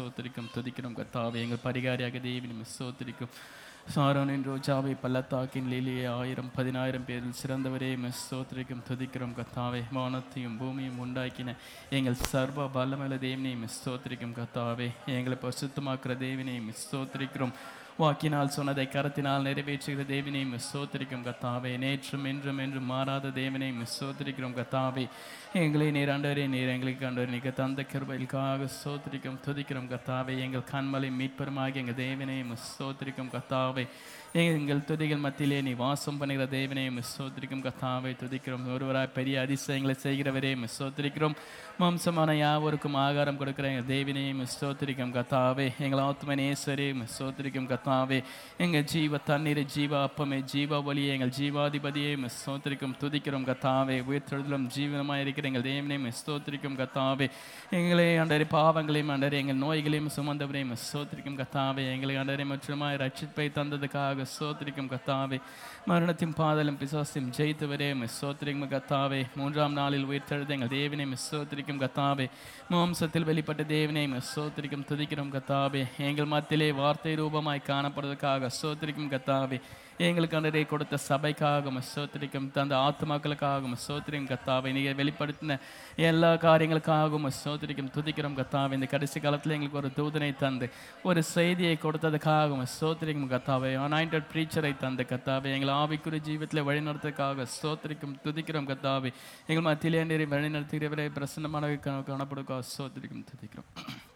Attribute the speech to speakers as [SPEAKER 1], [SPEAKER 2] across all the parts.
[SPEAKER 1] சோத்திரிக்கும் துதிக்கிறோம் கத்தாவே எங்கள் பரிகாரியாக தேவி நம்ம சோத்திரிக்கும் சாரோனின் ரோஜாவை பள்ளத்தாக்கின் லீலியை ஆயிரம் பதினாயிரம் பேரில் சிறந்தவரே மிஸ் சோத்திரிக்கும் துதிக்கிறோம் கத்தாவே வானத்தையும் பூமியும் உண்டாக்கின எங்கள் சர்வ பலமல தேவனை மிஸ் சோத்திரிக்கும் கத்தாவே எங்களை பசுத்தமாக்குற தேவினை மிஸ் சோத்திரிக்கிறோம் வாக்கினால் சொன்னதை கரத்தினால் நிறைவேற்றுகிற தேவனை மிஸ் சோத்திரிக்கும் கத்தாவே நேற்றும் என்றும் என்றும் மாறாத தேவனை மிஸ் சோத்திரிக்கிறோம் கத்தாவே எங்களை நீர் ஆண்டவரே நீர் எங்களுக்கு ஆண்டவர் நீங்க தந்த கிருபைகளுக்காக சோத்திரிக்கும் துதிக்கிறோம் கத்தாவே எங்கள் கண்மலை மீட்பருமாகி எங்கள் தேவனை மிஸ் சோத்திரிக்கும் கத்தாவே எங்கள் துதிகள் மத்தியிலே நீ வாசம் பண்ணுகிற தேவனே மிஸ் சோத்திரிக்கும் கத்தாவை துதிக்கிறோம் ஒருவராய் பெரிய அதிசயங்களை செய்கிறவரே மிஸ் சோத்திரிக்கிறோம் மாம்சமான யாவருக்கும் ஆகாரம் கொடுக்கிற எங்கள் தேவனே மிஸ் சோத்திரிக்கும் கத்தாவே எங்கள் ஆத்மனேஸ்வரே மிஸ் சோத்திரிக்கும் கத்தாவே எங்கள் ஜீவ தண்ணீர் ஜீவ அப்பமே ஜீவ ஒளியே எங்கள் ஜீவாதிபதியே மிஸ் சோத்திரிக்கும் துதிக்கிறோம் கத்தாவே உயிர்த்தெழுதலும் ஜீவனமாக இருக்கிற எங்கள் தேவனே மிஸ் சோத்திரிக்கும் கத்தாவே எங்களை ஆண்டரை பாவங்களையும் ஆண்டரை எங்கள் நோய்களையும் சுமந்தவரே மிஸ் சோத்திரிக்கும் கத்தாவே எங்களை ஆண்டரை மற்றுமாய் ரட்சிப்பை தந்ததுக்காக சோத்திரிக்கும் கத்தாவே மரணத்தின் பாதலும் பிசாசையும் ஜெயித்தவரே மிஸ் சோத்திரிக்கும் கத்தாவே மூன்றாம் நாளில் உயிர்த்தெழுத எங்கள் தேவனை மிஸ் சோத்திரிக்கும் கத்தாவே மாம்சத்தில் வெளிப்பட்ட தேவனை மிஸ் சோத்திரிக்கும் துதிக்கிறோம் கத்தாவே எங்கள் மத்தியிலே வார்த்தை ரூபமாய் காணப்படுவதற்காக சோத்திரிக்கும் கத்தாவே எங்களுக்கு அன்றரை கொடுத்த சபைக்காக சோத்திரிக்கும் தந்த ஆத்மாக்களுக்காக சோத்திரிக்கும் கத்தாவை நீங்கள் வெளிப்படுத்தின எல்லா காரியங்களுக்காகவும் சோத்திரிக்கும் துதிக்கிறோம் கத்தாவை இந்த கடைசி காலத்தில் எங்களுக்கு ஒரு தூதனை தந்து ஒரு செய்தியை கொடுத்ததுக்காக சோத்திரிக்கும் கத்தாவை அனாயிண்டட் ப்ரீச்சரை தந்த கத்தாவை எங்கள் ஆவிக்குரிய ஜீவத்தில் வழிநடத்துக்காக சோத்திரிக்கும் துதிக்கிறோம் கத்தாவை எங்கள் மத்தியிலே நீரை வழிநடத்துகிறவரை பிரசன்னமானவை காணப்படுவதற்காக சோத்திரிக்கும் துதிக்கிறோம்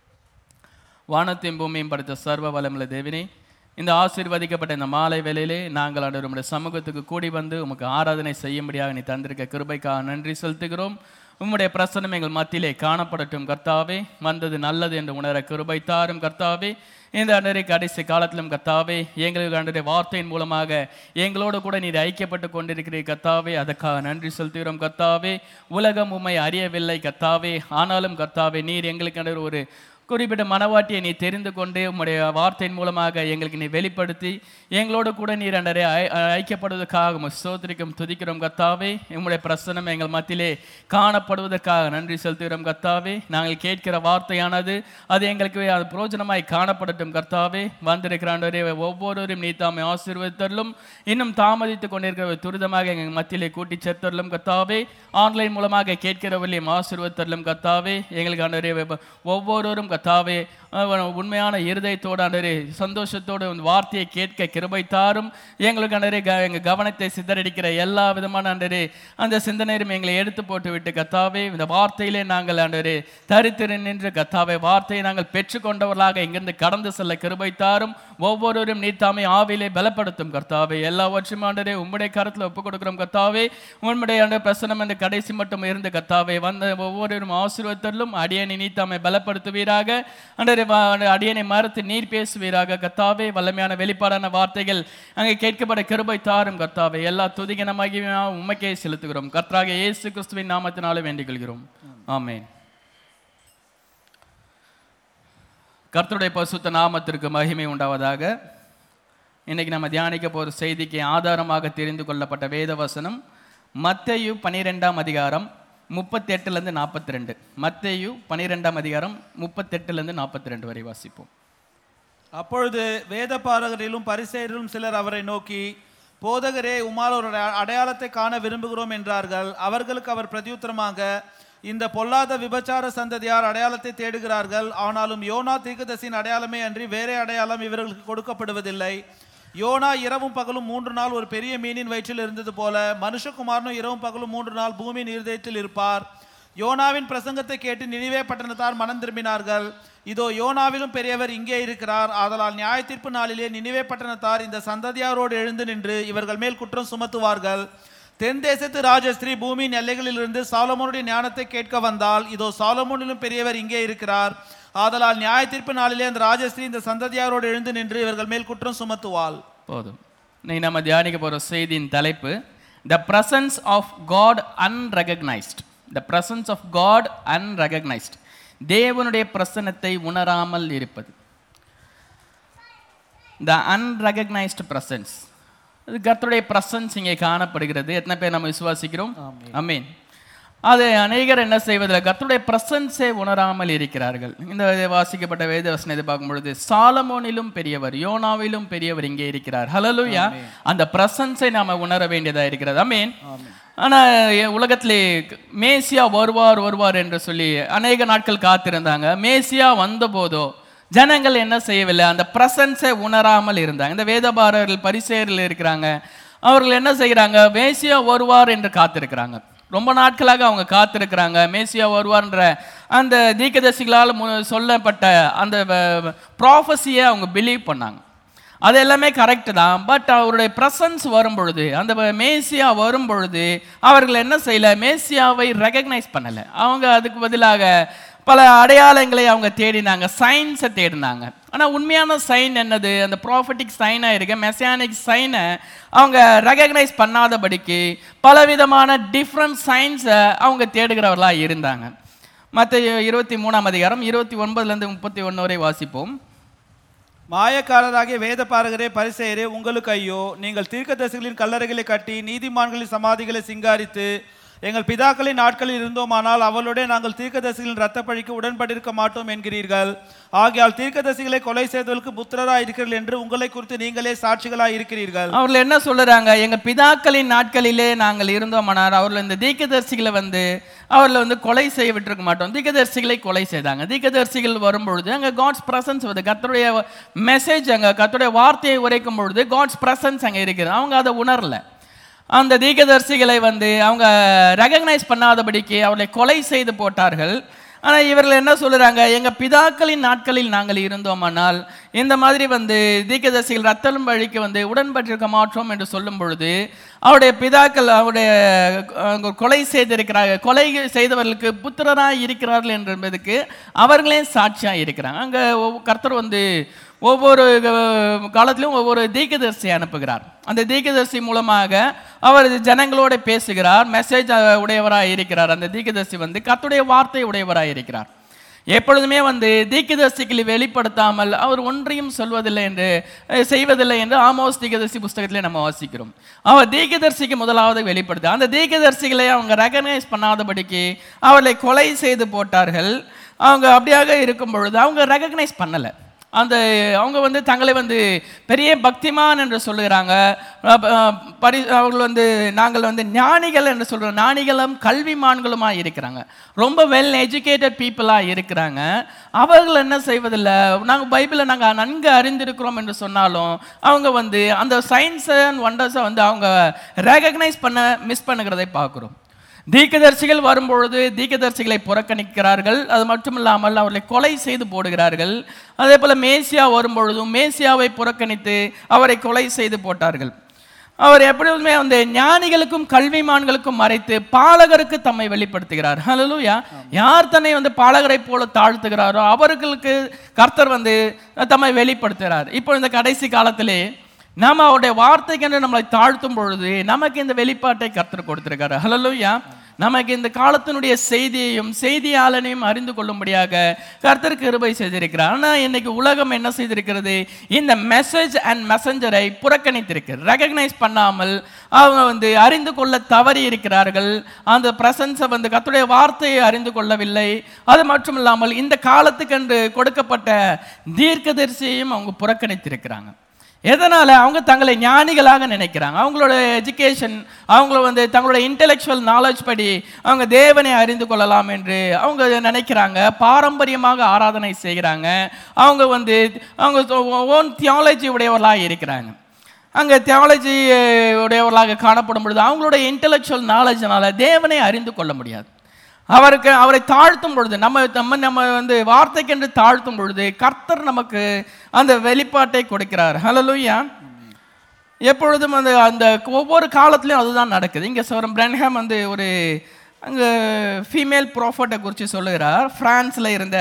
[SPEAKER 1] வானத்தையும் பூமியும் படைத்த சர்வ வளமுள்ள தேவினே இந்த ஆசீர்வதிக்கப்பட்ட இந்த மாலை வேளையிலே நாங்கள் ஆண்டவர் உம்முடைய சமூகத்துக்கு கூடி வந்து உமக்கு ஆராதனை செய்யும்படியாக நீ தந்திருக்க கிருபைக்காக நன்றி செலுத்துகிறோம் உம்முடைய பிரசனம் எங்கள் மத்தியிலே காணப்படட்டும் கர்த்தாவே வந்தது நல்லது என்று உணர கிருபை தாரும் கர்த்தாவே இந்த அன்றரை கடைசி காலத்திலும் கர்த்தாவே எங்களுக்கு அன்றரை வார்த்தையின் மூலமாக எங்களோடு கூட நீர் ஐக்கியப்பட்டு கொண்டிருக்கிறீர் கர்த்தாவே அதற்காக நன்றி செலுத்துகிறோம் கர்த்தாவே உலகம் உம்மை அறியவில்லை கர்த்தாவே ஆனாலும் கர்த்தாவே நீர் எங்களுக்கு அன்றர் ஒரு குறிப்பிட்ட மனவாட்டியை நீ தெரிந்து கொண்டு உம்முடைய வார்த்தையின் மூலமாக எங்களுக்கு நீ வெளிப்படுத்தி எங்களோடு கூட நீர் அண்டரை ஐக்கியப்படுவதற்காக உம்மை ஸ்தோத்திரிக்கும் துதிக்கிறோம் கத்தாவே உம்முடைய பிரசனம் எங்கள் மத்தியிலே காணப்படுவதற்காக நன்றி செலுத்துகிறோம் கத்தாவே நாங்கள் கேட்கிற வார்த்தையானது அது எங்களுக்கு அது பிரோஜனமாய் காணப்படட்டும் கர்த்தாவே வந்திருக்கிற ஆண்டவரே ஒவ்வொருவரும் நீ தாமை ஆசீர்வதித்தரலும் இன்னும் தாமதித்து கொண்டிருக்கிற துரிதமாக எங்கள் மத்தியிலே கூட்டி சேர்த்தரலும் கத்தாவே ஆன்லைன் மூலமாக கேட்கிறவர்களையும் ஆசீர்வதித்தரலும் கத்தாவே எங்களுக்கு ஆண்டவரே ஒவ்வொருவரும் கத்தாவே அவன் உண்மையான இருதயத்தோடு ஆண்டரே சந்தோஷத்தோடு அந்த வார்த்தையை கேட்க கிருபை தாரும் எங்களுக்கு ஆண்டரே க எங்கள் கவனத்தை சிதறடிக்கிற எல்லா விதமான ஆண்டரே அந்த சிந்தனையும் எங்களை எடுத்து போட்டு விட்டு கத்தாவே இந்த வார்த்தையிலே நாங்கள் ஆண்டரே தரித்திரு நின்று கத்தாவே வார்த்தையை நாங்கள் பெற்றுக்கொண்டவர்களாக இங்கிருந்து கடந்து செல்ல கிருபை தாரும் ஒவ்வொருவரும் நீத்தாமை ஆவிலே பலப்படுத்தும் கர்த்தாவே எல்லாவற்றையும் ஆண்டரே உம்முடைய கருத்தில் ஒப்புக் கொடுக்கிறோம் கர்த்தாவே உம்முடைய ஆண்டு பிரசனம் என்ற கடைசி மட்டும் இருந்து கர்த்தாவே வந்த ஒவ்வொருவரும் ஆசீர்வத்தலும் அடியனை நீத்தாமை பலப்படுத்துவீராக ஆண்டரே வா- அடியனை மறுத்து நீர் பேசுவீராக கர்த்தாவே வல்லமையான வெளிப்பாடான வார்த்தைகள் அங்கே கேட்கப்பட கிருபை தாரும் கர்த்தாவே எல்லா துதிகனமாகி உண்மைக்கே செலுத்துகிறோம் கர்த்தராக இயேசு கிறிஸ்துவின் நாமத்தினாலே வேண்டிக் கொள்கிறோம் ஆமென் கர்த்தருடைய பசுத்த நாமத்திற்கு மகிமை உண்டாவதாக இன்னைக்கு நம்ம தியானிக்க போகிற செய்திக்கு ஆதாரமாக தெரிந்து கொள்ளப்பட்ட வேத வசனம் மத்தேயு பனிரெண்டாம் அதிகாரம் முப்பத்தெட்டுலேருந்து நாற்பத்தி ரெண்டு மத்தேயு பனிரெண்டாம் அதிகாரம் முப்பத்தெட்டுலேருந்து நாற்பத்தி ரெண்டு வரை வாசிப்போம்
[SPEAKER 2] அப்பொழுது வேதபாரகரிலும் பரிசேயரிலும் சிலர் அவரை நோக்கி போதகரே உமால் ஒரு அட- அடையாளத்தை காண விரும்புகிறோம் என்றார்கள் அவர்களுக்கு அவர் பிரதியுத்தரமாக இந்த பொல்லாத விபச்சார சந்ததியார் அடையாளத்தை தேடுகிறார்கள் ஆனாலும் யோனா தீர்க்கதரிசியின் அடையாளமே அன்றி வேறே அடையாளம் இவர்களுக்கு கொடுக்கப்படுவதில்லை யோனா இரவும் பகலும் மூன்று நாள் ஒரு பெரிய மீனின் வயிற்றில் இருந்தது போல மனுஷகுமாரனும் இரவும் பகலும் மூன்று நாள் பூமியின் இருதயத்தில் இருப்பார் யோனாவின் பிரசங்கத்தை கேட்டு நினிவே பட்டணத்தார் மனம் திரும்பினார்கள் இதோ யோனாவிலும் பெரியவர் இங்கே இருக்கிறார் ஆதலால் நியாய தீர்ப்பு நாளிலே நினிவே பட்டணத்தார் இந்த சந்ததியாரோடு எழுந்து நின்று இவர்கள் மேல் குற்றம் சுமத்துவார்கள் தென் தேசத்து ராஜஸ்திரீ பூமியின் எல்லைகளிலிருந்து சாலமோனுடைய ஞானத்தை கேட்க வந்தால் இதோ சாலமோனிலும் பெரியவர் இங்கே இருக்கிறார் ஆதலால் நியாய தீர்ப்பு நாளிலே அந்த ராஜஸ்திரீ இந்த சந்ததியாரோடு எழுந்து நின்று இவர்கள் மேல் குற்றம் சுமத்துவாள்
[SPEAKER 1] போதும் இன்னைக்கு நம்ம தியானிக்க போகிற செய்தியின் தலைப்பு the presence of God unrecognized the presence of God unrecognized தேவனுடைய பிரசன்னத்தை உணராமல் இருப்பது த அன்ரெகக்னைஸ்டு பிரசன்ஸ் இது கர்த்தருடைய பிரசன்ஸ் இங்கே காணப்படுகிறது எத்தனை பேர் நம்ம விசுவாசிக்கிறோம் அமீன் அது அநேகர் என்ன செய்வதில்லை கர்த்தருடைய பிரசன்ஸே உணராமல் இருக்கிறார்கள் இந்த வாசிக்கப்பட்ட வேத வசனத்தை பார்க்கும் பொழுது சாலமோனிலும் பெரியவர் யோனாவிலும் பெரியவர் இங்கே இருக்கிறார் ஹலலுயா அந்த பிரசன்ஸை நாம உணர வேண்டியதா இருக்கிறது அமீன் ஆனா எ- உலகத்திலே மேசியா வருவார் வருவார் என்று சொல்லி அநேக நாட்கள் காத்திருந்தாங்க மேசியா வந்த போதோ ஜனங்கள் என்ன செய்யவில்லை அந்த பிரசன்ஸை உணராமல் இருந்தாங்க இந்த வேதபாரர்கள் பரிசேரில் இருக்கிறாங்க அவர்கள் என்ன செய்கிறாங்க மேசியா வருவார் என்று காத்திருக்கிறாங்க ரொம்ப நாட்களாக அவங்க காத்திருக்கிறாங்க மேசியா வருவார்ன்ற அந்த தீர்க்கதரிசிகளால் மு- சொல்லப்பட்ட அந்த ப்ராஃபஸியை அவங்க பிலீவ் பண்ணாங்க அது எல்லாமே கரெக்ட் தான் பட் அவருடைய பிரசன்ஸ் வரும் பொழுது அந்த வ- மேசியா வரும் பொழுது அவர்கள் என்ன செய்யல மேசியாவை ரெகக்னைஸ் பண்ணல அவங்க அதுக்கு பதிலாக பல அடையாளங்களை அவங்க தேடினாங்க சயின்ஸை தேடினாங்க ஆனால் உண்மையான சைன் என்னது அந்த ப்ராஃபட்டிக் சைனாக இருக்க மெசியானிக் சைனை அவங்க ரெகக்னைஸ் பண்ணாதபடிக்கு பலவிதமான டிஃப்ரெண்ட் சயின்ஸை அவங்க தேடுகிறவர்களாக இருந்தாங்க மற்ற இருபத்தி மூணாம் அதிகாரம் இருபத்தி ஒன்பதுலேருந்து முப்பத்தி ஒன்று வரை வாசிப்போம்
[SPEAKER 2] மாயக்காரராகிய வேத பாரகரே பரிசெயரே உங்களுக்கு ஐயோ நீங்கள் தீர்க்கதரிசிகளின் கல்லறைகளை கட்டி நீதிமான்களின் சமாதிகளை சிங்காரித்து எங்கள் பிதாக்களின் நாட்களில் இருந்தோமானால் அவளுடைய நாங்கள் தீர்க்கதரிசிகளின் இரத்த பழிக்கு உடன்பட்டிருக்க மாட்டோம் என்கிறீர்கள் ஆகையால் தீர்க்கதரிசிகளை கொலை செய்தவர்களுக்கு புத்திரராய் இருக்கிறீர்கள் என்று உங்களை குறித்து நீங்களே சாட்சிகளாய் இருக்கிறீர்கள்
[SPEAKER 1] அவர்கள் என்ன சொல்லுறாங்க எங்க பிதாக்களின் நாட்களிலே நாங்கள் இருந்தோமானார் அவர்கள் இந்த தீர்க்கதரிசிகளை வந்து அவர்களை வந்து கொலை செய்ய விட்டுருக்க மாட்டோம் தீர்க்கதரிசிகளை கொலை செய்தாங்க தீர்க்கதரிசிகள் வரும்பொழுது அங்க காட்ஸ் பிரசன்ஸ் வருது கர்த்தருடைய மெசேஜ் அங்க கர்த்தருடைய வார்த்தையை உரைக்கும் பொழுது காட்ஸ் பிரசன்ஸ் அங்க இருக்குது அவங்க அதை உணரல அந்த தீர்க்கதரிசிகளை வந்து அவங்க ரெகக்னைஸ் பண்ணாதபடிக்கு அவர்களை கொலை செய்து போட்டார்கள் ஆனால் இவர்கள் என்ன சொல்லுறாங்க எங்க பிதாக்களின் நாட்களில் நாங்கள் இருந்தோமானால் இந்த மாதிரி வந்து தீர்க்கதரிசிகள் ரத்தலும் வழிக்கு வந்து உடன்பட்டிருக்க மாற்றோம் என்று சொல்லும் பொழுது அவருடைய பிதாக்கள் அவருடைய அஹ், கொலை செய்திருக்கிறாங்க கொலை செய்தவர்களுக்கு புத்திரராய் இருக்கிறார்கள் என்பதற்கு அவர்களே சாட்சியாக இருக்கிறாங்க அங்கே கர்த்தர் வந்து ஒவ்வொரு அஹ், காலத்திலும் ஒவ்வொரு தீர்க்கதரிசி அனுப்புகிறார் அந்த தீர்க்கதரிசி மூலமாக அவர் ஜனங்களோட பேசுகிறார் மெசேஜ் உடையவராக இருக்கிறார் அந்த தீர்க்கதரிசி வந்து கர்த்தருடைய வார்த்தை உடையவராக இருக்கிறார் எப்பொழுதுமே வந்து தீர்க்கதரிசிகளை வெளிப்படுத்தாமல் அவர் ஒன்றையும் சொல்வதில்லை என்று அஹ், செய்வதில்லை என்று ஆமோஸ் தீர்க்கதரிசி புஸ்தகத்திலே நம்ம வாசிக்கிறோம் அவர் தீர்க்கதரிசிக்கு முதலாவது வெளிப்படுத்த அந்த தீர்க்கதரிசிகளை அவங்க ரெகனைஸ் பண்ணாதபடிக்கு அவர்களை கொலை செய்து போட்டார்கள் அவங்க அப்படியாக இருக்கும் பொழுது அவங்க ரெகக்னைஸ் பண்ணலை அந்த அவங்க வந்து தங்களை வந்து பெரிய பக்திமான் என்று சொல்லுகிறாங்க அஹ் அஹ் பரி அவர்கள் வந்து நாங்கள் வந்து ஞானிகள் என்று சொல்கிறோம் ஞானிகளும் கல்விமான்களுமாக இருக்கிறாங்க ரொம்ப வெல் எஜுகேட்டட் பீப்புளாக இருக்கிறாங்க அவர்கள் என்ன செய்வதில்லை நாங்கள் பைபிளை நாங்கள் நன்கு அறிந்திருக்கிறோம் என்று சொன்னாலும் அவங்க வந்து அந்த சயின்ஸ் அண்ட் ஒண்டர்ஸை வந்து அவங்க ரெகக்னைஸ் பண்ண மிஸ் பண்ணுகிறதை பார்க்குறோம் தீர்க்கதரிசிகள் வரும்பொழுது தீர்க்கதரிசிகளை புறக்கணிக்கிறார்கள் அது மட்டும் இல்லாமல் அவர்களை கொலை செய்து போடுகிறார்கள் அதே போல மேசியா வரும்பொழுதும் மேசியாவை புறக்கணித்து அவரை கொலை செய்து போட்டார்கள் அவர் எப்பொழுதுமே வந்து ஞானிகளுக்கும் கல்விமான்களுக்கும் மறைத்து பாலகருக்கு தம்மை வெளிப்படுத்துகிறார் ஹalleluya யார் தன்னை வந்து பாலகரை போல தாழ்த்துகிறாரோ அவர்களுக்கு கர்த்தர் வந்து தம்மை வெளிப்படுத்துகிறார் இப்போ இந்த கடைசி காலத்திலே நாம அவருடைய வார்த்தைக்கென்று நம்மளை தாழ்த்தும் பொழுது நமக்கு இந்த வெளிப்பாட்டை கர்த்தர் கொடுத்திருக்காரு ஹalleluya நமக்கு இந்த காலத்தினுடைய செய்தியையும் செய்தியாளனையும் அறிந்து கொள்ளும்படியாக கர்த்தர் கிருபை செய்திருக்கிறார் ஆனால் இன்னைக்கு உலகம் என்ன செய்திருக்கிறது இந்த மெசேஜ் அண்ட் மெசஞ்சரை புறக்கணித்திருக்கு ரெகக்னைஸ் பண்ணாமல் அவங்க வந்து அறிந்து கொள்ள தவறி இருக்கிறார்கள் அந்த பிரசன்ஸை வந்து கர்த்தருடைய வார்த்தையை அறிந்து கொள்ளவில்லை அது மட்டும் இல்லாமல் இந்த காலத்துக்கென்று கொடுக்கப்பட்ட தீர்க்கதரிசியையும் அவங்க புறக்கணித்திருக்கிறாங்க எதனால அவங்க தங்களை ஞானிகளாக நினைக்கிறாங்க அவங்களோட எஜுகேஷன் அவங்கள வந்து தங்களோட இன்டெலெக்சுவல் நாலேஜ் படி அவங்க தேவனை அறிந்து கொள்ளலாம் என்று அவங்க நினைக்கிறாங்க பாரம்பரியமாக ஆராதனை செய்கிறாங்க அவங்க வந்து அவங்க ஓன் தியாலஜி உடையவர்களாக இருக்கிறாங்க அங்கே தியாலஜி உடையவர்களாக காணப்படும் பொழுது அவங்களோட இன்டெலெக்சுவல் நாலேஜ்னால தேவனை அறிந்து கொள்ள முடியாது அவருக்கு அவரை தாழ்த்தும் பொழுது நம்ம நம்ம நம்ம வந்து வார்த்தைக்கென்று தாழ்த்தும் பொழுது கர்த்தர் நமக்கு அந்த வெளிப்பாட்டை கொடுக்கிறார் ஹalleluya எப்பொழுதும் அந்த அந்த ஒவ்வொரு காலத்துலையும் அதுதான் நடக்குது இங்கே சோரம் பிரன்ஹாம் வந்து ஒரு அங்கே ஃபீமேல் ப்ராஃபட்டை குறித்து சொல்லுகிறார் ஃப்ரான்ஸில் இருந்த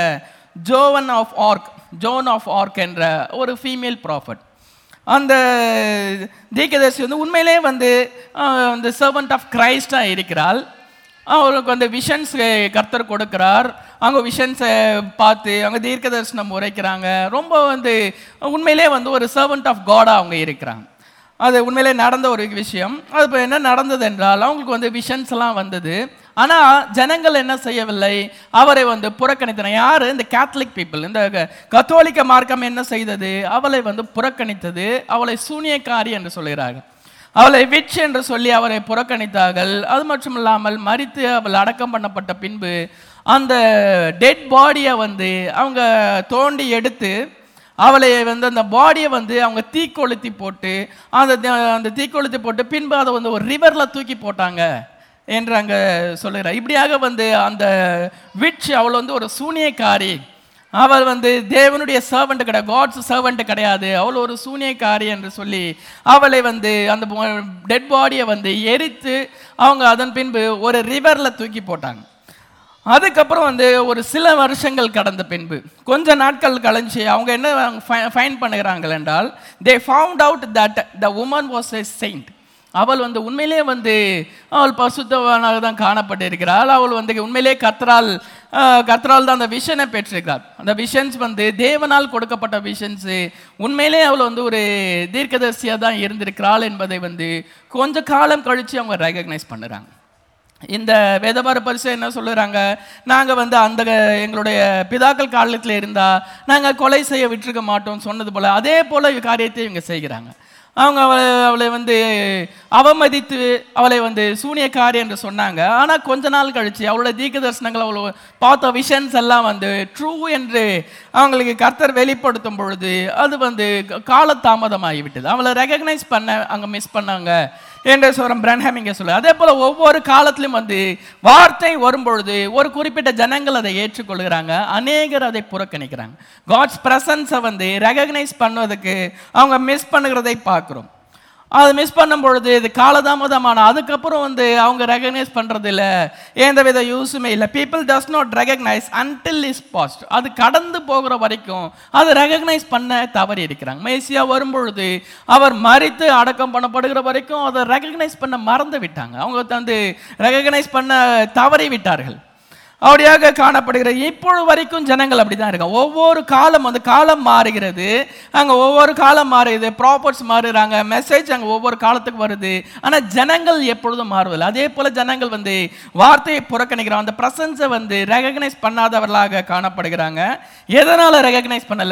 [SPEAKER 1] Joan of Arc Joan of Arc என்ற ஒரு ஃபீமேல் ப்ராஃபட் அந்த தீர்க்கதரிசி வந்து உண்மையிலே வந்து அஹ், அந்த சர்வன்ட் ஆஃப் கிரைஸ்டாக இருக்கிறாள் அவருக்கு அந்த விஷன்ஸ் கர்த்தர் கொடுக்கிறார் அவங்க விஷன்ஸை பார்த்து அவங்க தீர்க்க தரிசனம் உரைக்கிறாங்க ரொம்ப வந்து உண்மையிலே வந்து ஒரு சர்வன்ட் ஆஃப் காடாக அவங்க இருக்கிறாங்க அது உண்மையிலே நடந்த ஒரு விஷயம் அது இப்போ என்ன நடந்தது என்றால் அவங்களுக்கு வந்து விஷன்ஸ் எல்லாம் வந்தது ஆனால் ஜனங்கள் என்ன செய்யவில்லை அவரை வந்து புறக்கணித்தனர் யார் இந்த கேத்தலிக் பீப்புள் இந்த க- கத்தோலிக்க மார்க்கம் என்ன செய்தது அவளை வந்து புறக்கணித்தது அவளை சூனியக்காரி என்று சொல்கிறார்கள் அவளை விச் என்று சொல்லி அவரை புறக்கணித்தார்கள் அது மட்டும் இல்லாமல் மரித்து அவள் அடக்கம் பண்ணப்பட்ட பின்பு அந்த டெட் பாடியை வந்து அவங்க தோண்டி எடுத்து அவளை வந்து அந்த பாடியை வந்து அவங்க தீக்கொளுத்தி போட்டு அந்த த- அந்த தீக்கொளுத்தி போட்டு பின்பு அதை வந்து ஒரு ரிவரில் தூக்கி போட்டாங்க என்று அங்கே சொல்லுகிறார் இப்படியாக வந்து அந்த விட்ச் அவள் வந்து ஒரு சூனியக்காரி அவள் வந்து தேவனுடைய சர்வெண்ட் கிடையாது காட்ஸ் சர்வெண்ட் கிடையாது அவள் ஒரு சூனியக்காரி என்று சொல்லி அவளை வந்து அந்த டெட் பாடியை வந்து எரித்து அவங்க அதன் பின்பு ஒரு ரிவரில் தூக்கி போட்டாங்க அதுக்கப்புறம் வந்து ஒரு சில வருஷங்கள் கடந்த பின்பு கொஞ்ச நாட்கள் கழிஞ்சு அவங்க என்ன ஃபைன் பண்ணுகிறார்கள் என்றால் they found out that the woman was a saint அவள் வந்து உண்மையிலே வந்து அவள் பசுத்தவனாக தான் காணப்பட்டிருக்கிறாள் அவள் வந்து உண்மையிலே கத்ரால் கத்ரால் தான் அந்த விஷனை பெற்றிருக்கிறாள் அந்த விஷன்ஸ் வந்து தேவனால் கொடுக்கப்பட்ட விஷன்ஸு உண்மையிலே அவள் வந்து ஒரு தீர்க்கதரிசியாக தான் இருந்திருக்கிறாள் என்பதை வந்து கொஞ்ச காலம் கழித்து அவங்க ரெகக்னைஸ் பண்ணுறாங்க இந்த வேதபார பரிசு என்ன சொல்லுறாங்க நாங்க வந்து அந்த எங்களுடைய பிதாக்கள் காலத்தில் இருந்தா நாங்க கொலை செய்ய விட்டுருக்க மாட்டோம் சொன்னது போல அதே போல காரியத்தை இவங்க செய்கிறாங்க அவங்க அவளை அவளை வந்து அவமதித்து அவளை வந்து சூனியக்காரி என்று சொன்னாங்க ஆனா கொஞ்ச நாள் கழிச்சு அவளோட தீர்க்க தரிசனங்கள் அவளை பார்த்த விஷன்ஸ் எல்லாம் வந்து ட்ரூ என்று அவங்களுக்கு கர்த்தர் வெளிப்படுத்தும் பொழுது அது வந்து காலதாமதமாகி விட்டது அவளை ரெகக்னைஸ் பண்ண அங்க மிஸ் பண்ணாங்க என்று சொல்கிறோம் பிரன்ஹாம் இங்கே சொல்லு அதே போல ஒவ்வொரு காலத்திலும் வந்து வார்த்தை வரும்பொழுது ஒரு குறிப்பிட்ட ஜனங்கள் அதை ஏற்றுக்கொள்கிறாங்க அநேகர் அதை புறக்கணிக்கிறாங்க காட்ஸ் பிரசன்ஸை வந்து ரெகக்னைஸ் பண்ணுவதற்கு அவங்க மிஸ் பண்ணுகிறதை பார்க்குறோம் அது மிஸ் பண்ணும் பொழுது இது காலதாமதமான அதுக்கப்புறம் வந்து அவங்க ரெகக்னைஸ் பண்ணுறது இல்லை எந்த வித யூஸுமே இல்லை people does not recognize until is past அது கடந்து போகிற வரைக்கும் அதை ரெகக்னைஸ் பண்ண தவறி இருக்கிறாங்க மேசியா வரும்பொழுது அவர் மறித்து அடக்கம் பண்ணப்படுகிற வரைக்கும் அதை ரெகக்னைஸ் பண்ண மறந்து விட்டாங்க அவங்க வந்து ரெகக்னைஸ் பண்ண தவறி விட்டார்கள் அப்படியாக காணப்படுகிற இப்பொழுது வரைக்கும் ஜனங்கள் அப்படிதான் இருக்காங்க ஒவ்வொரு காலம் வந்து காலம் மாறுகிறது அங்க ஒவ்வொரு காலம் மாறுகிறது ப்ராப்பர்ட்ஸ் மாறுறாங்க மெசேஜ் அங்க ஒவ்வொரு காலத்துக்கு வருது ஆனா ஜனங்கள் எப்பொழுதும் மாறுவதில்லை அதே போல ஜனங்கள் வந்து வார்த்தையை புறக்கணிக்கிறாங்க அந்த பிரசன்ஸை வந்து ரெகக்னைஸ் பண்ணாதவர்களாக காணப்படுகிறாங்க எதனால ரெகக்னைஸ் பண்ணல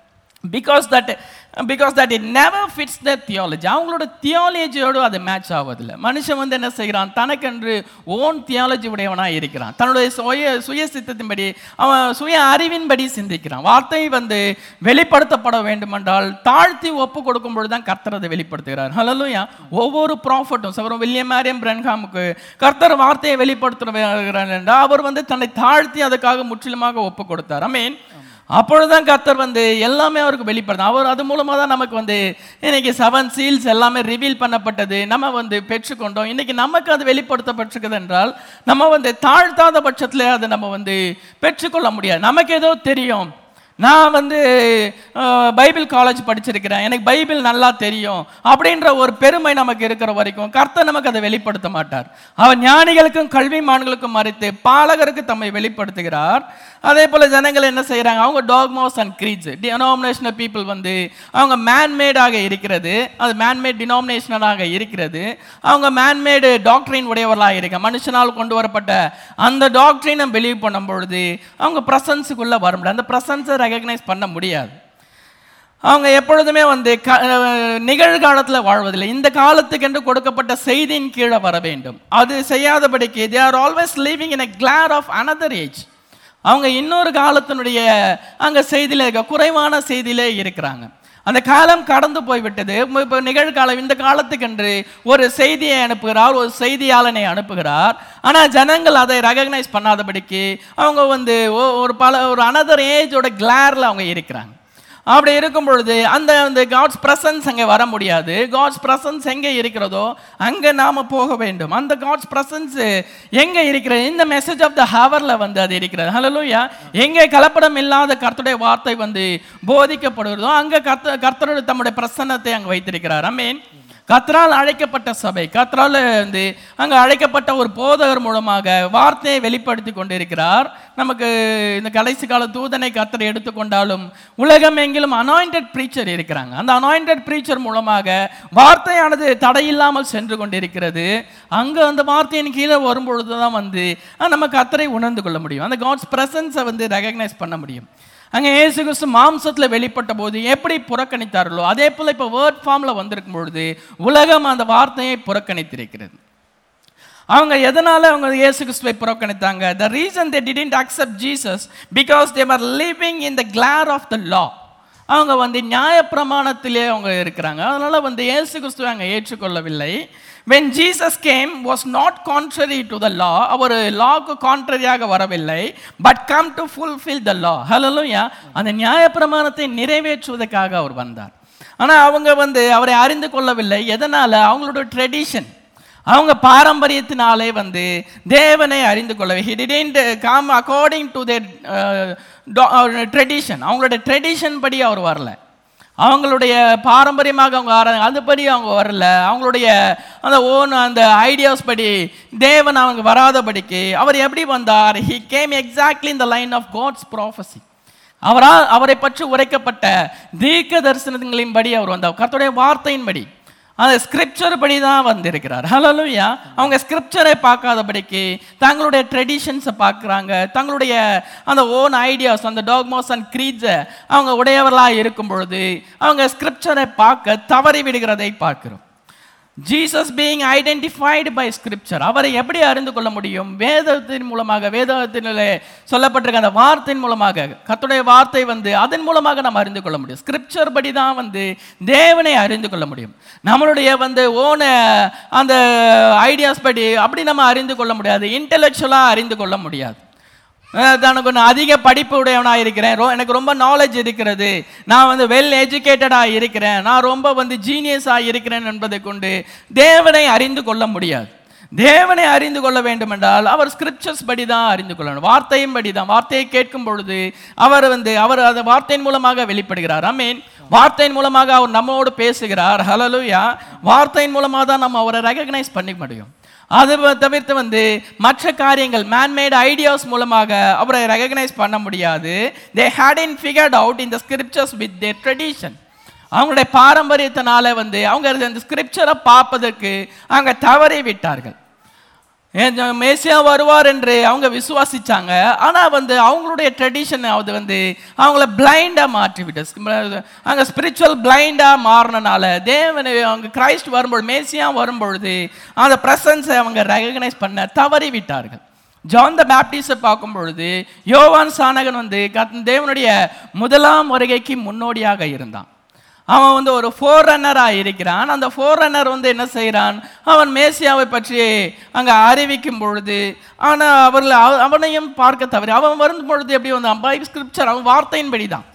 [SPEAKER 1] because that because that it never fits the theology அவங்களோட தியாலஜியோடு அது மேட்ச் ஆவதில்லை மனுஷன் வந்து என்ன செய்கிறான் தனக்கென்று ஓன் தியாலஜி உடையவனாக இருக்கிறான் தன்னுடைய சுய சுய சித்தத்தின்படி அவன் சுய அறிவின்படி சிந்திக்கிறான் வார்த்தை வந்து வெளிப்படுத்தப்பட வேண்டுமென்றால் தாழ்த்தி ஒப்பு கொடுக்கும் பொழுது தான் கர்த்தர் அதை வெளிப்படுத்துகிறார் ஹலோயா ஒவ்வொரு ப்ராஃபட்டும் சவரம் வில்லியம் மேரியம் பிரன்ஹாமுக்கு கர்த்தர் வார்த்தையை வெளிப்படுத்துகிறார் என்றால் அவர் வந்து தன்னை தாழ்த்தி அதுக்காக முற்றிலுமாக ஒப்பு கொடுத்தார் ஐ மீன் அப்பொழுதுதான் கர்த்தர் வந்து எல்லாமே அவருக்கு வெளிப்படுத்தும் அவர் அது மூலமா தான் நமக்கு வந்து இன்னைக்கு செவன் சீல்ஸ் எல்லாமே ரிவீல் பண்ணப்பட்டது நம்ம வந்து பெற்றுக்கொண்டோம் இன்னைக்கு நமக்கு அது வெளிப்படுத்தப்பட்டிருக்குது என்றால் நம்ம வந்து தாழ்த்தாத பட்சத்தில் அதை நம்ம வந்து பெற்றுக்கொள்ள முடியாது நமக்கு ஏதோ தெரியும் நான் வந்து அஹ், பைபிள் காலேஜ் படிச்சிருக்கிறேன் எனக்கு பைபிள் நல்லா தெரியும் அப்படின்ற ஒரு பெருமை நமக்கு இருக்கிற வரைக்கும் கர்த்தர் நமக்கு அதை வெளிப்படுத்த மாட்டார் அவர் ஞானிகளுக்கும் கல்விமான்களுக்கும் மறைத்து பாலகருக்கு தம்மை வெளிப்படுத்துகிறார் அதே போல ஜனங்கள் என்ன செய்றாங்க அவங்க dogmas and creeds denominational people வந்து அவங்க மேன்மேடாக இருக்கிறது அது மேன்மேட் டினாமினேஷனலாக இருக்கிறது அவங்க மேன்மேடு டாக்டரின் உடையவர்களாக இருக்க மனுஷனால் கொண்டு வரப்பட்ட அந்த டாக்டரினை பிலீவ் பண்ணும் பொழுது அவங்க ப்ரெசன்ஸுக்குள்ளே வர முடியாது அந்த ப்ரெசன்ஸை ரெகக்னைஸ் பண்ண முடியாது அவங்க எப்பொழுதுமே வந்து க- அஹ் நிகழ்காலத்தில் வாழ்வதில்லை இந்த காலத்துக்கென்று கொடுக்கப்பட்ட செய்தியின் கீழே வர வேண்டும் அது செய்யாதபடிக்கு they are always living in a glare of another age அவங்க இன்னொரு காலத்தினுடைய அங்க செய்தியில இருக்க குறைவான செய்தியிலே இருக்கிறாங்க அந்த காலம் கடந்து போய்விட்டது இப்போ நிகழ்காலம் இந்த காலத்துக்கென்று ஒரு செய்தியை அனுப்புகிறார் ஒரு செய்தியாளனை அனுப்புகிறார் ஆனால் ஜனங்கள் அதை ரெகக்னைஸ் பண்ணாதபடிக்கு அவங்க வந்து ஒ- ஒரு பல ஒரு அனதர் ஏஜோட கிளாரில் அவங்க இருக்கிறாங்க அப்படி இருக்கும் பொழுது அந்த அந்த காட்ஸ் பிரசன்ஸ் அங்கே வர முடியாது காட்ஸ் பிரசன்ஸ் எங்கே இருக்கிறதோ அங்கே நாம போக வேண்டும் அந்த காட்ஸ் பிரசன்ஸ் எங்கே இருக்கிறது இந்த மெசேஜ் ஆஃப் த ஹவரில் வந்து அது இருக்கிறது ஹலலூயா எங்கே கலப்படம் இல்லாத கர்த்தருடைய வார்த்தை வந்து போதிக்கப்படுகிறதோ அங்கே கர்த்த கர்த்தருடைய தம்முடைய பிரசன்னத்தை அங்கே வைத்திருக்கிறார் ஐ மீன் கத்ரால் அழைக்கப்பட்ட சபை கத்ரால் வந்து அங்கே அழைக்கப்பட்ட ஒரு போதகர் மூலமாக வார்த்தையை வெளிப்படுத்தி கொண்டிருக்கிறார் நமக்கு இந்த கடைசி கால தூதனை கத்தரை எடுத்துக்கொண்டாலும் உலகம் எங்கிலும் அனாயிண்டட் ப்ரீச்சர் இருக்கிறாங்க அந்த அனாயிண்டட் ப்ரீச்சர் மூலமாக வார்த்தையானது தடையில்லாமல் சென்று கொண்டிருக்கிறது அங்கே அந்த வார்த்தையின் கீழே வரும்பொழுது தான் வந்து அஹ், நம்ம கத்தரை உணர்ந்து கொள்ள முடியும் அந்த காட்ஸ் பிரசன்ஸை வந்து ரெகக்னைஸ் பண்ண முடியும் அங்கே இயேசு கிறிஸ்து மாம்சத்தில் வெளிப்பட்ட போது எப்படி புறக்கணித்தார்களோ அதே போல் இப்போ வேர்ட் ஃபார்மில் வந்திருக்கும் பொழுது உலகம் அந்த வார்த்தையை புறக்கணித்திருக்கிறது அவங்க எதனால அவங்க இயேசு கிறிஸ்துவை புறக்கணித்தாங்க the reason they didn't accept Jesus because they are living in the glare of the law அவங்க வந்து நியாயப்பிரமாணத்திலே அவங்க இருக்கிறாங்க அதனால வந்து இயேசு கிறிஸ்துவை அங்கே ஏற்றுக்கொள்ளவில்லை when jesus came was not contrary to the law அவர் லாக்கு கான்ட்ரரியாக வரவில்லை but come to fulfill the law ஹalleluya அந்த நியாயப்பிரமாணத்தை நிறைவேற்றுவதற்காக அவர் வந்தார் ஆனா அவங்க வந்து அவரை அறிந்து கொள்ளவில்லை எதனால அவங்களோட ட்ரெடிஷன் அவங்க பாரம்பரியத்தினாலே வந்து தேவனை அறிந்து கொள்ளவே he didn't come according to their tradition அவங்களோட ட்ரெடிஷன் படி அவர் வரல அவங்களுடைய பாரம்பரியமாக அவங்க ஆராதனை அதுபடி அவங்க வரல அவங்களுடைய அந்த ஓன் அந்த ஐடியாஸ் படி தேவன் அவங்க வராதபடிக்கு அவர் எப்படி வந்தார் ஹி கேம் எக்ஸாக்ட்லி இந்த லைன் ஆஃப் காட்ஸ் ப்ராஃபஸி அவரால் அவரை பற்றி உரைக்கப்பட்ட தீர்க்க தரிசனங்களின்படி அவர் வந்தார் கர்த்தருடைய வார்த்தையின்படி அந்த ஸ்கிரிப்சர் படி தான் வந்திருக்கிறார் ஹலோலுயா அவங்க ஸ்கிரிப்சரை பார்க்காதபடிக்கு தங்களுடைய ட்ரெடிஷன்ஸை பார்க்குறாங்க தங்களுடைய அந்த ஓன் ஐடியாஸ் அந்த டாக்மாஸ் அண்ட் க்ரீட்ஸை அவங்க உடையவர்களாக இருக்கும் பொழுது அவங்க ஸ்கிரிப்சரை பார்க்க தவறி விடுகிறதை பார்க்கிறோம் Jesus being identified by scripture அவரை எப்படி அறிந்து கொள்ள முடியும் வேதத்தின் மூலமாக வேதத்திலே சொல்லப்பட்டிருக்க அந்த வார்த்தையின் மூலமாக கர்த்தருடைய வார்த்தை வந்து அதன் மூலமாக நம்ம அறிந்து கொள்ள முடியும் ஸ்கிரிப்சர் படி தான் வந்து தேவனை அறிந்து கொள்ள முடியும் நம்மளுடைய வந்து ஓன அந்த ஐடியாஸ் படி அப்படி நம்ம அறிந்து கொள்ள முடியாது இன்டெலெக்சுவலாக அறிந்து கொள்ள முடியாது அஹ் தனக்கு நான் அதிக படிப்பு உடையவனாக இருக்கிறேன் ரொ- எனக்கு ரொம்ப நாலேஜ் இருக்கிறது நான் வந்து வெல் எஜுகேட்டடாக இருக்கிறேன் நான் ரொம்ப வந்து ஜீனியஸாக இருக்கிறேன் என்பதை கொண்டு தேவனை அறிந்து கொள்ள முடியாது தேவனை அறிந்து கொள்ள வேண்டும் என்றால் அவர் ஸ்கிரிப்சர்ஸ் படி தான் அறிந்து கொள்ளணும் வார்த்தையின் படி தான் வார்த்தையை கேட்கும் பொழுது அவர் வந்து அவர் அந்த வார்த்தையின் மூலமாக வெளிப்படுகிறார் அமீன் வார்த்தையின் மூலமாக அவர் நம்மோடு பேசுகிறார் ஹலலுயா வார்த்தையின் மூலமாக தான் நம்ம அவரை ரெகக்னைஸ் பண்ணி முடியும் அது வ- தவிர்த்து வந்து மற்ற காரியங்கள் மேன்மேட் ஐடியாஸ் மூலமாக அவரை ரெகக்னைஸ் பண்ண முடியாது they had in figured out இந்த ஸ்கிரிப்சர்ஸ் வித் தேர் ட்ரெடிஷன் அவங்களுடைய பாரம்பரியத்தினால வந்து அவங்க அந்த ஸ்கிரிப்சரை பார்ப்பதற்கு அவங்க தவறி விட்டார்கள் ஏன் மேசியா வருவார் என்று அவங்க விசுவாசிச்சாங்க ஆனா வந்து அவங்களுடைய ட்ரெடிஷன் அது வந்து அவங்கள பிளைண்டா மாற்றி விட்டு அங்க ஸ்பிரிச்சுவல் பிளைண்டா மாறினனால தேவனை அவங்க கிரைஸ்ட் வரும்பொழுது மேசியா வரும்பொழுது அந்த பிரசன்ஸை அவங்க ரெகக்னைஸ் பண்ண தவறி விட்டார்கள் ஜான் த பேப்டிஸ்டை பார்க்கும் பொழுது யோவான் சானகன் வந்து கத்- தேவனுடைய முதலாம் வருகைக்கு முன்னோடியாக இருந்தான் அவன் வந்து ஒரு ஃபோர் ரன்னராக இருக்கிறான் அந்த ஃபோர் ரன்னர் வந்து என்ன செய்கிறான் அவன் மேசியாவை பற்றி அங்கே அறிவிக்கும் பொழுது ஆனால் அவர்கள் அவ- அவனையும் பார்க்க தவறி அவன் வரும் பொழுது எப்படி வந்தான் பை ஸ்கிரிப்சர் அவன் வார்த்தையின்படி தான்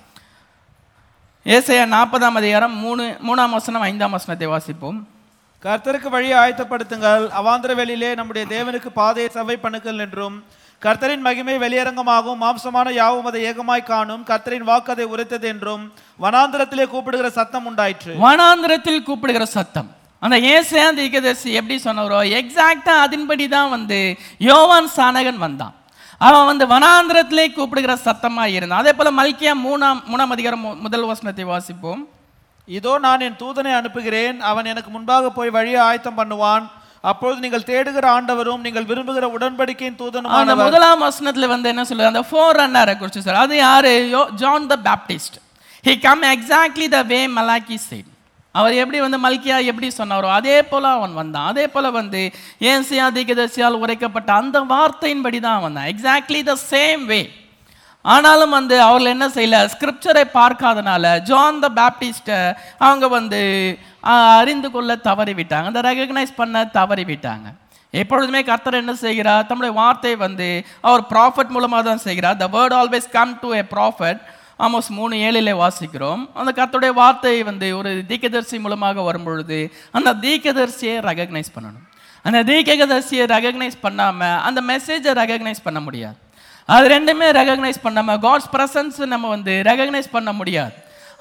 [SPEAKER 1] ஏசையா நாற்பதாம் அதிகாரம் மூணு மூணாம் வசனம் ஐந்தாம் வசனத்தை வாசிப்போம்
[SPEAKER 2] கர்த்தருக்கு வழியை ஆயத்தப்படுத்துங்கள் அவாந்திர வெளியிலே நம்முடைய தேவனுக்கு பாதையை சவை பண்ணுங்கள் என்றும் கர்த்தரின் மகிமை வெளியரங்கமாகும் மாம்சமான யாவும் அதை ஏகமாய் காணும் கர்த்தரின் வாக்கு அதை உரைத்தது என்றும் வனாந்திரத்திலே கூப்பிடுகிற சத்தம் உண்டாயிற்று
[SPEAKER 1] வனாந்திரத்தில் கூப்பிடுகிற சத்தம் அந்த ஏசையா தீர்க்கதரிசி எப்படி சொன்னவரோ எக்ஸாக்டா அதன்படி தான் வந்து யோவான் சானகன் வந்தான் அவன் வந்து வனாந்திரத்திலே கூப்பிடுகிற சத்தமா இருந்தான் அதே போல மல்கியா மூணாம் மூணாம் அதிகாரம் மு- முதல் வசனத்தை வாசிப்போம்
[SPEAKER 2] இதோ நான் என் தூதனை அனுப்புகிறேன் அவன் எனக்கு முன்பாக போய் வழியை ஆயத்தம் பண்ணுவான் அப்பொழுது நீங்கள் தேடுகிற ஆண்டவரும் நீங்கள் விரும்புகிற உடன்படிக்கையின்
[SPEAKER 1] அந்த
[SPEAKER 2] தூதனுமானவர்
[SPEAKER 1] முதலாம் வசனத்துல வந்து என்ன சொல்லுது அந்த ஃபோர் ரன்னரை குறித்து சார் அது யாரு யோ- John the Baptist he came exactly the way Malachi said அவர் எப்படி வந்து மல்கியா எப்படி சொன்னாரோ அதே போல அவன் வந்தான் அதே போல வந்து ஏன் சியாதிகதர்சியால் உரைக்கப்பட்ட அந்த வார்த்தையின்படி தான் வந்தான் எக்ஸாக்ட்லி த சேம் வே ஆனாலும் வந்து அவர்கள் என்ன செய்யல ஸ்கிரிப்சரை பார்க்காதனால ஜான் த பேப்டிஸ்ட்டை அவங்க வந்து ஆஹ், அறிந்து கொள்ள தவறி விட்டாங்க அந்த ரெகக்னைஸ் பண்ண தவறி விட்டாங்க எப்பொழுதுமே கர்த்தர் என்ன செய்கிறார் தம்முடைய வார்த்தை வந்து அவர் ப்ராஃபட் மூலமாக தான் செய்கிறார் the word always come to a prophet Amos மூணு ஏழிலே வாசிக்கிறோம் அந்த கர்த்தருடைய வார்த்தை வந்து ஒரு தீக்கதரிசி மூலமாக வரும்பொழுது அந்த தீக்கதரிசியை ரெகக்னைஸ் பண்ணணும் அந்த தீக்கதரிசியை ரெகக்னைஸ் பண்ணாமல் அந்த மெசேஜை ரெகக்னைஸ் பண்ண முடியாது அது ரெண்டுமே ரெகக்னைஸ் பண்ணாமல் காட்ஸ் ப்ரெசன்ஸ் நம்ம வந்து ரெகக்னைஸ் பண்ண முடியாது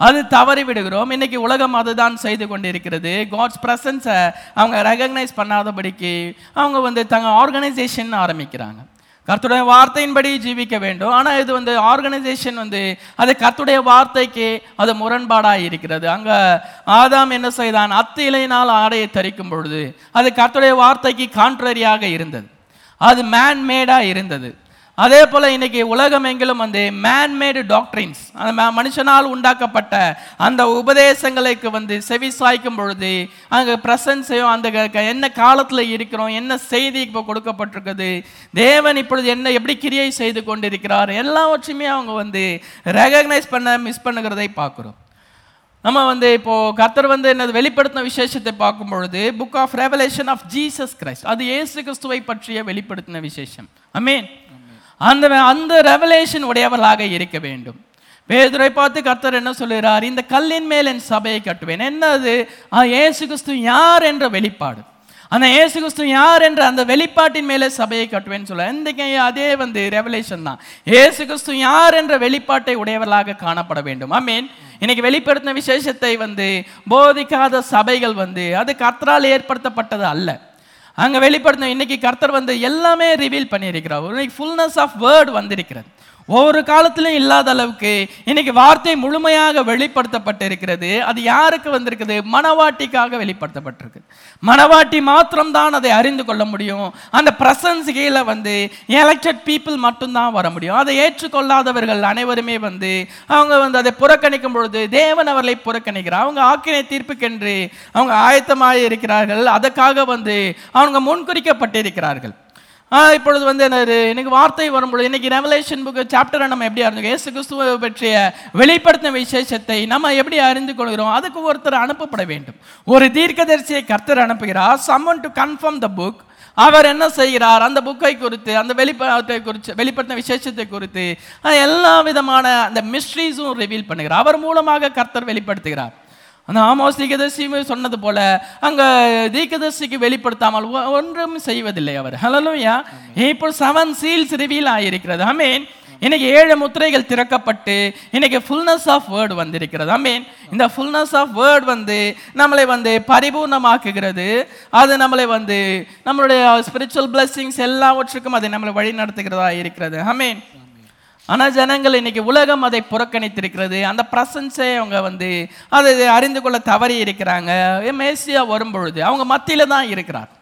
[SPEAKER 1] அது தவறி விடுகிறோம் இன்னைக்கு உலகம் அதுதான் செய்து கொண்டிருக்கிறது காட்ஸ் பிரசன்ஸை அவங்க ரெகக்னைஸ் பண்ணாதபடிக்கு அவங்க வந்து தங்க ஆர்கனைசேஷன் ஆரம்பிக்கிறாங்க கர்த்தருடைய வார்த்தையின்படி ஜீவிக்க வேண்டும் ஆனால் இது வந்து ஆர்கனைசேஷன் வந்து அது கர்த்தருடைய வார்த்தைக்கு அது முரண்பாடாக இருக்கிறது அங்கே ஆதாம் என்ன செய்தான் அத்து இலையினால் ஆடையை தரிக்கும் பொழுது அது கர்த்தருடைய வார்த்தைக்கு கான்ட்ரரியாக இருந்தது அது மேன் மேடாக இருந்தது அதே போல இன்னைக்கு உலகம் எங்கிலும் வந்து மேன்மேடு டாக்டரின்ஸ் அந்த ம- மனுஷனால் உண்டாக்கப்பட்ட அந்த உபதேசங்களுக்கு வந்து செவி சாய்க்கும் பொழுது அங்கே பிரசன்ஸையும் அந்த க- க- என்ன காலத்தில் இருக்கிறோம் என்ன செய்தி இப்போ கொடுக்கப்பட்டிருக்குது தேவன் இப்பொழுது என்ன எப்படி கிரியை செய்து கொண்டிருக்கிறார் எல்லாவற்றையுமே அவங்க வந்து ரெகக்னைஸ் பண்ண மிஸ் பண்ணுகிறதை பார்க்குறோம் நம்ம வந்து இப்போ கர்த்தர் வந்து என்னது வெளிப்படுத்தின விசேஷத்தை பார்க்கும் பொழுது book of Revelation of Jesus Christ அது இயேசு கிறிஸ்துவை பற்றிய வெளிப்படுத்தின விசேஷம் அமேன் அந்த அந்த ரெவலேஷன் உடையவர்களாக இருக்க வேண்டும் பேதுரை பார்த்து கர்த்தர் என்ன சொல்லுகிறார் இந்த கல்லின் மேல் என் சபையை கட்டுவேன் என்னது ஆ, இயேசு கிறிஸ்து யார் என்ற வெளிப்பாடு அந்த இயேசு கிறிஸ்து யார் என்ற அந்த வெளிப்பாட்டின் மேலே சபையை கட்டுவேன்னு சொல்ல இன்றைக்கு அதே வந்து ரெவலேஷன் தான் இயேசு கிறிஸ்து யார் என்ற வெளிப்பாட்டை உடையவர்களாக காணப்பட வேண்டும் ஆமீன் இன்னைக்கு வெளிப்படுத்தின விசேஷத்தை வந்து போதிக்காத சபைகள் வந்து அது கர்த்தரால் ஏற்படுத்தப்பட்டது அல்ல அங்க வெளிப்படுத்தின இன்னைக்கு கர்த்தர் வந்து எல்லாமே ரிவீல் பண்ணியிருக்கிறார் இன்னைக்கு ஃபுல்னஸ் ஆஃப் வேர்ட் வந்திருக்கிறது ஒவ்வொரு காலத்திலும் இல்லாத அளவுக்கு இன்னைக்கு வார்த்தை முழுமையாக வெளிப்படுத்தப்பட்டிருக்கிறது அது யாருக்கு வந்திருக்குது மணவாட்டிக்காக வெளிப்படுத்தப்பட்டிருக்கு மணவாட்டி மாத்திரம்தான் அதை அறிந்து கொள்ள முடியும் அந்த பிரசன்ஸ் கீழே வந்து எலெக்டட் பீப்புள் மட்டும்தான் வர முடியும் அதை ஏற்றுக்கொள்ளாதவர்கள் அனைவருமே வந்து அவங்க வந்து அதை புறக்கணிக்கும் பொழுது தேவன் அவர்களை புறக்கணிக்கிறார் அவங்க ஆக்கினை தீர்ப்புக்கென்று அவங்க ஆயத்தமாக இருக்கிறார்கள் அதற்காக வந்து அவங்க முன்குறிக்கப்பட்டிருக்கிறார்கள் ஆஹ் இப்பொழுது வந்து என்னது இன்னைக்கு வார்த்தை வரும்பொழுது இன்னைக்கு ரெவலேஷன் புக் சாப்டரை நம்ம எப்படி அறிந்து இயேசு கிறிஸ்துவை பற்றிய வெளிப்படுத்தின விசேஷத்தை நம்ம எப்படி அறிந்து கொள்கிறோம் அதுக்கு ஒருத்தர் அனுப்பப்பட வேண்டும் ஒரு தீர்க்கதரிசியை கர்த்தர் அனுப்புகிறார் summon to confirm the book அவர் என்ன செய்கிறார் அந்த புக்கை குறித்து அந்த வெளிப்பாட்டை குறித்து வெளிப்படுத்தின விசேஷத்தை குறித்து அஹ் எல்லா விதமான அந்த மிஸ்ட்ரீஸும் ரிவீல் பண்ணுகிறார் அவர் மூலமாக கர்த்தர் வெளிப்படுத்துகிறார் அந்த ஆமோஸ் தீர்க்கதரிசி சொன்னது போல அங்க தீர்க்கதரிசிக்கு வெளிப்படுத்தாமல் ஒ- ஒன்றும் செய்வதில்லை அவர் ஹலலூயா இப்போ செவன் சீல்ஸ் ரிவீல் ஆகியிருக்கிறது அமீன் இன்னைக்கு ஏழு முத்திரைகள் திறக்கப்பட்டு இன்னைக்கு ஃபுல்னஸ் ஆஃப் வேர்டு வந்திருக்கிறது அமீன் இந்த ஃபுல்னஸ் ஆஃப் வேர்ட் வந்து நம்மளை வந்து பரிபூர்ணமாக்குகிறது அது நம்மளை வந்து நம்மளுடைய ஸ்பிரிச்சுவல் blessings எல்லாவற்றுக்கும் அதை நம்மளை வழி நடத்துகிறதா இருக்கிறது அமீன் ஆனா ஜனங்கள் இன்னைக்கு உலகம் அதை புறக்கணித்திருக்கிறது அந்த பிரசன்ஸை அவங்க வந்து அதை அறிந்து கொள்ள தவறி இருக்கிறாங்க மேசியா வரும்பொழுது அவங்க மத்தியில தான் இருக்கிறார்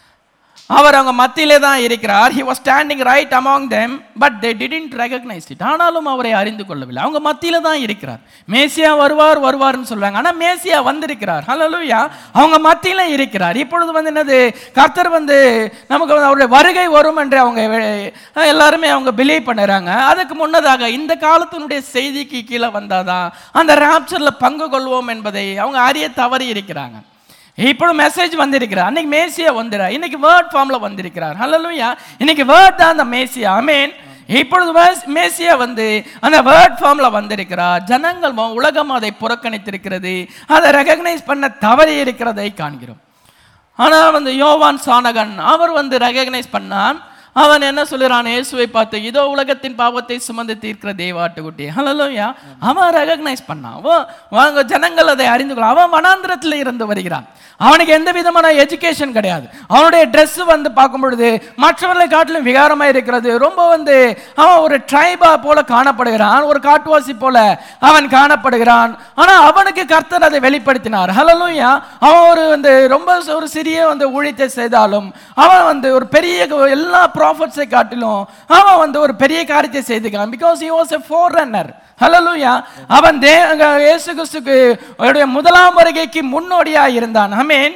[SPEAKER 1] அவர் அவங்க மத்தியிலே தான் இருக்கிறார் he was standing right among them but they didn't recognize it ஆனாலும் அவரை அறிந்து கொள்ளவில்லை அவங்க மத்தியில தான் இருக்கிறார் மேசியா வருவார் வருவார்னு சொல்றாங்க ஆனா மேசியா வந்திருக்கிறார் ஹalleluya அவங்க மத்தியில இருக்கிறார் இப்பொழுது வந்து என்னது கர்த்தர் வந்து நமக்கு வந்து அவருடைய வருகை வரும் என்று அவங்க வெ- எல்லாருமே அவங்க பிலீவ் பண்ணுறாங்க அதுக்கு முன்னதாக இந்த காலத்தினுடைய செய்திக்கு கீழே வந்தாதான் அந்த ராப்சர்ல பங்கு கொள்வோம் என்பதை அவங்க அறிய தவறி இருக்கிறாங்க இப்பொழுது மெசேஜ் வந்திருக்கிறார் அன்னைக்கு மேசியா வந்துடா இன்னைக்கு வேர்ட் ஃபார்ம்ல வந்திருக்கிறார் ஹalleluya இன்னைக்கு வேர்ட் தான் அந்த மேசியா ஆமென் இப்பொழுது மேஸ்- மேசியா வந்து அந்த வேர்ட் ஃபார்ம்ல வந்திருக்கிறார் ஜனங்கள் ம- உலகம் அதை புறக்கணித்திருக்கிறது அதை ரெகக்னைஸ் பண்ண தவறி இருக்கிறதை காண்கிறோம் ஆனா வந்து யோவான் சானகன் அவர் வந்து ரெகக்னைஸ் பண்ணான் அவன் என்ன சொல்லுறான் இயேசுவை பார்த்து இதோ உலகத்தின் பாவத்தை சுமந்து தீர்க்கிற தேவாட்டுக்குட்டி ஹalleluya அவன் ரெகக்னைஸ் பண்ணான் அவன் வாங்க ஜனங்கள் அதை அறிந்து கொள்ள அவன் வனாந்திரத்தில் இருந்து வருகிறான் அவனுக்கு எந்த விதமான எஜுகேஷன் கிடையாது அவனுடைய Dress வந்து பார்க்கும் பொழுது மற்றவர்களை காட்டிலும் விகாரமா இருக்கிறது ரொம்ப வந்து அவன் ஒரு ட்ரைபா போல காணப்படுகிறான் ஒரு காட்டுவாசி போல அவன் காணப்படுகிறான் ஆனா அவனுக்கு கர்த்தர் அதை வெளிப்படுத்தினார் ஹalleluya அவன் ஒரு வந்து ரொம்ப ஒரு சிறிய வந்து ஊழியத்தை செய்தாலும் அவன் வந்து ஒரு பெரிய எல்லா ப்ராஃபிட்ஸை காட்டிலும் அவன் வந்து ஒரு பெரிய காரியத்தை செய்துக்கான் because he was a forerunner ஹalleluya அவன் தே அங்க இயேசு கிறிஸ்துக்கு அவருடைய முதலாம் வருகைக்கு முன்னோடியா இருந்தான் ஆமென்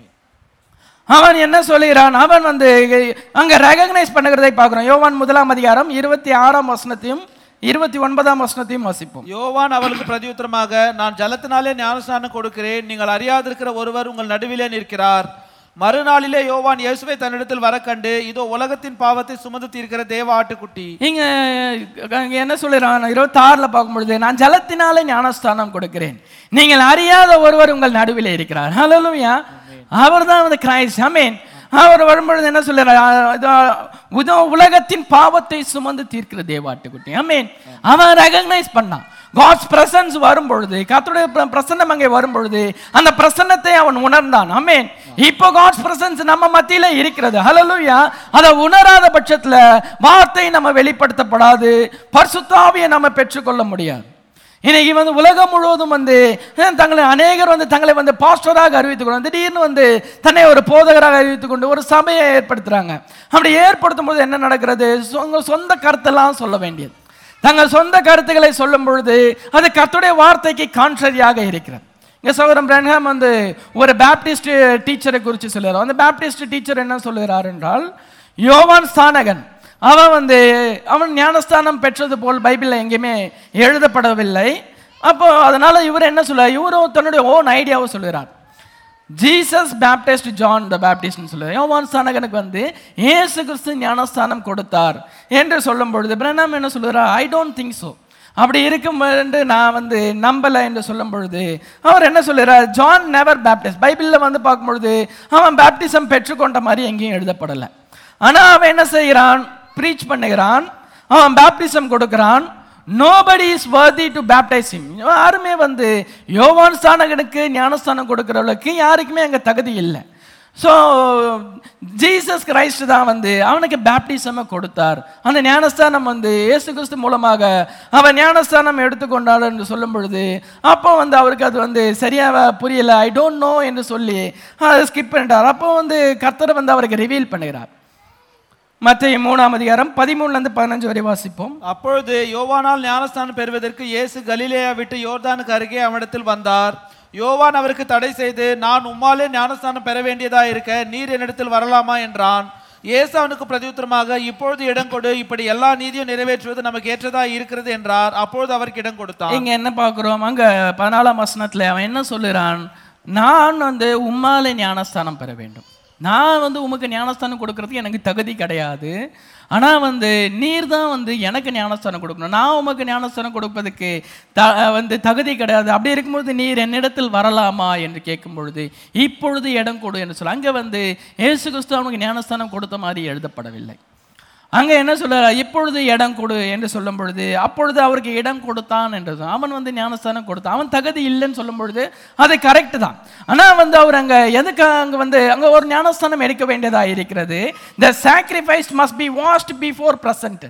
[SPEAKER 1] அவன் என்ன சொல்லுகிறான் அவன் வந்து அங்க ரெகக்னைஸ் பண்ணுகிறதை பார்க்கிறோம் யோவான் முதலாம் அதிகாரம் இருபத்தி ஆறாம் வசனத்தையும் இருபத்தி ஒன்பதாம் வசனத்தையும் வாசிப்போம்
[SPEAKER 2] யோவான் அவளுக்கு பிரதியுத்தரமாக நான் ஜலத்தினாலே ஞானஸ்நானம் கொடுக்கிறேன் நீங்கள் அறியாதிருக்கிற ஒருவர் உங்கள் நடுவிலே நிற்கிறார் மறுநாளிலே யோவான் இயேசுவை தன்னிடத்தில் வர கண்டு இதோ உலகத்தின் பாவத்தை சுமந்து தீர்க்கிற தேவ ஆட்டுக்குட்டி
[SPEAKER 1] இங்க இங்க என்ன சொல்லுறான் இருபத்தி ஆறுல பார்க்கும்பொழுது நான் ஜலத்தினாலே ஞானஸ்தானம் கொடுக்கிறேன் நீங்கள் அறியாத ஒருவர் உங்கள் நடுவில் இருக்கிறார் ஹalleluya அவர்தான் வந்து கிரைஸ்ட் ஆமென் அவர் வரும்பொழுது என்ன சொல்லுறார் இதோ உலகத்தின் பாவத்தை சுமந்து தீர்க்கிற தேவாட்டுக்குட்டி ஆமென் அவன் ரெகக்னைஸ் பண்ணான்
[SPEAKER 3] காட்ஸ் பிரசன்ஸ் வரும் பொழுது கர்த்தருடைய பிர- பிரசன்னம் அங்கே வரும் பொழுது அந்த பிரசன்னத்தை அவன் உணர்ந்தான் ஆமென் இப்போ காட்ஸ் பிரசன்ஸ் நம்ம மத்தியில இருக்கிறது ஹalleluya அதை உணராத பட்சத்துல வார்த்தை நம்ம வெளிப்படுத்தப்படாது பரிசுத்தாவியை நம்ம பெற்றுக்கொள்ள முடியாது இன்னைக்கு வந்து உலகம் முழுவதும் வந்து அஹ், தங்களை அநேகர் வந்து தங்களை வந்து பாஸ்டராக அறிவித்துக் கொண்டு திடீர்னு வந்து தன்னை ஒரு போதகராக அறிவித்துக் கொண்டு ஒரு சபையை ஏற்படுத்துறாங்க அப்படி ஏற்படுத்தும் போது என்ன நடக்கிறது சொந்த சொந்த கருத்தெல்லாம் சொல்ல வேண்டியது தங்கள் சொந்த கருத்துக்களை சொல்லும் பொழுது அது கர்த்தருடைய வார்த்தைக்கு கான்ட்ரரியாக இருக்கிறது இங்க சகோதரன் பிரன்ஹாம் வந்து ஒரு பேப்டிஸ்ட் டீச்சரை குறித்து சொல்லுறார் அந்த பேப்டிஸ்ட் டீச்சர் என்ன சொல்லுகிறார் என்றால் யோவான் ஸ்தானகன் அவன் வந்து அவன் ஞானஸ்தானம் பெற்றது போல் பைபிளில் எங்கேயுமே எழுதப்படவில்லை அப்போ அதனால இவர் என்ன சொல்ல இவரும் தன்னுடைய ஓன் ஐடியாவை சொல்லுகிறார் ஜீசஸ் பேப்டிஸ்ட் ஜான் த பேப்டிஸ்ட்னு சொல்லுவார் யோவான் ஸ்தானகனுக்கு வந்து இயேசு கிறிஸ்து ஞானஸ்தானம் கொடுத்தார் என்று சொல்லும் பொழுது பிரணாம் என்ன சொல்லுறார் ஐ டோன்ட் திங்க் ஸோ அப்படி இருக்கும் என்று நான் வந்து நம்பலை என்று சொல்லும் பொழுது அவர் என்ன சொல்லுறார் ஜான் நெவர் பேப்டிஸ்ட் பைபிளில் வந்து பார்க்கும் பொழுது அவன் பேப்டிசம் பெற்றுக்கொண்ட மாதிரி எங்கேயும் எழுதப்படலை ஆனால் அவன் என்ன செய்கிறான் ப்ரீச் பண்ணுகிறான் அவன் பேப்டிசம் கொடுக்கிறான் nobody is worthy to baptize him யாருமே வந்து யோவான் ஸ்தானகனுக்கு ஞானஸ்தானம் கொடுக்கிறவளுக்கு யாருக்குமே அங்கே தகுதி இல்லை ஸோ ஜீசஸ் கிரைஸ்ட் தான் வந்து அவனுக்கு பேப்டிசமை கொடுத்தார் அந்த ஞானஸ்தானம் வந்து இயேசு கிறிஸ்து மூலமாக அவன் ஞானஸ்தானம் எடுத்துக்கொண்டார் என்று சொல்லும் பொழுது அப்போ வந்து அவருக்கு அது வந்து சரியாக புரியல ஐ டோன்ட் நோ என்று சொல்லி அதை ஸ்கிப் பண்ணிட்டார் அப்போ வந்து கர்த்தர் வந்து அவருக்கு ரிவீல் பண்ணுகிறார் மத்திய மூணாம் அதிகாரம் பதிமூணுலேருந்து பதினஞ்சு வரை வாசிப்போம்
[SPEAKER 2] அப்பொழுது யோவானால் ஞானஸ்தானம் பெறுவதற்கு இயேசு கலிலேயா விட்டு யோர்தானுக்கு அருகே அவனிடத்தில் வந்தார் யோவான் அவருக்கு தடை செய்து நான் உம்மாலே ஞானஸ்தானம் பெற வேண்டியதா இருக்க நீர் என்னிடத்தில் வரலாமா என்றான் இயேசு அவனுக்கு பிரதியுத்தரமாக இப்பொழுது இடம் கொடு இப்படி எல்லா நீதியும் நிறைவேற்றுவது நமக்கு ஏற்றதா இருக்கிறது என்றார் அப்பொழுது அவருக்கு இடம் கொடுத்தான்
[SPEAKER 3] இங்க என்ன பார்க்குறோம் அங்க பதினாலாம் வசனத்துல அவன் என்ன சொல்லுறான் நான் வந்து உம்மாலே ஞானஸ்தானம் பெற வேண்டும் நான் வந்து உமக்கு ஞானஸ்தானம் கொடுக்கறதுக்கு எனக்கு தகுதி கிடையாது ஆனா வந்து நீர் தான் வந்து எனக்கு ஞானஸ்தானம் கொடுக்கணும் நான் உமக்கு ஞானஸ்தானம் கொடுப்பதற்கு த வந்து தகுதி கிடையாது அப்படி இருக்கும்போது நீர் என்னிடத்தில் வரலாமா என்று கேட்கும் பொழுது இப்பொழுது இடம் கொடு என்று சொல்ல அங்க வந்து இயேசு கிறிஸ்து அவனுக்கு ஞானஸ்தானம் கொடுத்த மாதிரி எழுதப்படவில்லை அங்க என்ன சொல்றாரு இப்பொழுது இடம் கொடு என்று சொல்லும் பொழுது அப்பொழுது அவருக்கு இடம் கொடுத்தான் என்றது அவன் வந்து ஞானஸ்தானம் கொடுத்தான் அவன் தகுதி இல்லைன்னு சொல்லும் பொழுது அது கரெக்ட் தான் ஆனா வந்து அவர் அங்க எதுக்கு அங்க வந்து அங்க ஒரு ஞானஸ்தானம் எடுக்க வேண்டியதா இருக்கிறது the sacrifice must be washed before present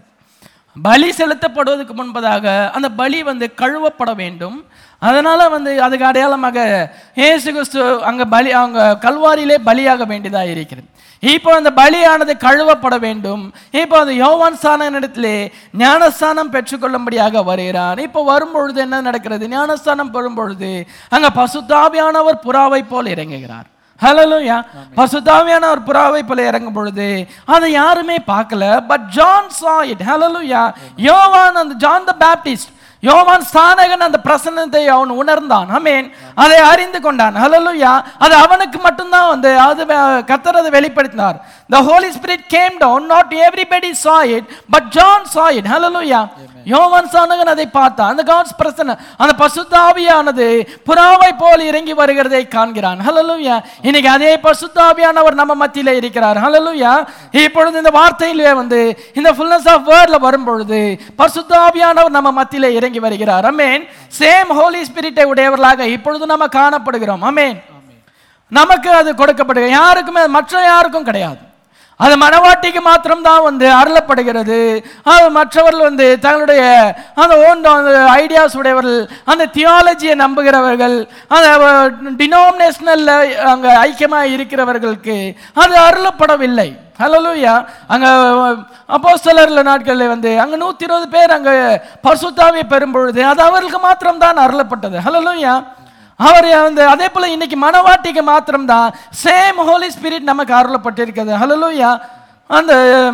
[SPEAKER 3] பலி செலுத்தப்படுவதற்கு முன்பதாக அந்த பலி வந்து கழுவப்பட வேண்டும் அதனால வந்து அதுக்கு அடையாளமாக இயேசு கிறிஸ்து அங்க பலி அவங்க கல்வாரியிலே பலியாக வேண்டியதா இருக்கிறது இப்போ அந்த பலியானது கழுவப்பட வேண்டும் இப்போ அந்த யோவான் ஸ்தானத்திலே ஞானஸ்தானம் பெற்றுக்கொள்ளும்படியாக வருகிறார் இப்போ வரும்பொழுது என்ன நடக்கிறது ஞானஸ்தானம் பெறும்பொழுது அங்க பசுத்தாவியானவர் புறாவை போல் இறங்குகிறார் ஹலோயா பசுதாவியான ஒரு புறாவை போல இறங்கும் பொழுது அதை யாருமே பார்க்கல பட் ஜான் சா இட் ஹலோயா யோவான் அந்த ஜான் த பேப்டிஸ்ட் யோவான் ஸ்தானகன் அந்த பிரசன்னத்தை அவன் உணர்ந்தான் அமேன் அதை அறிந்து கொண்டான் ஹலலுயா அது அவனுக்கு மட்டும்தான் வந்து அது வெ- கர்த்தர் அதை வெளிப்படுத்தினார் the holy spirit came down not everybody saw it but john saw it hallelujah யோவான் ஸ்தானகன் அதை பார்த்தான் அந்த காட்ஸ் பிரசன்ன அந்த பசுத்தாவியானது புறாவை போல் இறங்கி வருகிறதை காண்கிறான் ஹalleluya இன்னைக்கு அதே பசுத்தாவியானவர் நம்ம மத்தியில இருக்கிறார் ஹalleluya இப்பொழுது இந்த வார்த்தையிலே வந்து இந்த ஃபுல்னஸ் ஆஃப் வேர்ட்ல வரும் பொழுது பசுத்தாவியானவர் நம்ம மத்தியில இறங்கி வருகிறார் அமேன் சேம் ஹோலி ஸ்பிரிட்டை உடையவர்களாக இப்பொழுது நம்ம காணப்படுகிறோம் அமேன் நமக்கு அது கொடுக்கப்படுகிறது யாருக்குமே மற்ற யாருக்கும் கிடையாது அது மனவாட்டிக்கு மாத்திரம்தான் வந்து அருளப்படுகிறது அது மற்றவர்கள் வந்து தங்களுடைய அந்த ஓன் ஐடியாஸ் உடையவர்கள் அந்த தியாலஜியை நம்புகிறவர்கள் அந்த டினாமினேஷனல்ல அங்கே ஐக்கியமாக இருக்கிறவர்களுக்கு அது அருளப்படவில்லை ஹலலூயா அங்கே அப்போஸ்தலர்ல நாட்களில் வந்து அங்கே நூற்றி இருபது பேர் அங்கே பரிசுத்தாவியை பெறும் பொழுது அது அவர்களுக்கு மாத்திரம்தான் அருளப்பட்டது ஹலலூயா அவர் வந்து அதே போல இன்னைக்கு மனவாட்டிக்கு மாத்திரம்தான் சேம் ஹோலி ஸ்பிரிட் நமக்கு அருளப்பட்டிருக்கிறது ஹலலூயா அந்த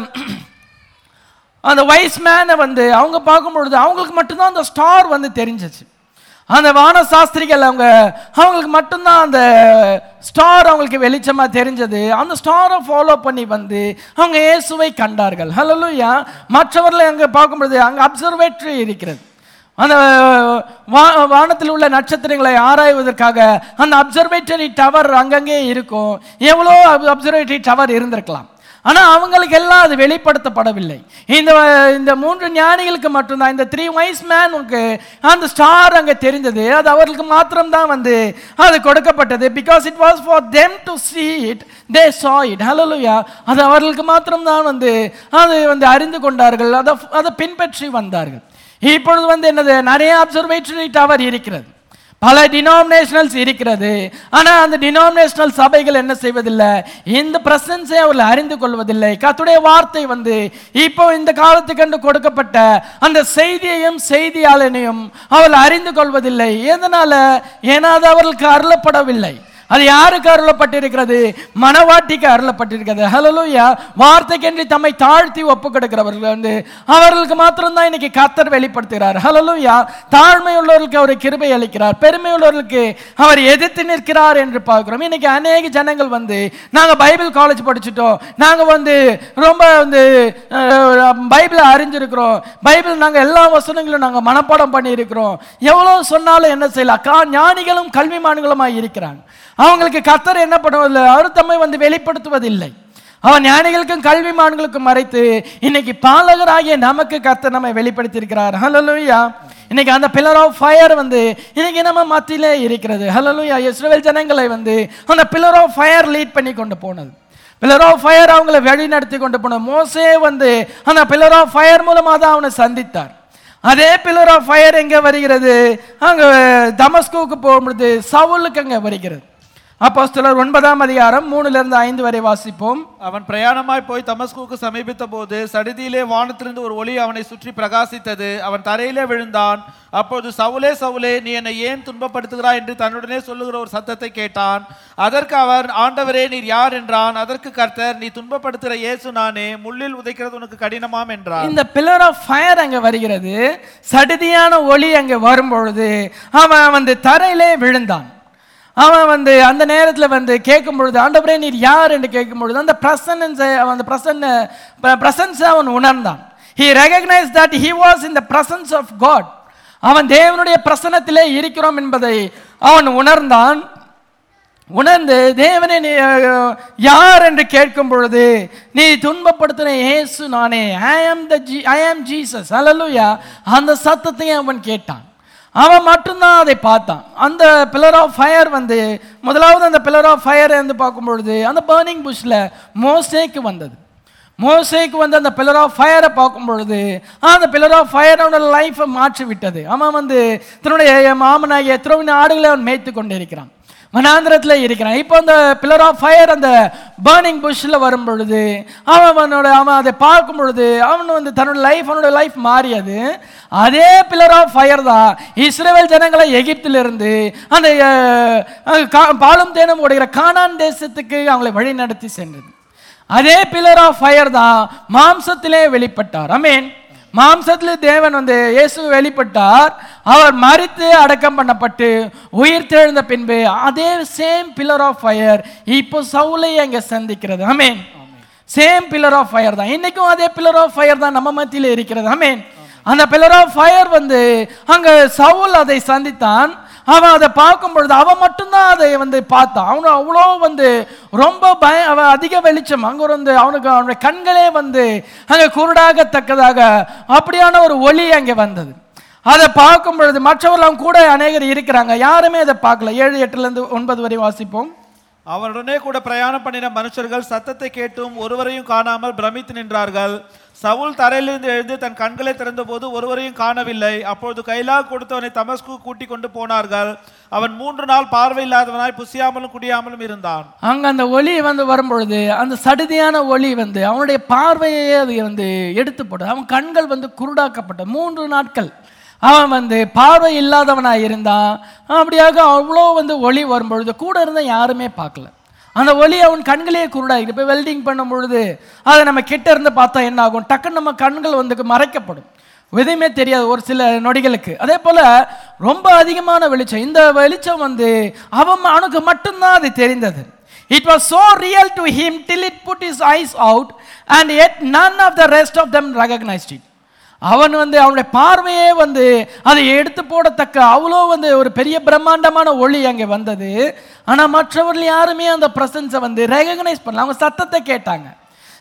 [SPEAKER 3] அந்த வைஸ் மேனை வந்து அவங்க பார்க்கும் பொழுது அவங்களுக்கு மட்டும்தான் அந்த ஸ்டார் வந்து தெரிஞ்சிச்சு அந்த வான சாஸ்திரிகள் அவங்க அவங்களுக்கு மட்டும்தான் அந்த ஸ்டார் அவங்களுக்கு வெளிச்சமா தெரிஞ்சது அந்த ஸ்டாரை ஃபாலோ பண்ணி வந்து அவங்க இயேசுவை கண்டார்கள் ஹலலூயா மற்றவர்களை அங்கே பார்க்கும் பொழுது அங்கே அப்சர்வேட்டரி இருக்கிறது அந்த வா வானத்தில் உள்ள நட்சத்திரங்களை ஆராய்வதற்காக அந்த அப்சர்வேட்டரி டவர் அங்கங்கே இருக்கும் எவ்வளோ அப்சர்வேட்டரி டவர் இருந்திருக்கலாம் ஆனா அவங்களுக்கு எல்லாம் அது வெளிப்படுத்தப்படவில்லை இந்த இந்த மூன்று ஞானிகளுக்கு மட்டும்தான் இந்த த்ரீ வைஸ் மேனுக்கு அந்த ஸ்டார் அங்க தெரிந்தது அது அவர்களுக்கு மாத்திரம்தான் வந்து அது கொடுக்கப்பட்டது because it was for them to see it they saw it ஹalleluya அது அவர்களுக்கு மாத்திரம்தான் வந்து அது வந்து அறிந்து கொண்டார்கள் அதை அதை பின்பற்றி வந்தார்கள் இப்பொழுது வந்து என்னது நிறைய அப்சர்வேட்டரி டவர் இருக்கிறது பல டினாமினேஷனல்ஸ் இருக்கிறது ஆனா அந்த டினாமினேஷனல் சபைகள் என்ன செய்வதில்லை இந்த பிரசன்ஸை அவர்கள் அறிந்து கொள்வதில்லை கத்துடைய வார்த்தை வந்து இப்போ இந்த காலத்துக்கென்று கொடுக்கப்பட்ட அந்த செய்தியையும் செய்தியாளனையும் அவர்கள் அறிந்து கொள்வதில்லை எதனால ஏன்னா அது அவர்களுக்கு அருளப்படவில்லை அது யாருக்கு அருளப்பட்டிருக்கிறது மனவாட்டிக்கு அருளப்பட்டிருக்கிறது ஹலலூயா வார்த்தைக்கென்று தம்மை தாழ்த்தி ஒப்பு கொடுக்கிறவர்கள் வந்து அவர்களுக்கு மாத்திரம்தான் இன்னைக்கு கத்தர் வெளிப்படுத்துகிறார் ஹலலூயா தாழ்மை உள்ளவர்களுக்கு அவர் கிருபை அளிக்கிறார் பெருமை உள்ளவர்களுக்கு அவர் எதிர்த்து நிற்கிறார் என்று பார்க்கிறோம் இன்னைக்கு அநேக ஜனங்கள் வந்து நாங்க பைபிள் காலேஜ் படிச்சுட்டோம் நாங்க வந்து ரொம்ப வந்து அஹ், பைபிளை அறிஞ்சிருக்கிறோம் பைபிள் நாங்க எல்லா வசனங்களும் நாங்க மனப்பாடம் பண்ணியிருக்கிறோம் எவ்வளவு சொன்னாலும் என்ன செய்யலாம் கா ஞானிகளும் கல்விமான்களுமாய் இருக்கிறாங்க அவங்களுக்கு கத்தர் என்ன பண்ணுவதில்லை அவர் தம்மை வந்து வெளிப்படுத்துவதில்லை அவன் ஞானிகளுக்கும் கல்விமான்களுக்கும் மறைத்து இன்னைக்கு பாலகராகிய நமக்கு கர்த்தர் நம்மை வெளிப்படுத்தியிருக்கிறார் ஹலலுயா இன்னைக்கு அந்த பில்லர் ஆஃப் ஃபயர் வந்து இன்னைக்கு நம்ம மத்தியிலே இருக்கிறது ஹலலுயா இஸ்ரவேல் ஜனங்களை வந்து அந்த பில்லர் ஆஃப் ஃபயர் லீட் பண்ணி கொண்டு போனது பில்லர் ஆஃப் ஃபயர் அவங்களை வழி நடத்தி கொண்டு போனது மோசே வந்து அந்த பில்லர் ஆஃப் ஃபயர் மூலமாக தான் அவனை சந்தித்தார் அதே பில்லர் ஆஃப் ஃபயர் எங்க வருகிறது அங்க தமஸ்குவுக்கு போகும்பொழுது சவுலுக்கு அங்க வருகிறது அப்போஸ்தலர் ஒன்பதாம் அதிகாரம் மூணுல இருந்து ஐந்து வரை வாசிப்போம்
[SPEAKER 2] அவன் பிரயாணமாய் போய் தமஸ்குவுக்கு சமீபித்த போது சடிதியிலே வானத்திலிருந்து ஒரு ஒளி அவனை சுற்றி பிரகாசித்தது அவன் தரையிலே விழுந்தான் அப்போது சவுலே சவுலே நீ என்னை ஏன் துன்பப்படுத்துகிறாய் என்று தன்னுடனே சொல்லுகிற ஒரு சத்தத்தை கேட்டான் அதற்கு அவர் ஆண்டவரே நீர் யார் என்றான் அதற்கு கர்த்தர் நீ துன்பப்படுத்துகிற இயேசு நானே முள்ளில் உதைக்கிறது உனக்கு கடினமாம் என்றார்
[SPEAKER 3] இந்த பில்லர் ஆஃப் ஃபயர் அங்க வருகிறது சடிதியான ஒளி அங்க வரும்பொழுது அவன் வந்து தரையிலே விழுந்தான் அவன் வந்து அந்த நேரத்துல வந்து கேட்கும் பொழுது ஆண்டவரே நீர் யார் என்று கேட்கும் பொழுது அந்த பிரசன்னன்ஸை அவன் அந்த பிரசன்ன பிரசன்ஸை அவன் உணர்ந்தான் he recognized that he was in the presence of god அவன் தேவனுடைய பிரசன்னத்திலே இருக்கிறோம் என்பதை அவன் உணர்ந்தான் உணர்ந்து தேவனே நீ அஹ், யார் என்று கேட்கும் பொழுது நீ துன்பப்படுத்தின இயேசு நானே ஐ ஆம் த ஜி ஐ ஆம் ஜீசஸ் அல்லலுயா அந்த சத்தத்தையும் அவன் கேட்டான் அவன் மட்டும்தான் அதை பார்த்தான் அந்த பில்லர் ஆஃப் ஃபயர் வந்து முதலாவது அந்த பில்லர் ஆஃப் ஃபயர் வந்து பார்க்கும் பொழுது அந்த பேர்னிங் புஷ்ல மோசேக்கு வந்தது மோசேக்கு வந்து அந்த பில்லர் ஆஃப் ஃபயரை பார்க்கும் பொழுது அந்த பில்லர் ஆஃப் ஃபயர் அவனோட லைஃப்பை மாற்றி விட்டது அவன் வந்து தன்னுடைய மாமனாகிய எத்தனை ஆடுகளை அவன் மேய்த்து கொண்டிருக்கிறான் வனாந்திரத்தில் இருக்கிறான் இப்போ அந்த பில்லர் ஆஃப் ஃபயர் அந்த பேர்னிங் புஷ்ல வரும் பொழுது அவன் அவனோட அவன் அதை பார்க்கும் பொழுது அவன் வந்து தன்னோட லைஃப் அவனோட லைஃப் மாறியது அதே பில்லர் ஆஃப் ஃபயர் தான் இஸ்ரேல் ஜனங்களை எகிப்திலிருந்து அந்த அஹ், அஹ், கா- பாலும் தேனும் ஓடுகிற கானான் தேசத்துக்கு அவங்களை வழி நடத்தி சென்றது அதே பில்லர் ஆஃப் ஃபயர் தான் மாம்சத்திலே வெளிப்பட்டார் அமீன் மாம்சத்திலே தேவன் வந்து இயேசு வெளிப்பட்டார் அவர் மரித்து அடக்கம் பண்ணப்பட்டு உயிர் தெழுந்த பின்பு அதே சேம் பில்லர் ஆஃப் ஃபயர் இப்போ சவுலை அங்க சந்திக்கிறது அமீன் சேம் பில்லர் ஆஃப் ஃபயர் தான் இன்னைக்கும் அதே பில்லர் ஆஃப் ஃபயர் தான் நம்ம மத்தியில இருக்கிறது அமீன் அந்த பில்லர் ஆஃப் ஃபயர் வந்து அங்க சவுல் அதை சந்தித்தான் அவன் அதை பார்க்கும் பொழுது அவன் மட்டும்தான் அதை வந்து பார்த்தான் அவனு அவ்வளோ வந்து ரொம்ப பய அவன் அதிக வெளிச்சம் அங்கே வந்து அவனுக்கு அவனுடைய கண்களே வந்து அங்கே குருடாகத்தக்கதாக அப்படியான ஒரு ஒளி அங்கே வந்தது அதை பார்க்கும் பொழுது மற்றவர்கள் கூட அநேகர் இருக்கிறாங்க யாருமே அதை பார்க்கல ஏழு எட்டுலேருந்து ஒன்பது வரை வாசிப்போம்
[SPEAKER 2] அவனுடனே கூட பிரயாணம் பண்ணின மனுஷர்கள் சத்தத்தை கேட்டும் ஒருவரையும் காணாமல் பிரமித்து நின்றார்கள் சவுல் தரையிலிருந்து எழுந்து தன் கண்களை திறந்தபோது ஒருவரையும் காணவில்லை அப்பொழுது கைலா கொடுத்தவனை தமஸ்கு கூட்டி கொண்டு போனார்கள் அவன் மூன்று நாள் பார்வை இல்லாதவனாய் புசியாமலும் குடியாமலும் இருந்தான்
[SPEAKER 3] அங்க அந்த ஒளி வந்து வரும்பொழுது அந்த சடுதியான ஒளி வந்து அவனுடைய பார்வையே அது வந்து எடுத்து போட்டது அவன் கண்கள் வந்து குருடாக்கப்பட்ட மூன்று நாட்கள் அவன் வந்து பார்வை இல்லாதவனா இருந்தான் அப்படியாக அவ்வளோ வந்து ஒளி வரும்பொழுது கூட இருந்த யாருமே பார்க்கல அந்த ஒளி அவன் கண்களே குருடாகிட்டு இப்போ வெல்டிங் பண்ணும் பொழுது அதை நம்ம கிட்ட இருந்து பார்த்தா என்ன ஆகும் டக்குன்னு நம்ம கண்கள் வந்து மறைக்கப்படும் எதுவுமே தெரியாது ஒரு சில நொடிகளுக்கு அதே போல ரொம்ப அதிகமான வெளிச்சம் இந்த வெளிச்சம் வந்து அவன் அவனுக்கு மட்டும்தான் அது தெரிந்தது it was so real to him till it put his eyes out and yet none of the rest of them recognized it அவன் வந்து அவனுடைய பார்வையே வந்து அதை எடுத்து போடத்தக்க அவ்வளோ வந்து ஒரு பெரிய பிரம்மாண்டமான ஒளி அங்கே வந்தது ஆனால் மற்றவர்கள் யாருமே அந்த பிரசன்ஸை வந்து ரெகக்னைஸ் பண்ணல அவங்க சத்தத்தை கேட்டாங்க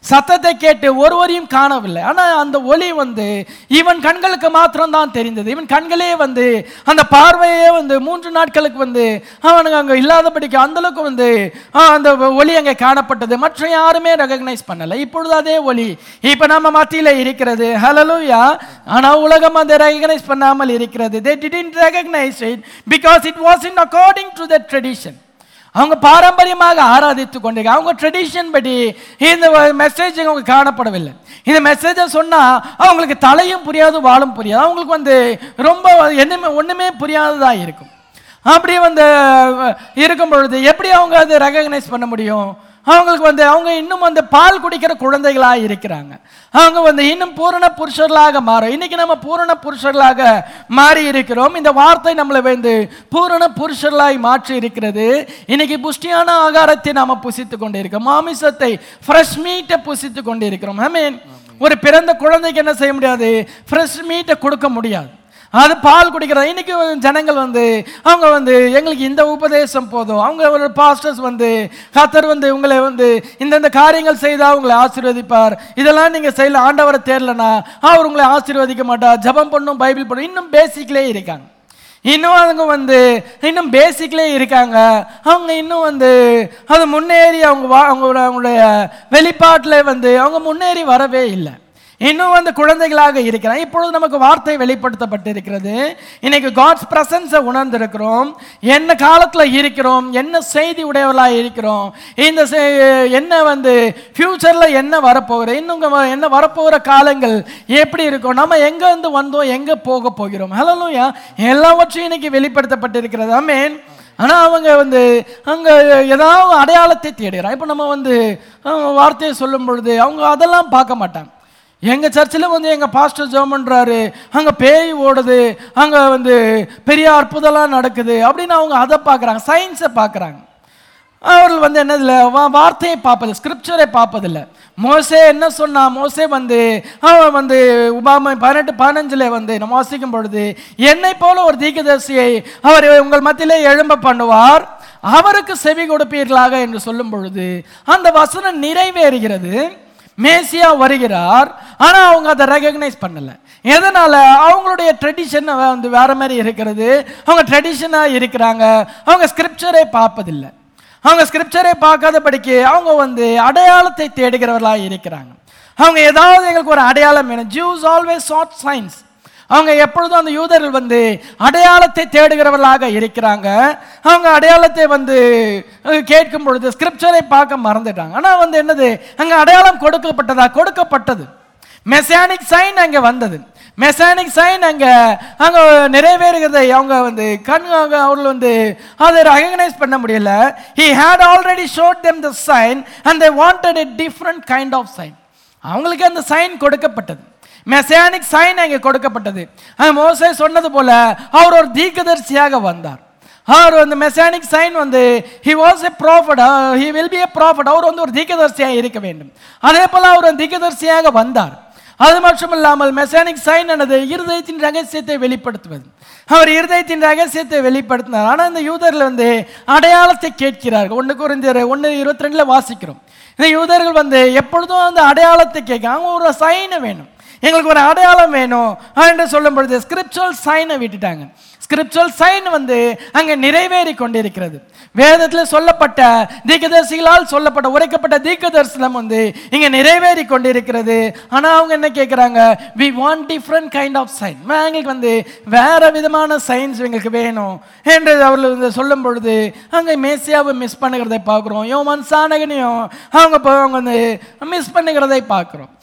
[SPEAKER 3] சத்தத்தை கேட்டு ஒருவரையும் காணவில்லை ஆனா அந்த ஒளி வந்து இவன் கண்களுக்கு மாத்திரம்தான் தெரிந்தது இவன் கண்களே வந்து அந்த பார்வையே வந்து மூன்று நாட்களுக்கு வந்து அவனுக்கு அங்க இல்லாதபடிக்கு அந்த அளவுக்கு வந்து ஆ, அந்த ஒளி அங்கே காணப்பட்டது மற்ற யாருமே ரெகக்னைஸ் பண்ணல இப்பொழுது அதே ஒளி இப்ப நம்ம மத்தியில இருக்கிறது ஹலலூயா ஆனா உலகம் அதை ரெகக்னைஸ் பண்ணாமல் இருக்கிறது they didn't recognize it because it wasn't according to the tradition அவங்க பாரம்பரியமாக ஆராதித்து கொண்டிருக்க அவங்க ட்ரெடிஷன் படி இந்த மெசேஜ் அவங்க காணப்படவில்லை இந்த மெசேஜை சொன்னா அவங்களுக்கு தலையும் புரியாது வாழும் புரியாது அவங்களுக்கு வந்து ரொம்ப என்னமே ஒண்ணுமே புரியாததா இருக்கும் அப்படி வந்து அஹ், இருக்கும் பொழுது எப்படி அவங்க அதை ரெகக்னைஸ் பண்ண முடியும் அவங்களுக்கு வந்து அவங்க இன்னும் வந்து பால் குடிக்கிற குழந்தைகளா இருக்கிறாங்க அவங்க வந்து இன்னும் பூரண புருஷர்களாக மாறும் இன்னைக்கு நம்ம பூரண புருஷர்களாக மாறி இருக்கிறோம் இந்த வார்த்தை நம்மளை வந்து பூரண புருஷர்களாய் மாற்றி இருக்கிறது இன்னைக்கு புஷ்டியான ஆகாரத்தை நாம புசித்து கொண்டிருக்கோம் மாமிசத்தை ஃப்ரெஷ் மீட்டை புசித்து கொண்டிருக்கிறோம் ஐ மீன் ஒரு பிறந்த குழந்தைக்கு என்ன செய்ய முடியாது ஃப்ரெஷ் மீட்டை கொடுக்க முடியாது அது பால் குடிக்கிறது இன்னைக்கு ஜனங்கள் வந்து அவங்க வந்து எங்களுக்கு இந்த உபதேசம் போதும் அவங்க ஒரு பாஸ்டர்ஸ் வந்து கத்தர் வந்து உங்களை வந்து இந்தந்த காரியங்கள் செய்தால் உங்களை ஆசீர்வதிப்பார் இதெல்லாம் நீங்கள் செய்யல ஆண்டவரை தேரலனா அவர் உங்களை ஆசீர்வதிக்க மாட்டார் ஜெபம் பண்ணும் பைபிள் பண்ணும் இன்னும் பேசிக்லே இருக்காங்க இன்னும் அவங்க வந்து இன்னும் பேசிக்லே இருக்காங்க அவங்க இன்னும் வந்து அது முன்னேறி அவங்க வா அவங்களோட அவங்களுடைய வெளிப்பாட்டில் வந்து அவங்க முன்னேறி வரவே இல்லை இன்னும் வந்து குழந்தைகளாக இருக்கிறான் இப்பொழுது நமக்கு வார்த்தை வெளிப்படுத்தப்பட்டிருக்கிறது இன்னைக்கு காட்ஸ் பிரசன்ஸை உணர்ந்திருக்கிறோம் என்ன காலத்துல இருக்கிறோம் என்ன செய்தி உடையவர்களாக இருக்கிறோம் இந்த செ- என்ன வந்து ஃபியூச்சர்ல என்ன வரப்போகிற இன்னும் இங்க வ- என்ன வரப்போகிற காலங்கள் எப்படி இருக்கும் நம்ம எங்க இருந்து வந்தோம் எங்க போக போகிறோம் ஹலோயா எல்லாவற்றையும் இன்னைக்கு வெளிப்படுத்தப்பட்டிருக்கிறது ஆமென் ஆனா அவங்க வந்து அங்க ஏதாவது அடையாளத்தை தேடுகிறான் இப்போ நம்ம வந்து அஹ், வார்த்தையை சொல்லும் பொழுது அவங்க அதெல்லாம் பார்க்க மாட்டாங்க எங்க சர்ச்சில் வந்து எங்க பாஸ்டர் ஜெபம் பண்றாரு அங்க பேய் ஓடுது அங்க வந்து பெரிய அற்புதம்லாம் நடக்குது அப்படின்னு அவங்க அதை பார்க்கறாங்க சயின்ஸை பார்க்கறாங்க அவர்கள் வந்து என்னதில்ல வா- வார்த்தையை பார்ப்பது ஸ்கிரிப்சரை பார்ப்பதில்ல மோசே என்ன சொன்னா மோசே வந்து அவன் வந்து உபாமை பதினெட்டு பதினஞ்சுல வந்து நம்ம வாசிக்கும் பொழுது என்னை போல ஒரு தீர்க்கதரிசியை அவர் உங்கள் மத்தியிலே எழும்ப பண்ணுவார் அவருக்கு செவி கொடுப்பீர்களாக என்று சொல்லும் பொழுது அந்த வசனம் நிறைவேறுகிறது மேசியா வருகிறார் ஆனா அவங்க அதை ரெகக்னைஸ் பண்ணல எதனால அவங்களுடைய ட்ரெடிஷன் வந்து வேற மாதிரி இருக்கிறது அவங்க ட்ரெடிஷனா இருக்கிறாங்க அவங்க ஸ்கிரிப்சரை பார்ப்பதில்லை அவங்க ஸ்கிரிப்சரை பார்க்காதபடிக்கு அவங்க வந்து அடையாளத்தை தேடுகிறவர்களாக இருக்கிறாங்க அவங்க ஏதாவது எங்களுக்கு ஒரு அடையாளம் வேணும் ஜூஸ் ஆல்வேஸ் ஷார்ட் சயின்ஸ் அவங்க எப்பொழுதும் அந்த யூதர்கள் வந்து அடையாளத்தை தேடுகிறவர்களாக இருக்கிறாங்க அவங்க அடையாளத்தை வந்து அஹ், கேட்கும் பொழுது ஸ்கிரிப்சரை பார்க்க மறந்துட்டாங்க ஆனா வந்து என்னது அங்க அடையாளம் கொடுக்கப்பட்டதா கொடுக்கப்பட்டது மெசானிக் சைன் அங்க வந்தது மெசானிக் சைன் அங்க அங்க நிறைவேறுகிறதை அவங்க வந்து கண் அவங்க அவர்கள் வந்து அதை ரெகக்னைஸ் பண்ண முடியல he had already showed them the sign and they wanted a different kind of sign அவங்களுக்கு அந்த சைன் கொடுக்கப்பட்டது மெசானிக் சைன் அங்கே கொடுக்கப்பட்டது அங்க மோசே சொன்னது போல அவர் ஒரு தீர்க்கதரிசியாக வந்தார் அவர் வந்து மெசானிக் சைன் வந்து he was a prophet he will be a prophet அவர் வந்து ஒரு தீர்க்கதரிசியாக இருக்க வேண்டும் அதே போல அவர் ஒரு தீர்க்கதரிசியாக வந்தார் அது மட்டும் இல்லாமல் மெசானிக் சைன் எனது இருதயத்தின் ரகசியத்தை வெளிப்படுத்துவது அவர் இருதயத்தின் ரகசியத்தை வெளிப்படுத்தினார் ஆனால் இந்த யூதர்கள் வந்து அடையாளத்தை கேட்கிறார்கள் ஒன்று குறிஞ்சர் ஒன்று இருபத்தி ரெண்டுல வாசிக்கிறோம் இந்த யூதர்கள் வந்து எப்பொழுதும் அந்த அடையாளத்தை கேட்க அவங்க ஒரு சைனை வேணும் எங்களுக்கு ஒரு அடையாளம் வேணும் என்று சொல்லும் பொழுது ஸ்கிரிப்சுவல் சைனை விட்டுட்டாங்க ஸ்கிரிப்சுவல் சைன் வந்து அங்கே நிறைவேறி கொண்டிருக்கிறது வேதத்தில் சொல்லப்பட்ட தீர்க்கதரிசிகளால் சொல்லப்பட்ட உரைக்கப்பட்ட தீர்க்கதரிசனம் வந்து இங்கே நிறைவேறி கொண்டிருக்கிறது ஆனால் அவங்க என்ன கேட்குறாங்க we want different kind of sign எங்களுக்கு வந்து வேற விதமான சயின்ஸ் எங்களுக்கு வேணும் என்று அவர்கள் வந்து சொல்லும் பொழுது அங்கே மேசியாவை மிஸ் பண்ணுகிறதை பார்க்குறோம் யோமன் சானகனையும் அவங்க இப்போ அவங்க வந்து மிஸ் பண்ணுகிறதை பார்க்குறோம்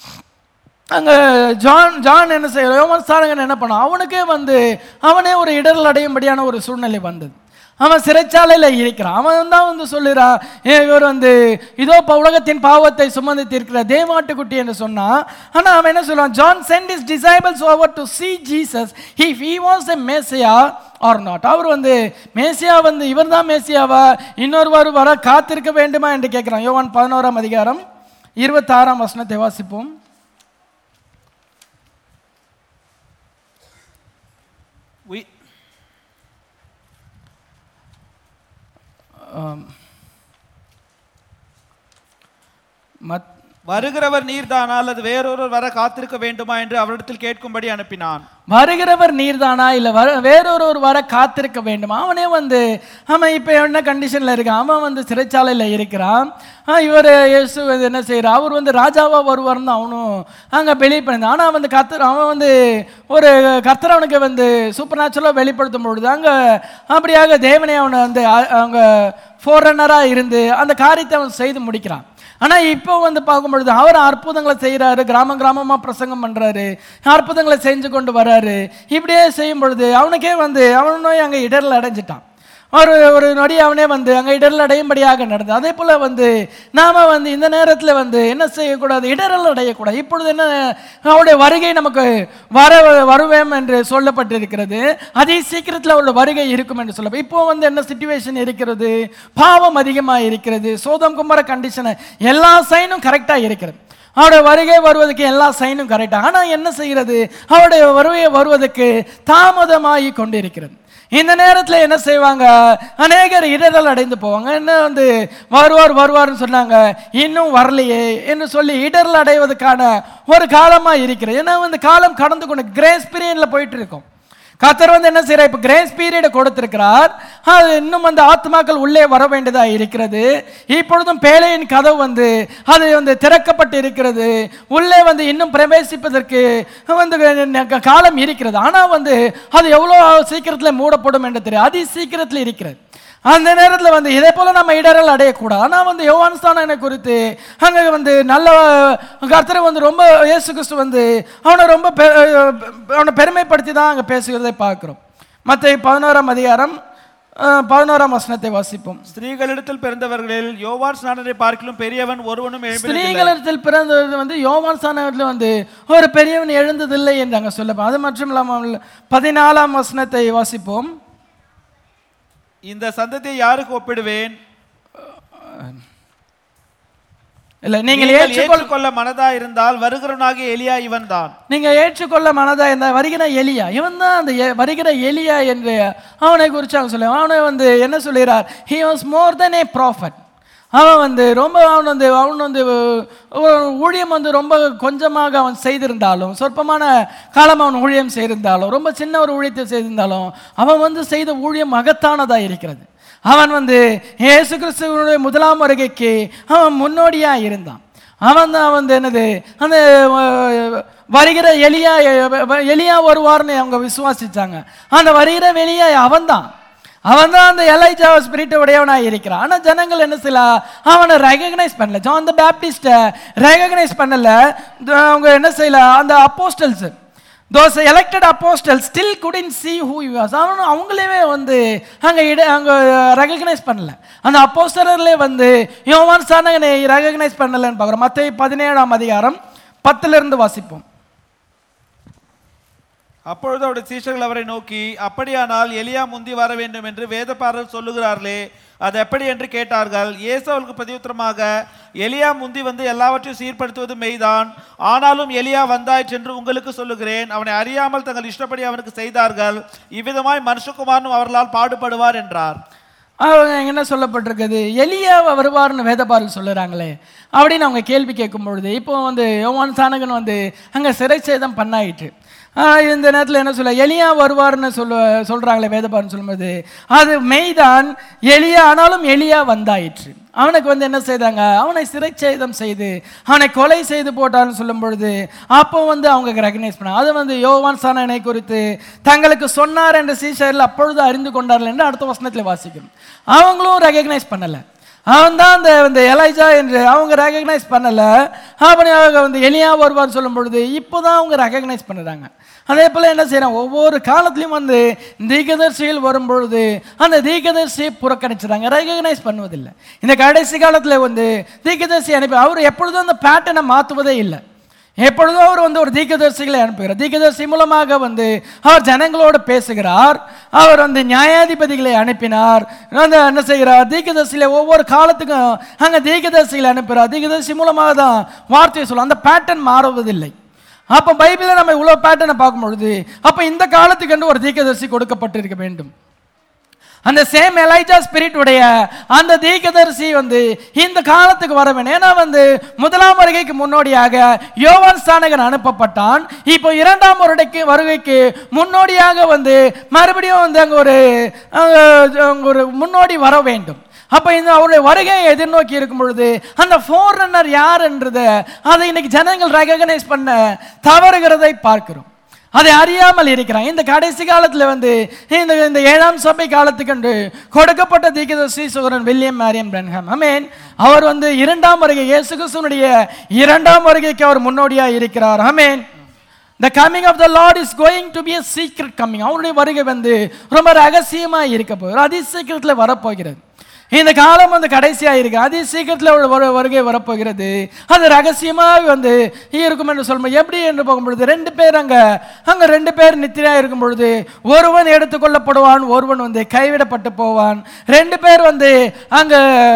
[SPEAKER 3] அங்கே ஜான் ஜான் என்ன செய்ய யோமன் சாரங்கன் என்ன பண்ணான் அவனுக்கே வந்து அவனே ஒரு இடர்கள் அடையும்படியான ஒரு சூழ்நிலை வந்தது அவன் சிறைச்சாலையில் இருக்கிறான் அவன் தான் வந்து சொல்லுறான் "ஏ, இவர் வந்து இதோ இப்போ உலகத்தின் பாவத்தை சுமந்து தீர்க்கிற தேவாட்டுக்குட்டி என்று சொன்னான் ஆனால் அவன் என்ன சொல்லுவான் John sent his disciples over to see Jesus if he was a Messiah or not அவர் வந்து மேசியா வந்து இவர் தான் மேசியாவா இன்னொருவர் வர காத்திருக்க வேண்டுமா என்று கேட்குறான் யோவான் பதினோராம் அதிகாரம் இருபத்தாறாம் வசனத்தை வாசிப்போம்
[SPEAKER 2] We,
[SPEAKER 3] ஆம். மத்
[SPEAKER 2] வருகிறவர் நீர்தானா அல்லது வேறொருவர் வர காத்திருக்க வேண்டுமா என்று அவரிடத்தில் கேட்கும்படி அனுப்பினான்
[SPEAKER 3] வருகிறவர் நீர்தானா இல்லை வர வேறொருவர் வர காத்திருக்க வேண்டும் அவனே வந்து அவன் இப்போ என்ன கண்டிஷனில் இருக்கான் அவன் வந்து சிறைச்சாலையில் இருக்கிறான் இவர் இயேசு வந்து என்ன செய்கிறான் அவர் வந்து ராஜாவா வருவார்னு அவனும் அங்கே பிலீவ் பண்ணியிருந்தான் ஆனால் வந்து கத்தர் அவன் வந்து ஒரு கர்த்தர் அவனுக்கு வந்து சூப்பர் நேச்சுரலாக வெளிப்படுத்தும் பொழுது அங்கே அப்படியாக தேவனே அவனை வந்து அ- அவங்க ஃபோரனராக இருந்து அந்த காரியத்தை அவன் செய்து முடிக்கிறான் ஆனால் இப்போ வந்து பார்க்கும் பொழுது அவர் அற்புதங்களை செய்கிறாரு கிராம கிராமமாக பிரசங்கம் பண்ணுறாரு அற்புதங்களை செஞ்சு கொண்டு வர்றாரு இப்படியே செய்யும் பொழுது அவனுக்கே வந்து அவனும் அங்கே இடரில் அடைஞ்சிட்டான் ஒரு ஒரு நொடி அவனே வந்து அங்கே இடரில் அடையும்படியாக நடந்தது அதே போல் வந்து நாம் வந்து இந்த நேரத்தில் வந்து என்ன செய்யக்கூடாது இடரில் அடையக்கூடாது இப்பொழுது என்ன அவருடைய வருகை நமக்கு வர வருவேன் என்று சொல்லப்பட்டிருக்கிறது அதே சீக்கிரத்தில் அவருடைய வருகை இருக்கும் என்று சொல்ல இப்போ வந்து என்ன சுச்சுவேஷன் இருக்கிறது பாவம் அதிகமாக இருக்கிறது சோதம் கும்பர கண்டிஷனை எல்லா சைனும் கரெக்டாக இருக்கிறது அவருடைய வருகை வருவதற்கு எல்லா சைனும் கரெக்டாக ஆனால் என்ன செய்கிறது அவருடைய வருகை வருவதற்கு தாமதமாகி கொண்டிருக்கிறது இந்த நேரத்தில் என்ன செய்வாங்க அநேகர் இடரல் அடைந்து போவாங்க என்ன வந்து வருவார் வருவார்னு சொன்னாங்க இன்னும் வரலையே என்று சொல்லி இடரல் அடைவதற்கான ஒரு காலமாக இருக்கிறது ஏன்னா வந்து காலம் கடந்து கொண்டு கிரேஸ் பீரியடில் போயிட்டு இருக்கோம் கத்தர் வந்து என்ன செய்யறார் இப்போ கிரேஸ் பீரியட் கொடுத்திருக்கிறார் அது இன்னும் வந்து ஆத்மாக்கள் உள்ளே வர வேண்டியதா இருக்கிறது இப்பொழுதும் பேழையின் கதவு வந்து அது வந்து திறக்கப்பட்டு இருக்கிறது உள்ளே வந்து இன்னும் பிரவேசிப்பதற்கு வந்து காலம் இருக்கிறது ஆனால் வந்து அது எவ்வளோ சீக்கிரத்தில் மூடப்படும் என்று தெரியும் அதி சீக்கிரத்தில் இருக்கிறது அந்த நேரத்தில் வந்து இதே போல நம்ம இடரல் அடையக்கூடாது ஆனால் வந்து யோவான் ஸ்தானனை குறித்து அங்கே வந்து நல்ல கர்த்தரை வந்து ரொம்ப இயேசு கிறிஸ்து வந்து அவனை ரொம்ப பெ- அவனை பெருமைப்படுத்தி தான் அங்கே பேசுகிறதை பார்க்குறோம் மற்ற பதினோராம் அதிகாரம் அஹ், பதினோராம் வசனத்தை வாசிப்போம்
[SPEAKER 2] ஸ்திரீகளிடத்தில் பிறந்தவர்களில் யோவான் ஸ்நானனை பார்க்கிலும் பெரியவன் ஒருவனும் எழுப்பினதில்லை
[SPEAKER 3] ஸ்திரீகளிடத்தில் பிறந்தது வந்து யோவான் ஸ்தானத்தில் வந்து ஒரு பெரியவன் எழுந்ததில்லை என்று அங்கே சொல்லப்போம் அது மட்டும் இல்லாமல் பதினாலாம் வசனத்தை வாசிப்போம்
[SPEAKER 2] இந்த சந்ததியை யாருக்கு ஒப்பிடுவேன்
[SPEAKER 3] இல்லை நீங்கள்
[SPEAKER 2] நீங்கள்
[SPEAKER 3] ஏற்றுக்கொள்
[SPEAKER 2] ஏற்றுக்கொள்ள மனதா இருந்தால் வருகிறவனாகிய எலியா இவன் தான்
[SPEAKER 3] நீங்க ஏற்றுக்கொள்ள மனதா இந்த வருகிற எலியா இவன் தான் அந்த எ- வருகிற எலியா என்று அவனை குறித்து அவங்க சொல்லுவாங்க அவனை வந்து என்ன சொல்லுகிறார் he was more than a prophet அவன் வந்து ரொம்ப அவன் வந்து அவன் வந்து ஒரு ஊழியம் வந்து ரொம்ப கொஞ்சமாக அவன் செய்திருந்தாலும் சொற்பமான காலம் அவன் ஊழியம் செய்திருந்தாலும் ரொம்ப சின்ன ஒரு ஊழியத்தை செய்திருந்தாலும் அவன் வந்து செய்த ஊழியம் மகத்தானதாக இருக்கிறது அவன் வந்து இயேசு கிறிஸ்துவனுடைய முதலாம் வருகைக்கு அவன் முன்னோடியா இருந்தான் அவன் தான் வந்து என்னது அந்த அஹ், வருகிற எலியா எலியா வருவார்னு அவங்க விசுவாசிச்சாங்க அந்த வருகிற வெளியா அவன்தான் அவன் தான் அந்த எலைஜா ஸ்பிரிட் உடையவனாக இருக்கிறான் ஆனால் ஜனங்கள் என்ன செய்யல அவனை ரெகக்னைஸ் பண்ணல ஜான் த பேப்டிஸ்ட்டை ரெகக்னைஸ் பண்ணல த- அவங்க என்ன செய்யல அந்த apostles those elected apostle still couldn't see who யூஸ் அவனும் அவங்களே வந்து அங்கே இட அங்கே ரெகக்னைஸ் பண்ணல அந்த அப்போஸ்டலர்லே வந்து யோவான் சானகனை ரெகக்னைஸ் பண்ணலன்னு பார்க்குறோம் மற்ற பதினேழாம் அதிகாரம் பத்துலேருந்து வாசிப்போம்
[SPEAKER 2] அப்பொழுது அவருடைய சீஷர்கள் அவரை நோக்கி அப்படியானால் எலியா முந்தி வர வேண்டும் என்று வேதப்பாரர் சொல்லுகிறார்களே அது எப்படி என்று கேட்டார்கள் இயேசு அவர்களுக்கு பிரதியுத்தரமாக எலியா முந்தி வந்து எல்லாவற்றையும் சீர்படுத்துவது மெய்தான் ஆனாலும் எலியா வந்தாயிற்று என்று உங்களுக்கு சொல்லுகிறேன் அவனை அறியாமல் தங்கள் இஷ்டப்படி அவனுக்கு செய்தார்கள் இவ்விதமாய் மனுஷகுமாரனும் அவர்களால் பாடுபடுவார் என்றார்
[SPEAKER 3] அவங்க என்ன சொல்லப்பட்டிருக்குது எலியா வருவார்னு வேதபாரல் சொல்லுறாங்களே அப்படின்னு அவங்க கேள்வி கேட்கும் பொழுது இப்போ வந்து யோவான் சானகன் வந்து அங்கே சிறை சேதம் பண்ணாயிற்று ஆஹ் இந்த நேரத்தில் என்ன சொல்ல எலியா வருவார்னு சொல்ல சொல்கிறாங்களே வேதபாரன் சொல்லும்போது அது மெய்தான் எலியா ஆனாலும் எலியா வந்தாயிற்று அவனுக்கு வந்து என்ன செய்தாங்க அவனை சிறைச்சேதம் செய்து அவனை கொலை செய்து போட்டான்னு சொல்லும் பொழுது அப்போ வந்து அவங்க ரெகனைஸ் பண்ணாங்க அது வந்து யோவான் சானனை குறித்து தங்களுக்கு சொன்னார் என்ற சீஷரில் அப்பொழுது அறிந்து கொண்டார்கள் என்று அடுத்த வசனத்தில் வாசிக்கணும் அவங்களும் ரெகக்னைஸ் பண்ணலை அவன் தான் அந்த இந்த எலைஜா என்று அவங்க ரெகக்னைஸ் பண்ணலை அப்படி அவங்க வந்து எலியா வருவார்னு சொல்லும் பொழுது இப்போ தான் அவங்க ரெகக்னைஸ் பண்ணுறாங்க அதே போல் என்ன செய்கிறாங்க ஒவ்வொரு காலத்துலையும் வந்து தீகதர்சிகள் வரும் பொழுது அந்த தீகதர்சியை புறக்கணிச்சுறாங்க ரெகக்னைஸ் பண்ணுவதில்லை இந்த கடைசி காலத்தில் வந்து தீகதர்சி அனுப்பி அவர் எப்பொழுதும் அந்த பேட்டர்னை மாற்றுவதே இல்லை எப்பொழுதும் அவர் வந்து ஒரு தீர்க்கதரிசிகளை அனுப்புகிறார் தீர்க்கதரிசி மூலமாக வந்து அவர் ஜனங்களோடு பேசுகிறார் அவர் வந்து நியாயாதிபதிகளை அனுப்பினார் அந்த என்ன செய்கிறார் தீர்க்கதரிசியில ஒவ்வொரு காலத்துக்கும் அங்கே தீர்க்கதரிசிகளை அனுப்புகிறார் தீர்க்கதரிசி மூலமாக தான் வார்த்தையை சொல்லும் அந்த பேட்டர்ன் மாறுவதில்லை அப்போ பைபிளில் நம்ம இவ்வளோ பேட்டர்னை பார்க்கும் பொழுது அப்போ இந்த காலத்துக்கு என்று ஒரு தீர்க்கதரிசி கொடுக்கப்பட்டிருக்க வேண்டும் அந்த சேம் எலைஜா ஸ்பிரிட் உடைய அந்த தீர்க்கதரிசி வந்து இந்த காலத்துக்கு வர வேண்டும் ஏன்னா வந்து முதலாம் வருகைக்கு முன்னோடியாக யோவான் ஸ்தானகன் அனுப்பப்பட்டான் இப்போ இரண்டாம் வருடைக்கு வருகைக்கு முன்னோடியாக வந்து மறுபடியும் வந்து அங்க ஒரு அங்க அங்க ஒரு முன்னோடி வர வேண்டும் அப்ப இந்த அவருடைய வருகையை எதிர்நோக்கி இருக்கும் பொழுது அந்த ஃபோர்ரன்னர் யாருன்றதை அதை இன்னைக்கு ஜனங்கள் ரெகக்னைஸ் பண்ண தவறுகிறதை பார்க்கிறோம் அதை அறியாமல் இருக்கிறான் இந்த கடைசி காலத்துல வந்து இந்த இந்த ஏழாம் சபை காலத்துக்கென்று கொடுக்கப்பட்ட தீர்க்கதரிசி சுகரன் வில்லியம் மேரியன் பிரன்ஹாம் அமேன் அவர் வந்து இரண்டாம் வருகை இயேசு கிறிஸ்துவனுடைய இரண்டாம் வருகைக்கு அவர் முன்னோடியா இருக்கிறார் அமேன் the coming of the Lord is going to be a secret coming அவருடைய வருகை வந்து ரொம்ப ரகசியமா இருக்க போகுது அதி சீக்கிரத்துல வரப்போகிறது இந்த காலம் வந்து கடைசியா இருக்கு அதி சீக்கிரத்துல ஒரு வரு- வருகை வரப்போகிறது அது ரகசியமாக வந்து இருக்கும் என்று சொல்லும் எப்படி என்று பார்க்கும் பொழுது ரெண்டு பேர் அங்க அங்க ரெண்டு பேர் நித்திரையா இருக்கும் பொழுது ஒருவன் எடுத்துக்கொள்ளப்படுவான் ஒருவன் வந்து கைவிடப்பட்டு போவான் ரெண்டு பேர் வந்து அங்க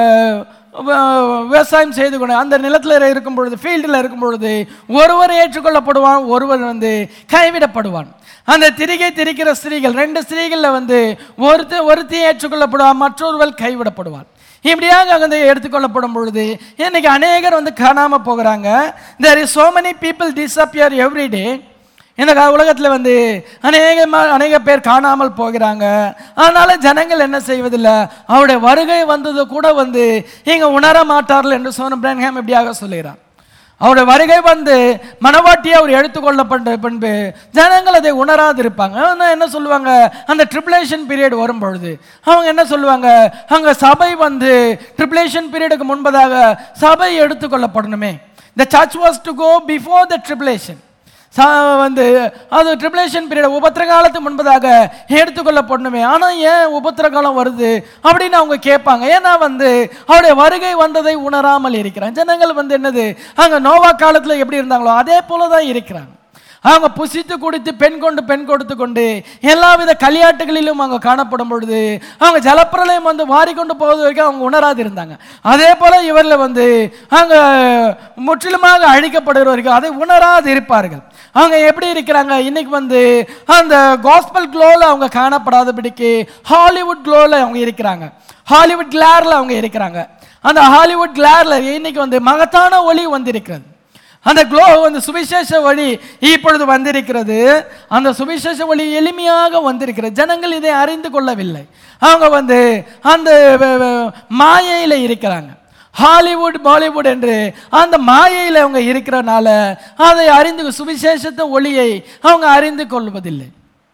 [SPEAKER 3] வ- விவசாயம் செய்து கொண்டு அந்த நிலத்தில் இருக்கும் பொழுது ஃபீல்டில் இருக்கும் பொழுது ஒருவர் ஏற்றுக்கொள்ளப்படுவான் ஒருவர் வந்து கைவிடப்படுவான் அந்த திரிகை திரிக்கிற ஸ்திரீகள் ரெண்டு ஸ்திரீகளில் வந்து ஒருத்த ஒருத்தி ஏற்றுக்கொள்ளப்படுவான் மற்றொருவர் கைவிடப்படுவான் இப்படியாக வந்து எடுத்துக்கொள்ளப்படும் பொழுது இன்னைக்கு அநேகர் வந்து காணாமல் போகிறாங்க there is so many people disappear every day இந்த கா- உலகத்துல வந்து அநேக ம- அநேக பேர் காணாமல் போகிறாங்க அதனால ஜனங்கள் என்ன செய்வதில்லை அவருடைய வருகை வந்தது கூட வந்து இங்க உணர மாட்டார்கள் என்று சொன்ன பிரன்ஹாம் இப்படியாக சொல்லுகிறார் அவருடைய வருகை வந்து மனவாட்டியை அவர் எடுத்துக்கொள்ளப்பட்ட பின்பு ஜனங்கள் அதை உணராது இருப்பாங்க ஆனா என்ன சொல்லுவாங்க அந்த ட்ரிபிளேஷன் பீரியட் வரும் பொழுது அவங்க என்ன சொல்லுவாங்க அங்க சபை வந்து ட்ரிபிளேஷன் பீரியடுக்கு முன்பதாக சபை எடுத்துக்கொள்ளப்படணுமே the church was to go before the tribulation சா வந்து அது ட்ரிபிளேஷன் பீரியட் உபத்திர காலத்துக்கு முன்பதாக எடுத்துக்கொள்ளப்படணுமே ஆனால் ஏன் உபத்திர காலம் வருது அப்படின்னு அவங்க கேட்பாங்க ஏன்னா வந்து அவருடைய வருகை வந்ததை உணராமல் இருக்கிறாங்க ஜனங்கள் வந்து என்னது அங்கே நோவா காலத்தில் எப்படி இருந்தாங்களோ அதே போல தான் இருக்கிறாங்க அவங்க புசித்து குடித்து பெண் கொண்டு பெண் கொடுத்து கொண்டு எல்லாவித களியாட்டுகளிலும் அவங்க காணப்படும் பொழுது அவங்க ஜலப்பிரளயம் வந்து மாறிக்கொண்டு போவது வரைக்கும் அவங்க உணராது இருந்தாங்க அதே போல இவரில் வந்து அவங்க முற்றிலுமாக அழிக்கப்படுகிற வரைக்கும் அதை உணராது இருப்பார்கள் அவங்க எப்படி இருக்கிறாங்க இன்னைக்கு வந்து அந்த காஸ்பல் க்ளோவில் அவங்க காணப்படாதபடிக்கு ஹாலிவுட் க்ளோவில் அவங்க இருக்கிறாங்க ஹாலிவுட் கிளாரில் அவங்க இருக்கிறாங்க அந்த ஹாலிவுட் கிளாரில் இன்னைக்கு வந்து மகத்தான ஒளி வந்திருக்கிறது அந்த க்ளோ வந்து சுவிசேஷ வழி இப்பொழுது வந்திருக்கிறது அந்த சுவிசேஷ வழி எளிமையாக வந்திருக்கிறது ஜனங்கள் இதை அறிந்து கொள்ளவில்லை அவங்க வந்து அந்த வ- வ- மாயையில இருக்கிறாங்க ஹாலிவுட் பாலிவுட் என்று அந்த மாயையில் அவங்க இருக்கிறனால அதை அறிந்து சுவிசேஷத்த ஒளியை அவங்க அறிந்து கொள்வதில்லை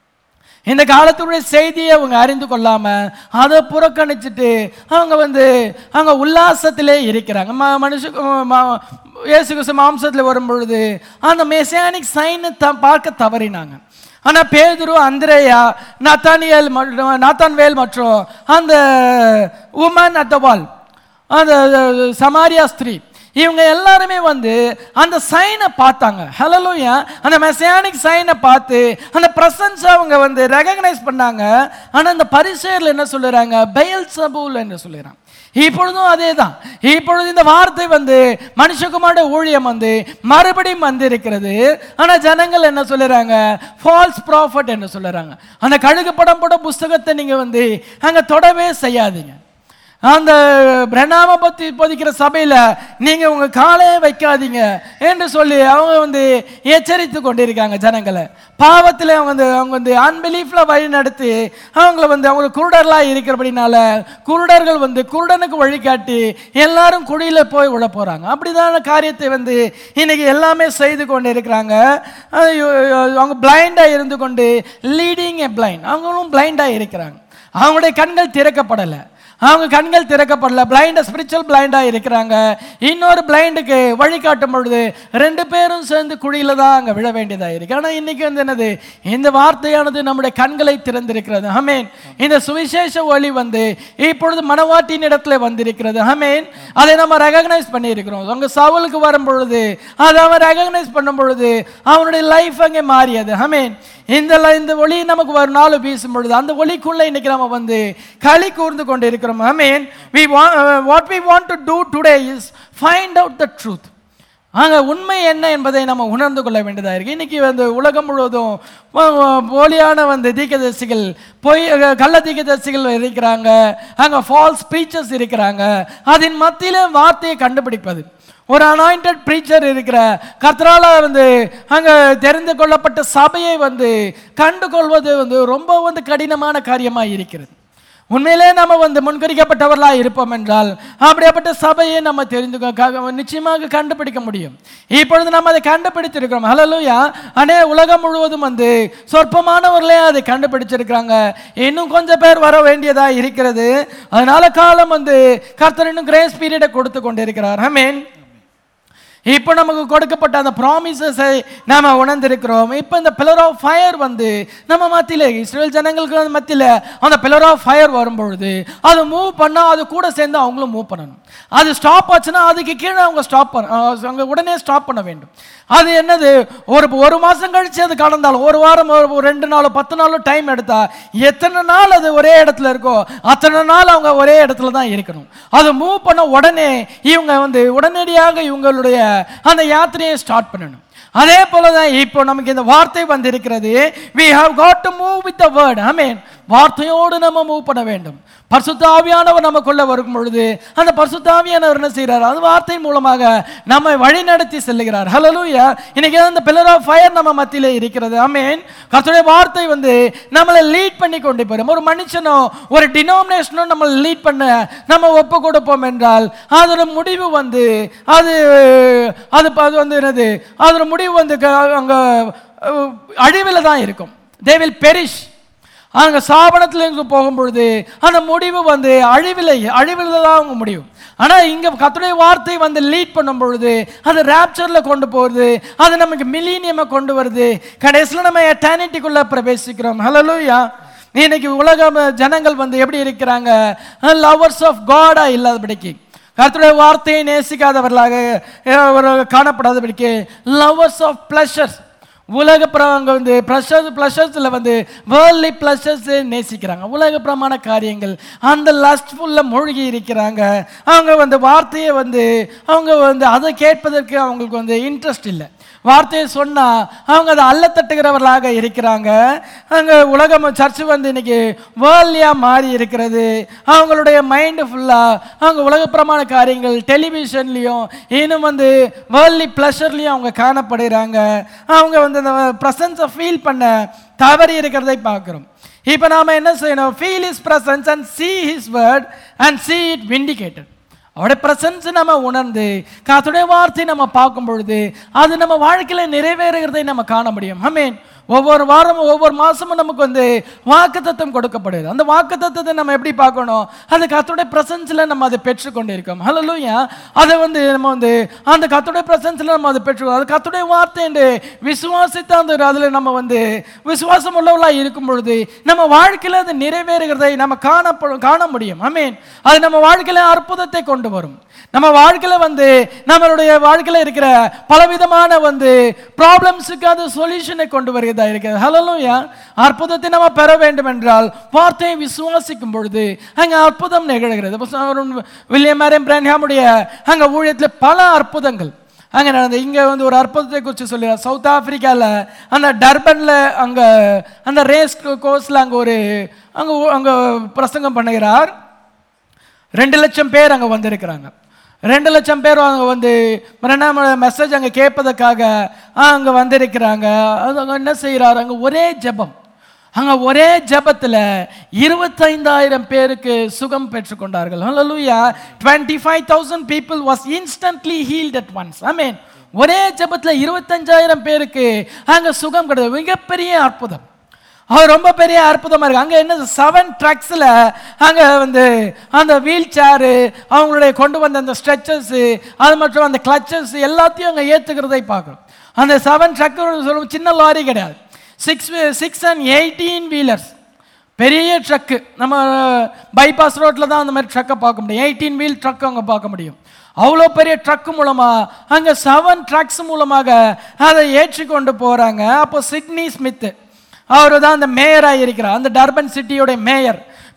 [SPEAKER 3] இந்த காலத்துடைய செய்தியை அவங்க அறிந்து கொள்ளாம அதை புறக்கணிச்சுட்டு அவங்க வந்து அவங்க உல்லாசத்திலே இருக்கிறாங்க ம மனுஷ ம- இயேசு கிறிஸ்து மாம்சத்தில் வரும் பொழுது அந்த மெசானிக் சைனை த பார்க்க தவறினாங்க ஆனா பேதுரு அந்திரேயா நாத்தானியல் மற்றும் நாத்தான்வேல் மற்றும் அந்த உமன் அட் த வால் அந்த சமாரியா ஸ்திரீ இவங்க எல்லாருமே வந்து அந்த சைனை பார்த்தாங்க ஹலலூயா அந்த மெசானிக் சைனை பார்த்து அந்த பிரசன்ஸ் அவங்க வந்து ரெகக்னைஸ் பண்ணாங்க ஆனா அந்த பரிசேரில் என்ன சொல்லுறாங்க பெயல் சபூல் என்று சொல்லுறாங்க இப்பொழுதும் அதே தான் இப்பொழுது இந்த வார்த்தை வந்து மனுஷகுமாரோட ஊழியம் வந்து மறுபடியும் வந்து இருக்கிறது ஆனா ஜனங்கள் என்ன சொல்லுறாங்க ஃபால்ஸ் ப்ராஃபட் என்று சொல்லுறாங்க அந்த கழுகு படம் போட புஸ்தகத்தை நீங்க வந்து அங்க தொடவே செய்யாதீங்க அந்த பிரணாம பத்தி போதிக்கிற சபையில நீங்க உங்க காலே வைக்காதீங்க என்று சொல்லி அவங்க வந்து எச்சரித்து கொண்டிருக்காங்க ஜனங்களை பாவத்தில் அவங்க வந்து அவங்க வந்து அன்பிலீஃப்ல வழி நடத்தி அவங்கள வந்து அவங்க குருடர்களா இருக்கிறபடினால குருடர்கள் வந்து குருடனுக்கு வழிகாட்டி எல்லாரும் குழியில போய் விழ போறாங்க அப்படிதான காரியத்தை வந்து இன்னைக்கு எல்லாமே செய்து கொண்டு இருக்கிறாங்க ஐயோ, அவங்க பிளைண்டா இருந்து கொண்டு லீடிங் எ பிளைண்ட் அவங்களும் பிளைண்டா இருக்கிறாங்க அவங்களுடைய கண்கள் திறக்கப்படலை அவங்க கண்கள் திறக்கப்படல பிளைண்ட் ஸ்பிரிச்சுவல் பிளைண்டா இருக்கிறாங்க இன்னொரு பிளைண்டுக்கு வழிகாட்டும் பொழுது ரெண்டு பேரும் சேர்ந்து குழியில தான் அங்க விழ வேண்டியதா இருக்கு ஆனா இன்னைக்கு வந்து என்னது இந்த வார்த்தையானது நம்முடைய கண்களை திறந்திருக்கிறது ஆமென் இந்த சுவிசேஷ ஒளி வந்து இப்பொழுது மனவாட்டியின் இடத்துல வந்திருக்கிறது ஆமென் அதை நம்ம ரெகக்னைஸ் பண்ணியிருக்கிறோம் அங்க சவுலுக்கு வரும் பொழுது அதை அவன் ரெகக்னைஸ் பண்ணும் பொழுது அவனுடைய லைஃப் அங்கே மாறியது ஆமென் இந்த ல- இந்த ஒளி நமக்கு ஒரு நாள் வீசும் பொழுது அந்த ஒளிக்குள்ள இன்னைக்கு நம்ம வந்து களி கூர்ந்து கொண்டு இருக்கிறோம் I mean we what we want to do today is find out the truth ஆக உண்மை என்ன என்பதை நம்ம உணர்ந்து கொள்ள வேண்டியதாக இருக்கு இன்னைக்கு வந்து உலகம் முழுவதும் போ- போ- போலியான வந்து தீக்கதரிசிகள் பொய் கள்ள தீக்கதரிசிகள் இருக்கிறாங்க அங்கே ஃபால்ஸ் ப்ரீச்சர்ஸ் இருக்கிறாங்க அதன் மத்தியில வார்த்தையை கண்டுபிடிப்பது ஒரு அனாயிண்டட் ப்ரீச்சர் இருக்கிற கர்த்தரால வந்து அங்கே தெரிந்து கொள்ளப்பட்ட சபையை வந்து கண்டு கொள்வது வந்து ரொம்ப வந்து கடினமான காரியமாக இருக்கிறது உண்மையிலே நம்ம வந்து முன்கரிக்கப்பட்டவர்களா இருப்போம் என்றால் அப்படியாப்பட்ட சபையை நம்ம தெரிந்து கொ- க- நிச்சயமாக கண்டுபிடிக்க முடியும் இப்பொழுது நம்ம அதை கண்டுபிடித்திருக்கிறோம் ஹலலூயா அனே உலகம் முழுவதும் வந்து சொற்பமானவர்களே அதை கண்டுபிடிச்சிருக்கிறாங்க இன்னும் கொஞ்சம் பேர் வர வேண்டியதா இருக்கிறது அதனால காலம் வந்து கர்த்தர் இன்னும் கிரேஸ் பீரியடை கொடுத்து கொண்டிருக்கிறார் ஆமென் இப்போ நமக்கு கொடுக்கப்பட்ட அந்த ப்ராமிசஸை நாம உணர்ந்திருக்கிறோம் இப்போ இந்த பில்லர் ஆஃப் ஃபயர் வந்து நம்ம மத்தியில் இஸ்ரேல் ஜனங்களுக்கு மத்தியில் அந்த பில்லர் ஆஃப் ஃபயர் வரும்பொழுது அது மூவ் பண்ணால் அது கூட சேர்ந்து அவங்களும் மூவ் பண்ணணும் அது ஸ்டாப் ஆச்சுன்னா அதுக்கு கீழே அவங்க ஸ்டாப் பண்ண அவங்க உடனே ஸ்டாப் பண்ண வேண்டும் அது என்னது ஒரு ஒரு மாதம் கழிச்சு அது கடந்தாலும் ஒரு வாரம் ஒரு ஒரு ரெண்டு நாளோ பத்து நாளோ டைம் எடுத்தா எத்தனை நாள் அது ஒரே இடத்துல இருக்கோ அத்தனை நாள் அவங்க ஒரே இடத்துல தான் இருக்கணும் அது மூவ் பண்ண உடனே இவங்க வந்து உடனடியாக இவங்களுடைய அந்த யாத்திரையை ஸ்டார்ட் பண்ணணும் அதே போல தான் இப்போ நமக்கு இந்த வார்த்தை வந்திருக்கிறது we have got to move with the word amen வார்த்தையோடு நம்ம மூவ் பண்ண வேண்டும் பரிசுத்த ஆவியானவர் நமக்குள்ள வரும் பொழுது அந்த பரிசுத்த ஆவியானவர் என்ன செய்கிறார் அந்த வார்த்தையின் மூலமாக நம்மை வழிநடத்தி செல்லுகிறார் ஹalleluya இன்னைக்கு அந்த பில்லர் ஆஃப் ஃபயர் நம்ம மத்தியிலே இருக்கிறது ஆமென் கர்த்தருடைய வார்த்தை வந்து நம்மளை லீட் பண்ணி கொண்டு போயிடும் ஒரு மனுஷனோ ஒரு டினோமினேஷனோ நம்ம லீட் பண்ண நம்ம ஒப்பு கொடுப்போம் என்றால் அதோட முடிவு வந்து அது அது அது வந்து என்னது அதோட முடிவு வந்து க- அங்க அழிவில் தான் இருக்கும் தே வில் பெரிஷ் அங்கே சாபனத்தில் போகும்பொழுது அந்த முடிவு வந்து அழிவில் அழிவில் தான் அவங்க முடியும் ஆனால் இங்கே கத்துடைய வார்த்தை வந்து லீட் பண்ணும் பொழுது அது ரேப்சரில் கொண்டு போகுது அது நமக்கு மில்லினியமை கொண்டு வருது கடைசியில் நம்ம எட்டானிட்டிக்குள்ளே பிரவேசிக்கிறோம் ஹலலூயா இன்னைக்கு உலக ஜனங்கள் வந்து எப்படி இருக்கிறாங்க லவர்ஸ் ஆஃப் காடா இல்லாதபடிக்கு கர்த்தருடைய வார்த்தையை நேசிக்காதவர்களாக அஹ், ஒரு காணப்படாதபடிக்கு லவர்ஸ் ஆஃப் ப்ளஷர்ஸ் உலக அங்கே வந்து ப்ளஷர்ஸ் ப்ளஷர்ஸில் வந்து வேர்ல்ட்லி ப்ளஷர்ஸ் நேசிக்கிறாங்க உலக பிரமாண காரியங்கள் அந்த லஸ்ட்ஃபுல்ல மூழ்கி இருக்கிறாங்க அவங்க வந்து வார்த்தையை வந்து அவங்க வந்து அதை கேட்பதற்கு அவங்களுக்கு வந்து இன்ட்ரெஸ்ட் இல்லை வார்த்தையை சொன்னால் அவங்க அதை அல்ல தட்டுகிறவர்களாக இருக்கிறாங்க அங்கே உலகம் சர்ச்சு வந்து இன்னைக்கு வேர்ல்லியாக மாறி இருக்கிறது அவங்களுடைய மைண்டு ஃபுல்லாக அவங்க உலகப்பிரமாண காரியங்கள் டெலிவிஷன்லேயும் இன்னும் வந்து வேர்ல்ட்லி ப்ளஷர்லேயும் அவங்க காணப்படுகிறாங்க அவங்க வந்து அந்த ப்ரெசன்ஸை ஃபீல் பண்ண தவறி இருக்கிறதை பார்க்குறோம் இப்போ நாம் என்ன செய்யணும் feel his presence and see his word and see it vindicated அவருடைய பிரசன்ஸ் நம்ம உணர்ந்து கர்த்தருடைய வார்த்தை நம்ம பார்க்கும் பொழுது அது நம்ம வாழ்க்கையில நிறைவேறுகிறதை நம்ம காண முடியும் ஆமென் ஒவ்வொரு வாரமும் ஒவ்வொரு மாசமும் நமக்கு வந்து வாக்குத்தத்தம் கொடுக்கப்படுது அந்த வாக்குத்தத்தத்தை நம்ம எப்படி பார்க்கணும் அது கர்த்தருடைய பிரசன்ஸ்ல நம்ம அதை பெற்றுக்கொண்டு இருக்கோம் ஹalleluya அதை வந்து நம்ம வந்து அந்த கர்த்தருடைய பிரசன்ஸ்ல நம்ம அதை பெற்று அது கர்த்தருடைய வார்த்தை என்று விசுவாசித்த அந்த அதுல நம்ம வந்து விசுவாசம் உள்ளவர்களா இருக்கும் பொழுது நம்ம வாழ்க்கையில அது நிறைவேறுகிறதை நம்ம காணப்படும் காண முடியும் ஆமென் அது நம்ம வாழ்க்கையில அற்புதத்தை கொண்டு வரும் நம்ம வாழ்க்கையில வந்து நம்மளுடைய வாழ்க்கையில இருக்கிற பலவிதமான வந்து ப்ராப்ளம்ஸுக்கு அது சொல்யூஷனை கொண்டு வருகிறதா இருக்கிறது ஹலோயா அற்புதத்தை நம்ம பெற வேண்டும் என்றால் வார்த்தையை விசுவாசிக்கும் பொழுது அங்க அற்புதம் நிகழ்கிறது இப்ப ச- வில்லியம் மேரியம் பிரன்ஹாமுடைய அங்க ஊழியத்துல பல அற்புதங்கள் அங்கே நடந்த இங்கே வந்து ஒரு அற்புதத்தை குறித்து சொல்லிடுறார் சவுத் ஆப்பிரிக்காவில் அந்த டர்பனில் அங்கே அந்த ரேஸ் கோர்ஸில் அங்கே ஒரு அங்கே அங்கே பிரசங்கம் பண்ணுகிறார் ரெண்டு லட்சம் பேர் அங்கே வந்திருக்கிறாங்க ரெண்டு லட்சம் பேர் அங்கே வந்து மெசேஜ் அங்கே கேட்பதற்காக அங்கே வந்திருக்கிறாங்க அது அங்கே என்ன செய்கிறார் அங்கே ஒரே ஜெபம் அங்கே ஒரே ஜெபத்தில் இருபத்தைந்தாயிரம் பேருக்கு சுகம் பெற்றுக்கொண்டார்கள் ஹalleluya 25000 five thousand people was instantly healed at once I mean ஒரே ஜெபத்தில் இருபத்தஞ்சாயிரம் பேருக்கு அங்கே சுகம் கிடையாது மிகப்பெரிய அற்புதம் அது ரொம்ப பெரிய அற்புதமா இருக்கு அங்க என்ன செவன் ட்ரக்ஸ்ல அங்க வந்து அந்த வீல் சேரு அவங்களுடைய கொண்டு வந்த அந்த ஸ்ட்ரெச்சர்ஸ் அது மற்றும் அந்த கிளச்சஸ் எல்லாத்தையும் அங்க ஏத்துக்கிறதை பார்க்குறோம் அந்த செவன் ட்ரக் சொல்லும் சின்ன லாரி கிடையாது six six and eighteen wheelers பெரிய ட்ரக்கு நம்ம பைபாஸ் ரோட்டில் தான் அந்த மாதிரி ட்ரக்கை பார்க்க முடியும் எயிட்டீன் வீல் ட்ரக் அங்கே பார்க்க முடியும் அவ்வளோ பெரிய ட்ரக் மூலமா அங்கே செவன் ட்ரக்ஸ் மூலமாக அதை ஏற்றி கொண்டு போகிறாங்க அப்போ சிட்னி ஸ்மித்து அவர் தான் அந்த மேயராக இருக்கிறார் அந்த டர்பன் சிட்டியோட mayor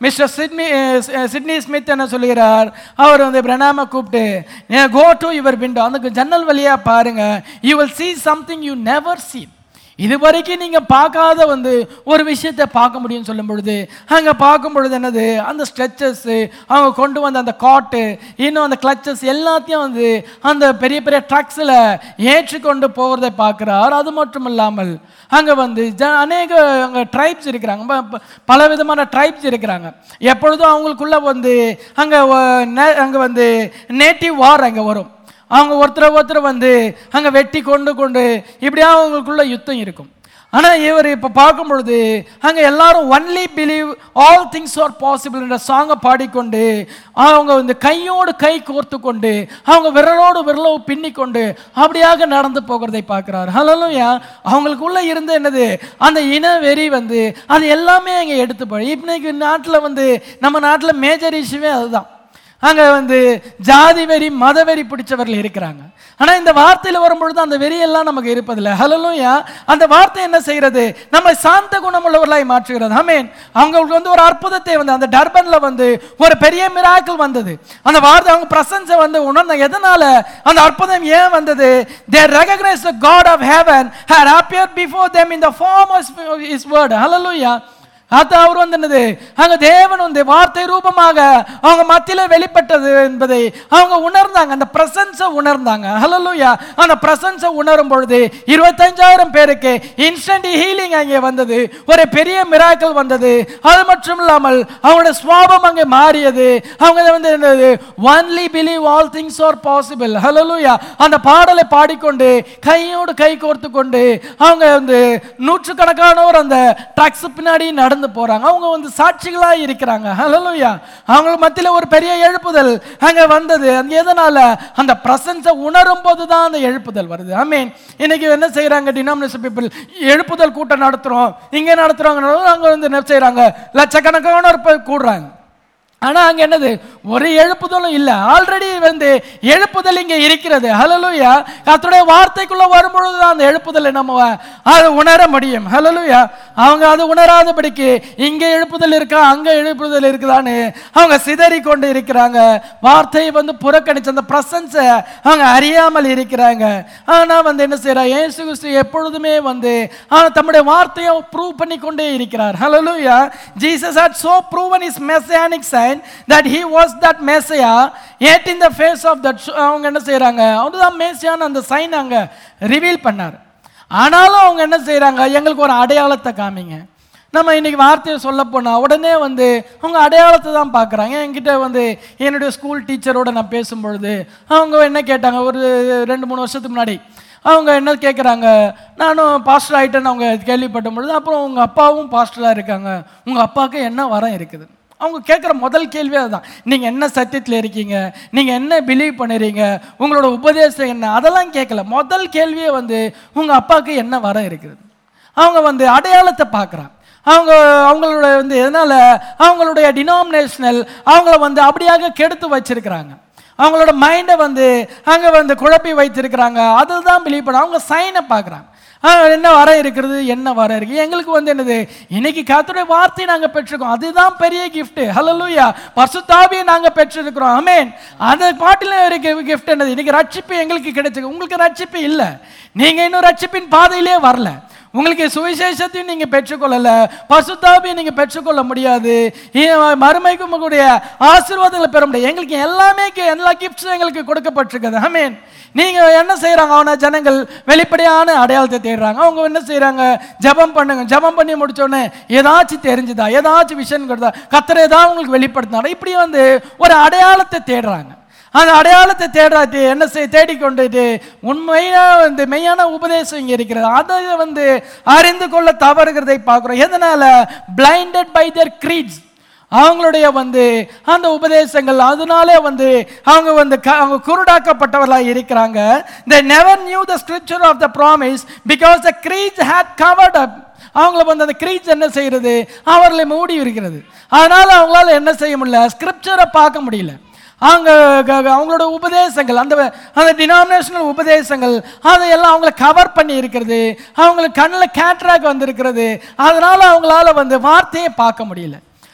[SPEAKER 3] Mister Sidney ah, Sidney Smith என்ன சொல்லுகிறார் அவர் வந்து பிரணாம கூப்பிட்டு கோ டு யுவர் விண்டோ அந்த ஜன்னல் வழியா பாருங்க you will see something you never see இது வரைக்கும் நீங்க பார்க்காத வந்து ஒரு விஷயத்தை பார்க்க முடியும்னு சொல்லும் பொழுது அங்க பார்க்கும் பொழுது என்னது அந்த ஸ்ட்ரெச்சஸ் அவங்க கொண்டு வந்த அந்த காட்டு இன்னும் அந்த கிளச்சஸ் எல்லாத்தையும் வந்து அந்த பெரிய பெரிய ட்ரக்ஸில் ஏற்றி கொண்டு போகிறதை பார்க்குறார் அது மட்டும் இல்லாமல் அங்கே வந்து ஜ அநேக அங்கே ட்ரைப்ஸ் இருக்கிறாங்க ப- ப- பல விதமான ட்ரைப்ஸ் இருக்கிறாங்க எப்பொழுதும் அவங்களுக்குள்ள வந்து அங்கே அங்கே வந்து நேட்டிவ் வார் அங்கே வரும் அவங்க ஒருத்தர் ஒருத்தர் வந்து அங்கே வெட்டி கொண்டு கொண்டு இப்படியா அவங்களுக்குள்ள யுத்தம் இருக்கும் ஆனால் இவர் இப்போ பார்க்கும் பொழுது அங்கே எல்லாரும் only believe all things are possible என்ற சாங்கை பாடிக்கொண்டு அவங்க வந்து கையோடு கை கோர்த்து கொண்டு அவங்க விரலோடு விரலோ பின்னிக்கொண்டு அப்படியாக நடந்து போகிறதை பார்க்குறாரு ஹலோயா அவங்களுக்குள்ள இருந்த என்னது அந்த இன வெறி வந்து அது எல்லாமே அங்கே எடுத்து போய் இன்னைக்கு நாட்டில் வந்து நம்ம நாட்டில் மேஜர் இஷ்யூவே அதுதான் அங்க வந்து ஜாதி வெறி மத வெறி பிடிச்சவர்கள் இருக்கிறாங்க ஆனா இந்த வார்த்தையில வரும்பொழுது அந்த வெறியெல்லாம் நமக்கு இருப்பதில்லை ஹலலூயா அந்த வார்த்தை என்ன செய்கிறது நம்ம சாந்த குணமுள்ளவர்களாய் மாற்றுகிறது ஆமேன் அவங்களுக்கு வந்து ஒரு அற்புதத்தை வந்து அந்த டர்பன்ல வந்து ஒரு பெரிய மிராக்கள் வந்தது அந்த வார்த்தை அவங்க பிரசன்ஸை வந்து உணர்ந்த எதனால அந்த அற்புதம் ஏன் வந்தது they recognize the god of heaven had appeared before them in the form of his word hallelujah அது அவர் வந்து என்னது அங்க தேவன் வந்து வார்த்தை ரூபமாக அவங்க மத்தியில வெளிப்பட்டது என்பதை அவங்க உணர்ந்தாங்க அந்த பிரசன்ஸை உணர்ந்தாங்க ஹலலூயா அந்த பிரசன்ஸை உணரும் பொழுது இருபத்தஞ்சாயிரம் பேருக்கு இன்ஸ்டன்ட் ஹீலிங் அங்கே வந்தது ஒரு பெரிய மிராக்கள் வந்தது அது மட்டும் இல்லாமல் அவங்களோட சுவாபம் அங்கே மாறியது அவங்க வந்து என்னது only believe all things are possible hallelujah அந்த பாடலை பாடிக்கொண்டு கையோடு கை கோர்த்து கொண்டு அவங்க வந்து நூற்றுக்கணக்கானோர் அந்த ட்ரக்ஸ் பின்னாடி நடந்து போறாங்க அவங்க வந்து சாட்சிகளா இருக்கிறாங்க ஹalleluya அவங்க மத்தியில ஒரு பெரிய எழுப்புதல் அங்க வந்தது அந்த எதனால அந்த பிரசன்ஸை உணரும் போது தான் அந்த எழுப்புதல் வருது ஐ மீன் இன்னைக்கு என்ன செய்றாங்க டினாமினேஷன் பீப்புள் எழுப்புதல் கூட்டம் நடத்துறோம் இங்க நடத்துறாங்க அங்க வந்து என்ன செய்றாங்க லட்சக்கணக்கானோர் போய் கூடுறாங்க ஆனா அங்க என்னது ஒரு எழுப்புதலும் இல்ல ஆல்ரெடி வந்து எழுப்புதல் இங்க இருக்கிறது ஹலலுயா கர்த்தருடைய வார்த்தைக்குள்ள வரும்பொழுது தான் அந்த எழுப்புதலை நம்ம அதை உணர முடியும் ஹலலுயா அவங்க அது உணராதபடிக்கு இங்க எழுப்புதல் இருக்கா அங்க எழுப்புதல் இருக்குதான்னு அவங்க சிதறி கொண்டு இருக்கிறாங்க வார்த்தையை வந்து புறக்கணிச்சு அந்த பிரசன்ஸை அவங்க அறியாமல் இருக்கிறாங்க ஆனா வந்து என்ன செய்யறா இயேசு கிறிஸ்து எப்பொழுதுமே வந்து ஆனா தம்முடைய வார்த்தையை ப்ரூவ் பண்ணி கொண்டே இருக்கிறார் ஹalleluya Jesus had so proven his messianic sign that he was that messiah yet in the face of that அவங்க என்ன செய்றாங்க அவர்தான் மேசியான அந்த சைன் அங்க ரிவீல் பண்ணார் ஆனாலும் அவங்க என்ன செய்றாங்க எங்களுக்கு ஒரு அடையாளத்தை காமிங்க நம்ம இன்னைக்கு வார்த்தையை சொல்ல போனா உடனே வந்து அவங்க அடையாளத்தை தான் பார்க்குறாங்க என்கிட்ட வந்து என்னுடைய ஸ்கூல் டீச்சரோட நான் பேசும்பொழுது அவங்க என்ன கேட்டாங்க ஒரு ரெண்டு மூணு வருஷத்துக்கு முன்னாடி அவங்க என்ன கேட்குறாங்க நானும் பாஸ்டர் ஆகிட்டேன்னு அவங்க கேள்விப்பட்ட பொழுது அப்புறம் உங்கள் அப்பாவும் பாஸ்டராக இருக்காங்க உங்கள் அப்பாவுக்கு என்ன வரம் இருக்குது அவங்க கேட்குற முதல் கேள்வி அதுதான் நீங்கள் என்ன சத்தியத்தில் இருக்கீங்க நீங்கள் என்ன பிலீவ் பண்ணுறீங்க உங்களோட உபதேசம் என்ன அதெல்லாம் கேட்கல முதல் கேள்வியே வந்து உங்கள் அப்பாவுக்கு என்ன வரம் இருக்குது அவங்க வந்து அடையாளத்தை பார்க்குறாங்க அவங்க அவங்களோட வந்து எதனால் அவங்களுடைய டினாமினேஷனல் அவங்கள வந்து அப்படியாக கெடுத்து வச்சிருக்கிறாங்க அவங்களோட மைண்டை வந்து அங்கே வந்து குழப்பி வைத்திருக்கிறாங்க அதில் தான் பிலீவ் பண்ண அவங்க சைனை பார்க்குறாங்க என்ன வர இருக்கிறது என்ன வர இருக்கு எங்களுக்கு வந்து என்னது இன்னைக்கு கர்த்தருடைய வார்த்தையை நாங்க பெற்றிருக்கோம் அதுதான் பெரிய கிஃப்ட் ஹalleluya பரிசுத்தாவியை நாங்க பெற்றிருக்கிறோம் ஆமென் அந்த பாட்டில இருக்க கிஃப்ட் என்னது இன்னைக்கு ரட்சிப்பு எங்களுக்கு கிடைச்சிருக்கு உங்களுக்கு ரட்சிப்பு இல்ல நீங்க இன்னும் ரட்சிப்பின் பாதையிலே வரல உங்களுக்கு சுவிசேஷத்தையும் நீங்க பெற்றுக்கொள்ளல பசுத்தாபியை நீங்க பெற்றுக்கொள்ள முடியாது இ- மறுமைக்கு உங்களுடைய ஆசீர்வாதங்களை பெற முடியாது எங்களுக்கு எல்லாமே கி- எல்லா கிஃப்ட்ஸும் எங்களுக்கு கொடுக்கப்பட்டிருக்குது ஆமென் நீங்க என்ன செய்றாங்க அவன ஜனங்கள் வெளிப்படையான அடையாளத்தை தேடுறாங்க அவங்க என்ன செய்றாங்க ஜெபம் பண்ணுங்க ஜெபம் பண்ணி முடிச்ச உடனே ஏதாச்சும் தெரிஞ்சுதா ஏதாச்சும் விஷயம் கொடுத்தா கத்தரை ஏதாவது உங்களுக்கு வெளிப்படுத்தினாரா இப்படி வந்து ஒரு அடையாளத்தை தேடுறாங்க அந்த அடையாளத்தை தேடாது என்ன செய் தேடிக்கொண்டுட்டு உண்மையா வந்து மெய்யான உபதேசம் இங்க இருக்கிறது அதை வந்து அறிந்து கொள்ள தவறுகிறதை பார்க்கிறோம் எதனால பிளைண்டட் பை their creeds அவங்களுடைய வந்து அந்த உபதேசங்கள் அதனாலே வந்து அவங்க வந்து க- அவங்க குருடாக்கப்பட்டவர்களாக இருக்கிறாங்க they never knew the scripture of the promise because the creeds had covered up அவங்கள வந்து அந்த கிரீச் என்ன செய்யறது அவர்களை மூடி இருக்கிறது அதனால அவங்களால என்ன செய்ய முடியல ஸ்கிரிப்சரை பார்க்க முடியல அவங்க க- க- அவங்களோட உபதேசங்கள் அந்த அந்த டினாமினேஷனல் உபதேசங்கள் அதையெல்லாம் அவங்கள கவர் பண்ணி இருக்கிறது அவங்களுக்கு கண்ணில் கேட்ராக் வந்திருக்கிறது அதனால அவங்களால வந்து வார்த்தையை பார்க்க முடியல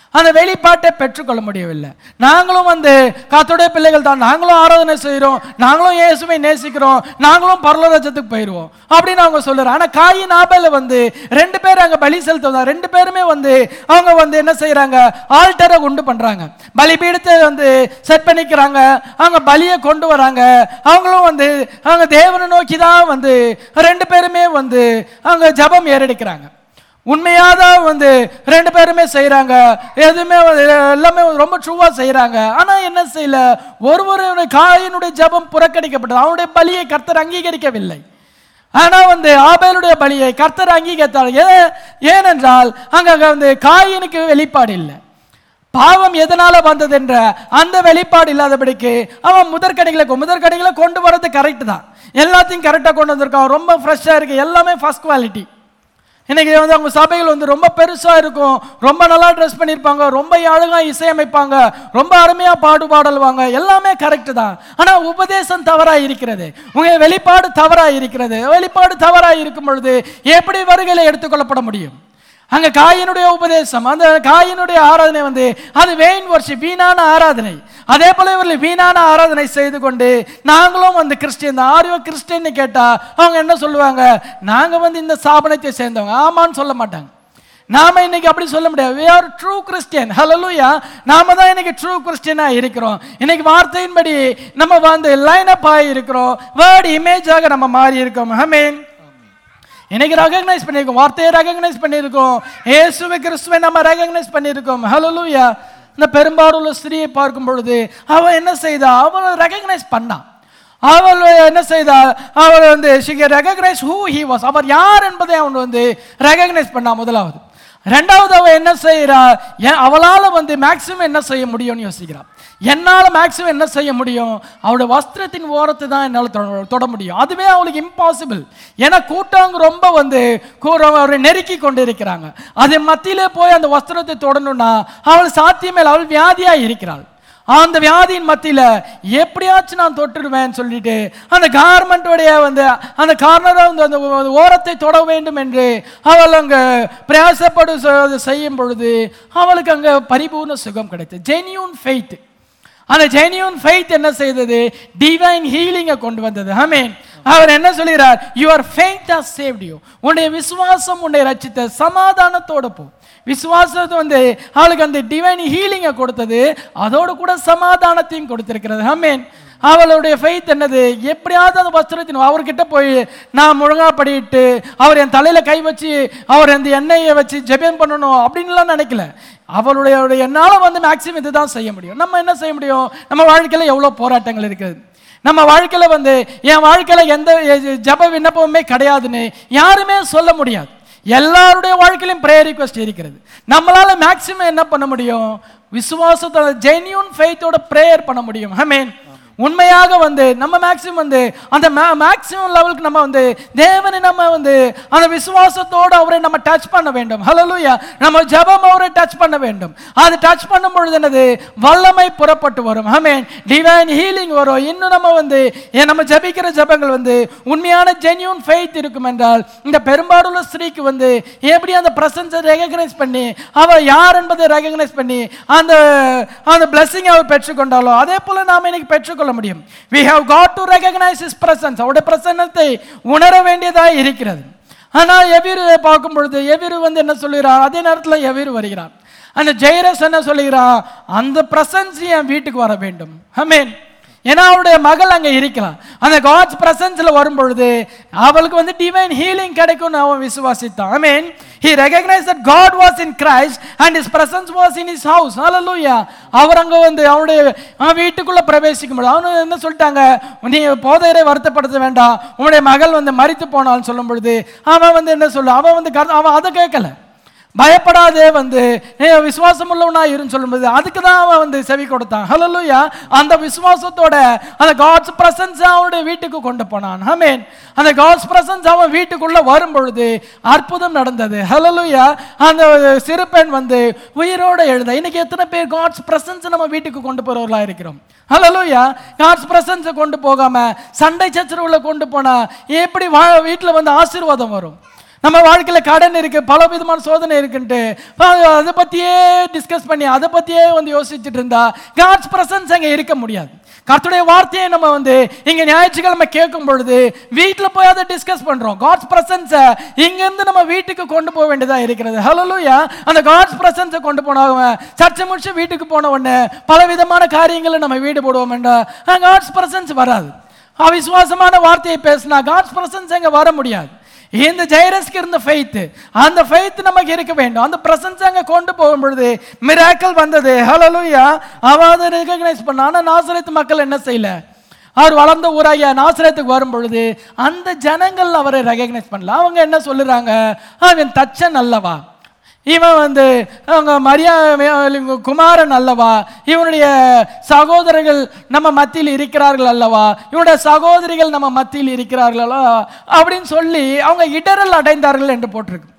[SPEAKER 3] அந்த வெளிப்பாட்டை பெற்றுக்கொள்ள முடியவில்லை நாங்களும் வந்து காத்தோடைய பிள்ளைகள் தான் நாங்களும் ஆராதனை செய்கிறோம் நாங்களும் இயேசுவை நேசிக்கிறோம் நாங்களும் பரலோராஜ்யத்துக்கு போயிடுவோம் அப்படின்னு அவங்க சொல்லுறாங்க ஆனா காயின் ஆபேல வந்து ரெண்டு பேரும் அங்க பலி செலுத்துவதா ரெண்டு பேருமே வந்து அவங்க வந்து என்ன செய்யறாங்க ஆல்டரை உண்டு பண்றாங்க பலிபீடத்தை வந்து செட் பண்ணிக்கிறாங்க அவங்க பலியை கொண்டு வராங்க அவங்களும் வந்து அவங்க தேவனை நோக்கி தான் வந்து ரெண்டு பேருமே வந்து அவங்க ஜெபம் ஏறெடுக்கிறாங்க உண்மையாக தான் வந்து ரெண்டு பேருமே செய்கிறாங்க எதுவுமே வந்து எல்லாமே ரொம்ப ட்ரூவாக செய்கிறாங்க ஆனால் என்ன செய்யல ஒருவருடைய காயினுடைய ஜெபம் புறக்கணிக்கப்பட்டது அவனுடைய பலியை கர்த்தர் அங்கீகரிக்கவில்லை ஆனால் வந்து ஆபேலுடைய பலியை கர்த்தர் அங்கீகரித்தார் ஏன் ஏனென்றால் அங்க அங்க வந்து காயினுக்கு வெளிப்பாடு இல்லை பாவம் எதனால வந்தது என்ற அந்த வெளிப்பாடு இல்லாதபடிக்கு அவன் முதற்கடைகளை முதற்கடைகளை கொண்டு வரது கரெக்ட் தான் எல்லாத்தையும் கரெக்டாக கொண்டு வந்திருக்கான் ரொம்ப ஃப்ரெஷ்ஷாக இருக்கு எல்லாமே ஃபர்ஸ்ட் குவாலிட்டி இன்னைக்கு வந்து அவங்க சபைகள் வந்து ரொம்ப பெருசா இருக்கும் ரொம்ப நல்லா ட்ரெஸ் பண்ணியிருப்பாங்க ரொம்ப அழகா இசையமைப்பாங்க ரொம்ப அருமையா பாடு பாடல்வாங்க எல்லாமே கரெக்ட் தான் ஆனா உபதேசம் தவறா இருக்கிறது உங்க வெளிப்பாடு தவறா இருக்கிறது வெளிப்பாடு தவறா இருக்கும் பொழுது எப்படி வருகையில எடுத்துக்கொள்ளப்பட முடியும் அங்க காயினுடைய உபதேசம் அந்த காயினுடைய ஆராதனை வந்து அது வெயின் worship வீணான ஆராதனை அதே போல இவர்கள் வீணான ஆராதனை செய்து கொண்டு நாங்களும் வந்து கிறிஸ்டியன் தான் ஆரியோ கிறிஸ்டியன் கேட்டா அவங்க என்ன சொல்லுவாங்க நாங்க வந்து இந்த ஸ்தாபனத்தை சேர்ந்தவங்க ஆமான்னு சொல்ல மாட்டாங்க நாம இன்னைக்கு அப்படி சொல்ல முடியாது we are ட்ரூ கிறிஸ்டியன் ஹalleluya நாம தான் இன்னைக்கு ட்ரூ கிறிஸ்டியனா இருக்கிறோம் இன்னைக்கு வார்த்தையின்படி நம்ம வந்து லைன் அப் ஆகி இருக்கிறோம் வேர்ட் இமேஜாக நம்ம மாறி இருக்கோம் ஆமென் இன்னைக்கு ரெகக்னைஸ் பண்ணியிருக்கோம் வார்த்தையை ரெகக்னைஸ் பண்ணியிருக்கோம் இயேசுவை கிறிஸ்துவை நம்ம ரெகக்னைஸ் பண்ணியிருக்கோம் ஹalleluya இந்த பெரும்பாலுள்ள ஸ்திரியை பார்க்கும் பொழுது அவள் என்ன செய்தா அவள் ரெகக்னைஸ் பண்ணா அவள் என்ன செய்தாள் அவள் வந்து she recognise who he was அவர் யார் என்பதை அவன் வந்து ரெகக்னைஸ் பண்ணா முதலாவது ரெண்டாவது அவ என்ன செய்யறா ஏன் அவளால வந்து மேக்சிமம் என்ன செய்ய முடியும்னு யோசிக்கிறா என்னால மேக்சிமம் என்ன செய்ய முடியும் அவளுடைய வஸ்திரத்தின் ஓரத்தை தான் என்னால் தொட தொட முடியும் அதுவே அவளுக்கு இம்பாசிபிள் ஏன்னா கூட்டாங்க ரொம்ப வந்து கூ- அவரை நெருக்கி கொண்டு இருக்கிறாங்க அது மத்தியிலே போய் அந்த வஸ்திரத்தை தொடணும்னா அவள் சாத்தியமே இல்லை. அவள் வியாதியா இருக்கிறாள் அந்த வியாதியின் மத்தியில எப்படியாச்சும் நான் தொட்டுடுவேன் சொல்லிட்டு அந்த கார்மெண்ட்டுடைய வந்து அந்த கார்னரை வந்து அந்த ஓ- ஓரத்தை தொட வேண்டும் என்று அவள் அங்க பிரயாசப்படு செ- செய்யும் பொழுது அவளுக்கு அங்க பரிபூர்ண சுகம் கிடைத்தது ஜெனியூன் ஃபெய்த் அந்த ஜெனியூன் ஃபெய்த் என்ன செய்தது டிவைன் ஹீலிங்கை கொண்டு வந்தது ஆமென் அவர் என்ன சொல்கிறார் your faith has saved you உன்னுடைய விசுவாசம் உன்னை ரட்சித்த சமாதானத்தோட போ விசுவாசத்தை வந்து அவளுக்கு அந்த டிவைன் ஹீலிங்கை கொடுத்தது அதோடு கூட சமாதானத்தையும் கொடுத்திருக்கிறது ஆமென் அவளுடைய ஃபெய்த் என்னது எப்படியாவது அந்த வஸ்திரத்தின் அவர்கிட்ட போய் நான் முழுங்கா படிட்டு அவர் என் தலையில கை வச்சு அவர் அந்த எண்ணெயை வச்சு ஜெபம் பண்ணணும் அப்படின்லாம் நினைக்கல அவளுடைய என்னால வந்து மேக்ஸிமம் இதுதான் செய்ய முடியும் நம்ம என்ன செய்ய முடியும் நம்ம வாழ்க்கையில எவ்வளவு போராட்டங்கள் இருக்குது நம்ம வாழ்க்கையில வந்து என் வாழ்க்கையில எந்த எ- ஜெப விண்ணப்பமுமே கிடையாதுன்னு யாருமே சொல்ல முடியாது எல்லாருடைய வாழ்க்கையிலும் ப்ரேயர் ரிக்வெஸ்ட் இருக்கிறது நம்மளால மேக்ஸிமம் என்ன பண்ண முடியும் விசுவாசத்தோட ஜென்யூன் ஃபெய்த்தோட ப்ரேயர் பண்ண முடியும் ஆமென் உண்மையாக வந்து நம்ம மேக்ஸிமம் வந்து அந்த மேக்ஸிமம் லெவலுக்கு நம்ம வந்து தேவனை நம்ம வந்து அந்த விசுவாசத்தோடு அவரை நம்ம டச் பண்ண வேண்டும் ஹalleluya நம்ம ஜெபம் அவரை டச் பண்ண வேண்டும் அது டச் பண்ணும் பொழுது என்னது வல்லமை புறப்பட்டு வரும் ஆமென் டிவைன் ஹீலிங் வரும் இன்னும் நம்ம வந்து ஏன் நம்ம ஜெபிக்கிற ஜெபங்கள் வந்து உண்மையான ஜென்யூன் ஃபெய்த் இருக்கும் என்றால் இந்த பெரும்பாலுள்ள ஸ்திரீக்கு வந்து எப்படி அந்த பிரசன்ஸை ரெகக்னைஸ் பண்ணி அவ யார் என்பதை ரெகக்னைஸ் பண்ணி அந்த அந்த பிளெஸிங் அவர் பெற்றுக்கொண்டாலோ அதே போல நாம இன்னைக்கு பெற்றுக்கொள்ள முடியும் we have got to recognize his presence அவருடைய பிரசன்னத்தை உணர வேண்டியதாக இருக்கிறது ஆனால் எவிரு பார்க்கும் பொழுது எவிரு வந்து என்ன சொல்லுகிறார் அதே நேரத்தில் எவிரு வருகிறார் அந்த ஜெயரஸ் என்ன சொல்லுகிறான் அந்த பிரசன்ஸ் என் வீட்டுக்கு வர வேண்டும் ஆமென் ஏன்னா அவருடைய மகள் அங்க இருக்கலாம் அந்த காட்ஸ் பிரசன்ஸ்ல வரும் பொழுது அவளுக்கு வந்து டிவைன் ஹீலிங் கிடைக்கும்னு அவன் விசுவாசித்தான் ஐ மீன் he recognized that god was in christ and his presence was in his house hallelujah அவர் அங்க வந்து அவருடைய அவன் வீட்டுக்குள்ள பிரவேசிக்கும் பொழுது அவனு என்ன சொல்லிட்டாங்க நீ போதையரை வருத்தப்படுத்த வேண்டாம் உன்னுடைய மகள் வந்து மரித்து போனான்னு சொல்லும் பொழுது அவன் வந்து என்ன சொல்ல அவன் வந்து கரு- அவன் அதை கேட்கல பயப்படாதே வந்து ஏ, விசுவாசம் உள்ளவனா இருன்னு சொல்லும்போது அதுக்கு தான் அவன் வந்து செவி கொடுத்தான் ஹalleluya அந்த விசுவாசத்தோட அந்த காட்ஸ் பிரசன்ஸ் அவனுடைய வீட்டுக்கு கொண்டு போனான் ஆமென் அந்த காட்ஸ் பிரசன்ஸ் அவன் வீட்டுக்குள்ள வரும் பொழுது அற்புதம் நடந்தது ஹalleluya அந்த சிறு பெண் வந்து உயிரோட எழுந்த இன்னைக்கு எத்தனை பேர் காட்ஸ் பிரசன்ஸ் நம்ம வீட்டுக்கு கொண்டு போறவர்களா இருக்கிறோம் ஹalleluya காட்ஸ் பிரசன்ஸை கொண்டு போகாம சண்டை சச்சரவுல கொண்டு போனா எப்படி வா- வீட்டுல வந்து ஆசீர்வாதம் வரும் நம்ம வாழ்க்கையில கடன் இருக்கு பல விதமான சோதனை இருக்குன்ட்டு அஹ் அதை பத்தியே டிஸ்கஸ் பண்ணி அதை பத்தியே வந்து யோசிச்சுட்டு இருந்தா காட்ஸ் பிரசன்ஸ் அங்க இருக்க முடியாது கர்த்தருடைய வார்த்தையை நம்ம வந்து இங்க ஞாயிற்றுக்கிழமை கேட்கும் பொழுது வீட்டில் போய் அதை டிஸ்கஸ் பண்றோம் காட்ஸ் பிரசன்ஸை இங்க இருந்து நம்ம வீட்டுக்கு கொண்டு போக வேண்டியதா இருக்கிறது ஹலோலூயா அந்த காட்ஸ் பிரசன்ஸை கொண்டு போனவங்க சர்ச்சை முடிச்சு வீட்டுக்கு போன உடனே பல விதமான காரியங்களை நம்ம வீடு போடுவோம் என்றால் காட்ஸ் பிரசன்ஸ் வராது அவிசுவாசமான வார்த்தையை பேசினா காட்ஸ் பிரசன்ஸ் அங்க வர முடியாது இந்த ஜெயரஸ்க்கு இருந்த ஃபெய்த் அந்த ஃபெய்த் நமக்கு இருக்க வேண்டும் அந்த பிரசன்ஸ் அங்க கொண்டு போகும் பொழுது மிராக்கல் வந்தது ஹalleluya அவ அதை ரெகக்னைஸ் பண்ண ஆனா நாசரேத்து மக்கள் என்ன செய்யல அவர் வளர்ந்த ஊராகிய நாசரேத்துக்கு வரும் பொழுது அந்த ஜனங்கள் அவரை ரெகக்னைஸ் பண்ணல அவங்க என்ன சொல்லுறாங்க அவன் தச்சன் அல்லவா இவன் வந்து அவங்க மரியா இவங்க குமாரன் அல்லவா இவனுடைய சகோதரர்கள் நம்ம மத்தியில் இருக்கிறார்கள் அல்லவா இவனுடைய சகோதரிகள் நம்ம மத்தியில் இருக்கிறார்கள் அல்லவா அப்படின்னு சொல்லி அவங்க இடரல் அடைந்தார்கள் என்று போட்டிருக்கு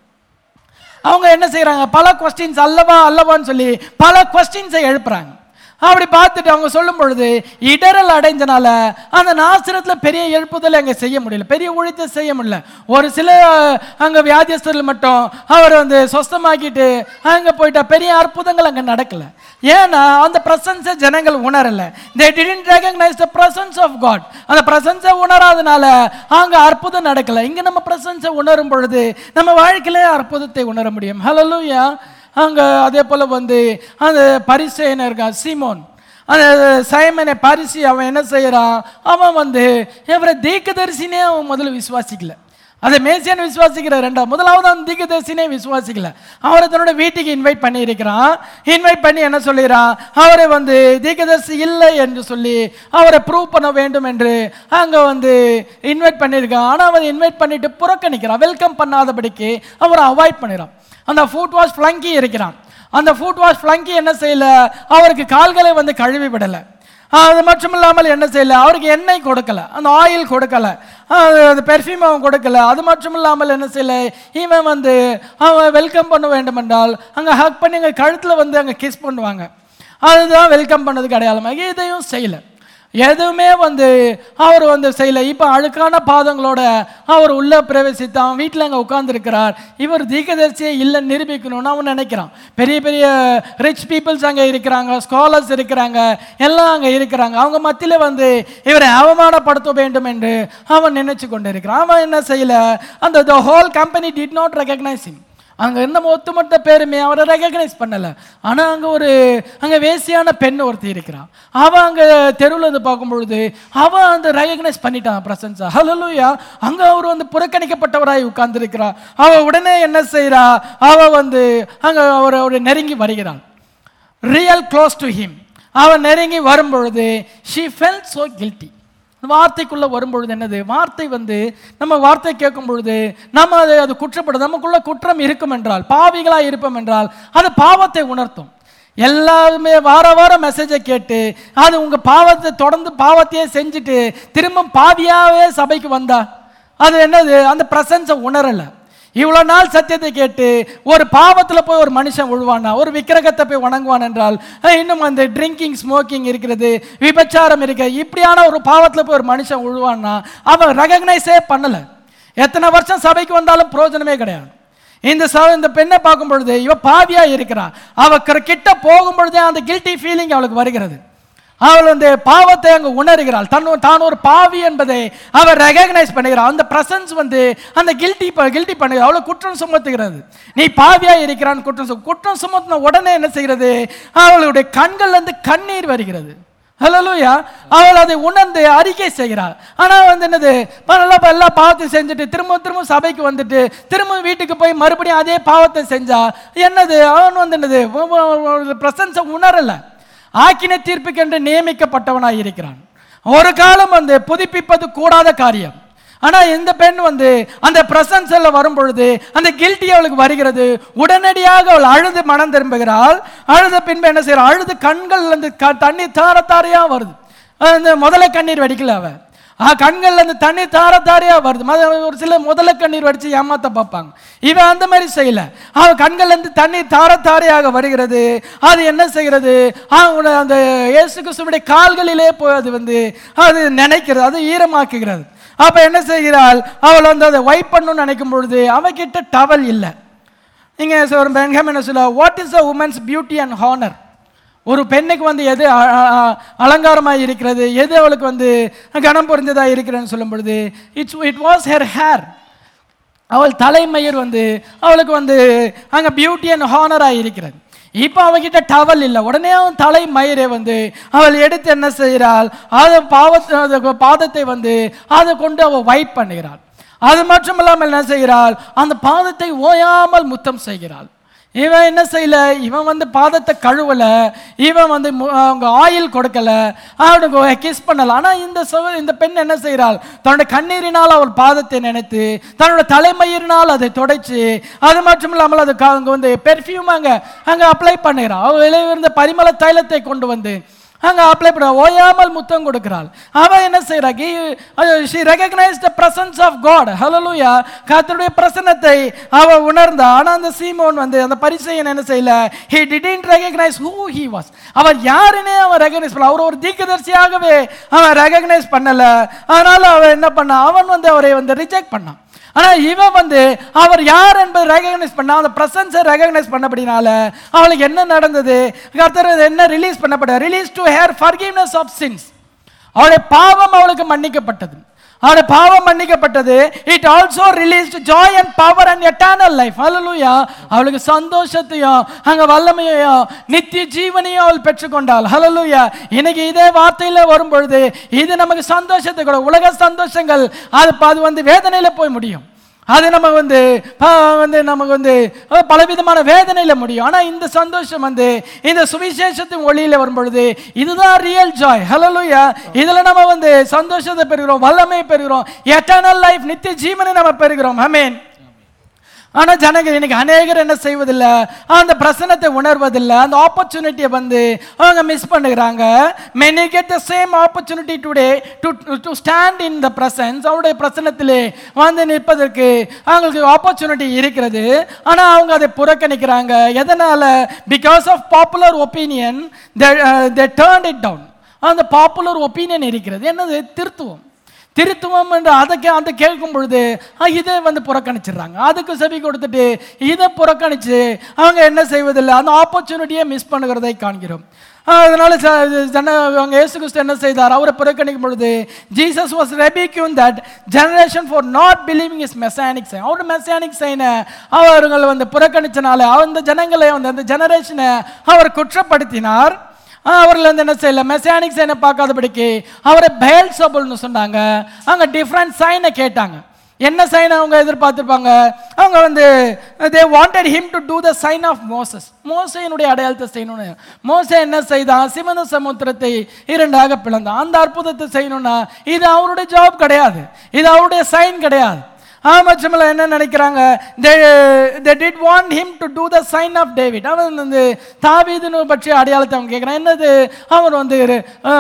[SPEAKER 3] அவங்க என்ன செய்றாங்க பல கொஸ்டின்ஸ் அல்லவா அல்லவான்னு சொல்லி பல கொஸ்டின்ஸை எழுப்புறாங்க அப்படி பார்த்துட்டு அவங்க சொல்லும் பொழுது இடரல் அடைஞ்சனால அந்த நாசிரத்துல பெரிய எழுப்புதல் அங்க செய்ய முடியல பெரிய ஊழியத்தை செய்ய முடியல ஒரு சில அங்க வியாதியஸ்தர்கள் மட்டும் அவர் வந்து சொஸ்தமாக்கிட்டு அங்க போயிட்டா பெரிய அற்புதங்கள் அங்க நடக்கல ஏன்னா அந்த பிரசன்ஸை ஜனங்கள் உணரல they didn't recognise the presence of God அந்த பிரசன்ஸை உணராதனால அங்க அற்புதம் நடக்கல இங்க நம்ம பிரசன்ஸை உணரும் பொழுது நம்ம வாழ்க்கையிலே அற்புதத்தை உணர முடியும் ஹalleluya அங்க அதே போல வந்து அந்த பரிசேயன் இருக்கான் சீமோன் அந்த சைமனை பரிசி அவன் என்ன செய்யறான் அவன் வந்து இவரை தீர்க்கதரிசினே அவன் முதல்ல விசுவாசிக்கல அதை மேசியான் விசுவாசிக்கிற ரெண்டாவது முதலாவது அந்த தீர்க்கதரிசினே விசுவாசிக்கல அவரை தன்னோட வீட்டுக்கு இன்வைட் பண்ணி இருக்கிறான் இன்வைட் பண்ணி என்ன சொல்லிடுறான் அவரை வந்து தீர்க்கதரிசி இல்லை என்று சொல்லி அவரை ப்ரூவ் பண்ண வேண்டும் என்று அங்க வந்து இன்வைட் பண்ணியிருக்கான் ஆனா அவன் இன்வைட் பண்ணிட்டு புறக்கணிக்கிறான் வெல்கம் பண்ணாதபடிக்கு அவரை அவாய்ட் பண்ணிடுறான் அந்த ஃபுட் வாஷ் ஃப்ளங்கி இருக்கிறான் அந்த ஃபுட் வாஷ் ஃப்ளங்கி என்ன செய்யல அவருக்கு கால்களை வந்து கழுவி விடலை அது மட்டும் இல்லாமல் என்ன செய்யல அவருக்கு எண்ணெய் கொடுக்கல அந்த ஆயில் கொடுக்கல அது அந்த பெர்ஃப்யூம் அவன் கொடுக்கல அது மட்டும் இல்லாமல் என்ன செய்யல இவன் வந்து அவன் வெல்கம் பண்ண வேண்டும் என்றால் அங்கே ஹக் பண்ணி அங்கே கழுத்தில் வந்து அங்கே கிஸ் பண்ணுவாங்க அதுதான் வெல்கம் பண்ணதுக்கு அடையாளமாக இதையும் செய்யலை எதுவுமே வந்து அவர் வந்து செய்யல இப்போ அழுக்கான பாதங்களோட அவர் உள்ள பிரவேசித்து அவன் வீட்டில் அங்கே உட்கார்ந்துருக்கிறார் இவர் தீர்க்கதரிசியே இல்லைன்னு நிரூபிக்கணும்னு அவன் நினைக்கிறான் பெரிய பெரிய ரிச் பீப்புள்ஸ் அங்கே இருக்கிறாங்க ஸ்காலர்ஸ் இருக்கிறாங்க எல்லாம் அங்கே இருக்கிறாங்க அவங்க மத்தியில் வந்து இவரை அவமானப்படுத்த வேண்டும் என்று அவன் நினைச்சு கொண்டு இருக்கிறான் அவன் என்ன செய்யல அந்த the whole company did not recognise him அங்கே இருந்த ஒத்துமொத்த பேருமே அவரை ரெகக்னைஸ் பண்ணலை ஆனால் அங்கே ஒரு அங்கே வேசியான பெண் ஒருத்தி இருக்கிறான் அவன் அங்கே தெருவில் இருந்து பார்க்கும் பொழுது அவன் அந்த ரெகக்னைஸ் பண்ணிட்டான் பிரசன்ஸா ஹலோலுயா அங்கே அவர் வந்து புறக்கணிக்கப்பட்டவராய் உட்கார்ந்துருக்கிறா அவ உடனே என்ன செய்றா அவ வந்து அங்கே அவர் அவர் நெருங்கி வருகிறாள் ரியல் க்ளோஸ் டு ஹிம் அவன் நெருங்கி வரும்பொழுது ஷீ ஃபெல் so guilty வார்த்தைக்குள்ள வரும்பொழுது என்னது வார்த்தை வந்து நம்ம வார்த்தை கேட்கும் பொழுது நம்ம அது அது குற்றப்படும் நமக்குள்ள குற்றம் இருக்கும் என்றால் பாவிகளா இருப்போம் என்றால் அது பாவத்தை உணர்த்தும் எல்லாருமே வார வாரம் மெசேஜை கேட்டு அது உங்க பாவத்தை தொடர்ந்து பாவத்தையே செஞ்சுட்டு திரும்ப பாவியாவே சபைக்கு வந்தா அது என்னது அந்த பிரசன்ஸை உணரல இவ்வளோ நாள் சத்தியத்தை கேட்டு ஒரு பாவத்தில் போய் ஒரு மனுஷன் விழுவானா ஒரு விக்கிரகத்தை போய் வணங்குவான் என்றால் அஹ், இன்னும் அந்த ட்ரிங்கிங் ஸ்மோக்கிங் இருக்கிறது விபச்சாரம் இருக்கு இப்படியான ஒரு பாவத்தில் போய் ஒரு மனுஷன் விழுவான்னா அவன் ரெகக்னைஸே பண்ணலை எத்தனை வருஷம் சபைக்கு வந்தாலும் பிரயோஜனமே கிடையாது இந்த ச இந்த பெண்ணை பார்க்கும் பொழுது இவ பாவியா இருக்கிறா அவ கிற- கிட்ட போகும் பொழுதே அந்த கில்ட்டி ஃபீலிங் அவளுக்கு வருகிறது அவள் வந்து பாவத்தை அங்கு உணர்கிறாள் தன் தான் ஒரு பாவி என்பதை அவள் ரெகக்னைஸ் பண்ணுகிறாள் அந்த பிரசன்ஸ் வந்து அந்த கில்ட்டி கில்ட்டி பண்ணுகிறது அவளை குற்றம் சுமத்துகிறது நீ பாவியா இருக்கிறான் குற்றம் சும குற்றம் சுமத்தின உடனே என்ன செய்கிறது அவளுடைய கண்கள்ல இருந்து கண்ணீர் வருகிறது ஹலோலூயா அவள் அதை உணர்ந்து அறிக்கை செய்கிறாள் ஆனா வந்து என்னது நல்லா இப்ப எல்லா பாவத்தையும் செஞ்சுட்டு திரும்ப திரும்ப சபைக்கு வந்துட்டு திரும்ப வீட்டுக்கு போய் மறுபடியும் அதே பாவத்தை செஞ்சா என்னது அவன் வந்து என்னது பிரசன்ஸை உணரல ஆக்கின தீர்ப்புக்கென்று நியமிக்கப்பட்டவனாய் இருக்கிறான் ஒரு காலம் வந்து புதுப்பிப்பது கூடாத காரியம் ஆனா இந்த பெண் வந்து அந்த பிரசன்ஸ்ல வரும் பொழுது அந்த கில்ட்டி அவளுக்கு வருகிறது உடனடியாக அவள் அழுது மனம் திரும்புகிறாள் அழுத பின்பு என்ன செய்யறாள் அழுது கண்கள்ல இருந்து க- தண்ணீர் தார தாரையா வருது அந்த முதல்ல கண்ணீர் வடிக்கல அவ ஆ கண்கள்ல இருந்து தண்ணீர் தார தாரையா வருது மத- ஒரு சில முதல்ல கண்ணீர் வடிச்சு ஏமாத்த பார்ப்பாங்க இவன் அந்த மாதிரி செய்யல அவன் கண்கள்ல இருந்து தண்ணீர் தார தாரையாக வருகிறது அது என்ன செய்கிறது அவனோட அந்த இயேசு கிறிஸ்துவுடைய கால்களிலே போய் அது வந்து அது நினைக்கிறது அது ஈரமாக்குகிறது அப்ப என்ன செய்கிறாள் அவள் வந்து அதை வைப் பண்ணணும்னு நினைக்கும் பொழுது அவகிட்ட டவல் இல்லை இங்க ஒரு பெண்கம் என்ன சொல்ல what is a woman's beauty and honour ஒரு பெண்ணுக்கு வந்து எது அ- அ- அ- அலங்காரமாக இருக்கிறது எது அவளுக்கு வந்து கனம் பொருந்ததாக இருக்கிறதுன்னு சொல்லும் பொழுது it's it was her hair அவள் தலைமயிர் வந்து அவளுக்கு வந்து அங்கே பியூட்டி அண்ட் ஹானராக இருக்கிறது இப்போ அவகிட்ட டவல் இல்லை உடனே அவன் தலை மயிரை வந்து அவள் எடுத்து என்ன செய்கிறாள் அதை பாவத்தை அது பாதத்தை வந்து அதை கொண்டு அவள் வைப் பண்ணுகிறாள் அது மட்டும் இல்லாமல் என்ன செய்கிறாள் அந்த பாதத்தை ஓயாமல் முத்தம் செய்கிறாள் இவன் என்ன செய்யல இவன் வந்து பாதத்தை கழுவல இவன் வந்து மு- அவங்க ஆயில் கொடுக்கல அவனுக்கு கிஸ் பண்ணல ஆனா இந்த சக இந்த பெண் என்ன செய்கிறாள் தன்னோட கண்ணீரினால் அவள் பாதத்தை நினைத்து தன்னோட தலைமயிரினால் அதை துடைச்சு அது மட்டும் இல்லாமல் அது க- அங்க வந்து பெர்ஃப்யூம் அங்க அங்க அப்ளை பண்ணுகிறாள் அவள் விளைவிருந்த பரிமள தைலத்தை கொண்டு வந்து அங்க அப்ளை பண்ண ஓயாமல் முத்தம் கொடுக்கிறாள் அவ என்ன செய்யறா she recognise the presence of God hallelujah கர்த்தருடைய பிரசன்னத்தை அவ உணர்ந்தா ஆனா அந்த சீமோன் வந்து அந்த பரிசையன் என்ன செய்யல he didn't recognize who he was அவர் யாருன்னே அவன் ரெகக்னைஸ் பண்ணல அவர் ஒரு தீர்க்கதரிசியாகவே அவன் ரெகக்னைஸ் பண்ணல அதனால அவன் என்ன பண்ணான் அவன் வந்து அவரை வந்து ரிஜெக்ட் பண்ணான் ஆனா இவன் வந்து அவர் யார் என்பதை ரெகக்னைஸ் பண்ணா அந்த பிரசன்ஸை ரெகக்னைஸ் பண்ணபடினால அவளுக்கு என்ன நடந்தது கர்த்தர் என்ன ரிலீஸ் பண்ணப்பட்ட release to her forgiveness of sins அவளுடைய பாவம் அவளுக்கு மன்னிக்கப்பட்டது அவருடைய பாவம் மன்னிக்கப்பட்டது it also released joy and power and eternal life ஹalleluya அவளுக்கு சந்தோஷத்தையும் அங்க வல்லமையையும் நித்திய ஜீவனையும் அவள் பெற்றுக்கொண்டாள் ஹalleluya இன்னைக்கு இதே வார்த்தையில வரும் பொழுது இது நமக்கு சந்தோஷத்தை கூட உலக சந்தோஷங்கள் அது அது வந்து வேதனையில போய் முடியும் அது நம்ம வந்து ஆ, வந்து நமக்கு வந்து ஆ, பலவிதமான வேதனையில முடியும் ஆனா இந்த சந்தோஷம் வந்து இந்த சுவிசேஷத்தின் ஒளியில வரும் பொழுது இதுதான் ரியல் ஜாய் ஹalleluya இதுல நம்ம வந்து சந்தோஷத்தை பெறுகிறோம் வல்லமை பெறுகிறோம் எட்டர்னல் லைஃப் நித்திய ஜீவனை நம்ம பெறுகிறோம் ஆமென் ஆனா ஜனங்கள் இன்னைக்கு அநேகர் என்ன செய்வதில்லை அந்த பிரசனத்தை உணர்வதில்லை அந்த ஆப்பர்ச்சுனிட்டியை வந்து அவங்க மிஸ் பண்ணுகிறாங்க many get the same opportunity today to to stand in the presence அவருடைய பிரசனத்திலே வந்து நிற்பதற்கு அவங்களுக்கு ஆப்பர்ச்சுனிட்டி இருக்கிறது ஆனா அவங்க அதை புறக்கணிக்கிறாங்க எதனால because of popular opinion they turn it down அந்த பாப்புலர் ஒப்பீனியன் இருக்கிறது என்னது திருத்துவம் திருத்துவம் என்று அதை கே அதை கேட்கும் பொழுது ஆ, இதை வந்து புறக்கணிச்சிடுறாங்க அதுக்கு செவி கொடுத்துட்டு இதை புறக்கணிச்சு அவங்க என்ன செய்வதில்லை அந்த ஆப்பர்ச்சுனிட்டியை மிஸ் பண்ணுகிறதை காண்கிறோம் ஆ, அதனால ச- இது ஜன அவங்க இயேசு கிறிஸ்து என்ன செய்தார் அவரை புறக்கணிக்கும் பொழுது Jesus was rebuking that generation for not believing his messianic sign அவரோட மெசானிக் சைனை அவர்கள் வந்து புறக்கணிச்சனால அந்த ஜனங்களை வந்து அந்த ஜெனரேஷனை அவர் குற்றப்படுத்தினார் ஆ, அவர்கள் வந்து என்ன செய்யல மெசானிக் சைனை பார்க்காதபடிக்கு அவரை பயல் சபுல்னு சொன்னாங்க அங்க டிஃப்ரெண்ட் சைனை கேட்டாங்க என்ன சைன் அவங்க எதிர்பார்த்திருப்பாங்க அவங்க வந்து they wanted him to do the sign of Moses மோசையினுடைய அடையாளத்தை செய்யணும்னு மோசே என்ன செய்தான் சிவந்த சமுத்திரத்தை இரண்டாக பிளந்தான் அந்த அற்புதத்தை செய்யணும்னா இது அவருடைய ஜாப் கிடையாது இது அவருடைய சைன் கிடையாது ஆ மற்றமில்ல என்ன நினைக்கிறாங்க they they did want him to do the sign of David அவன் வந்து தாவீதுன்னு பற்றிய அடையாளத்தை அவங்க கேட்குறான் என்னது அவர் வந்து ஆ,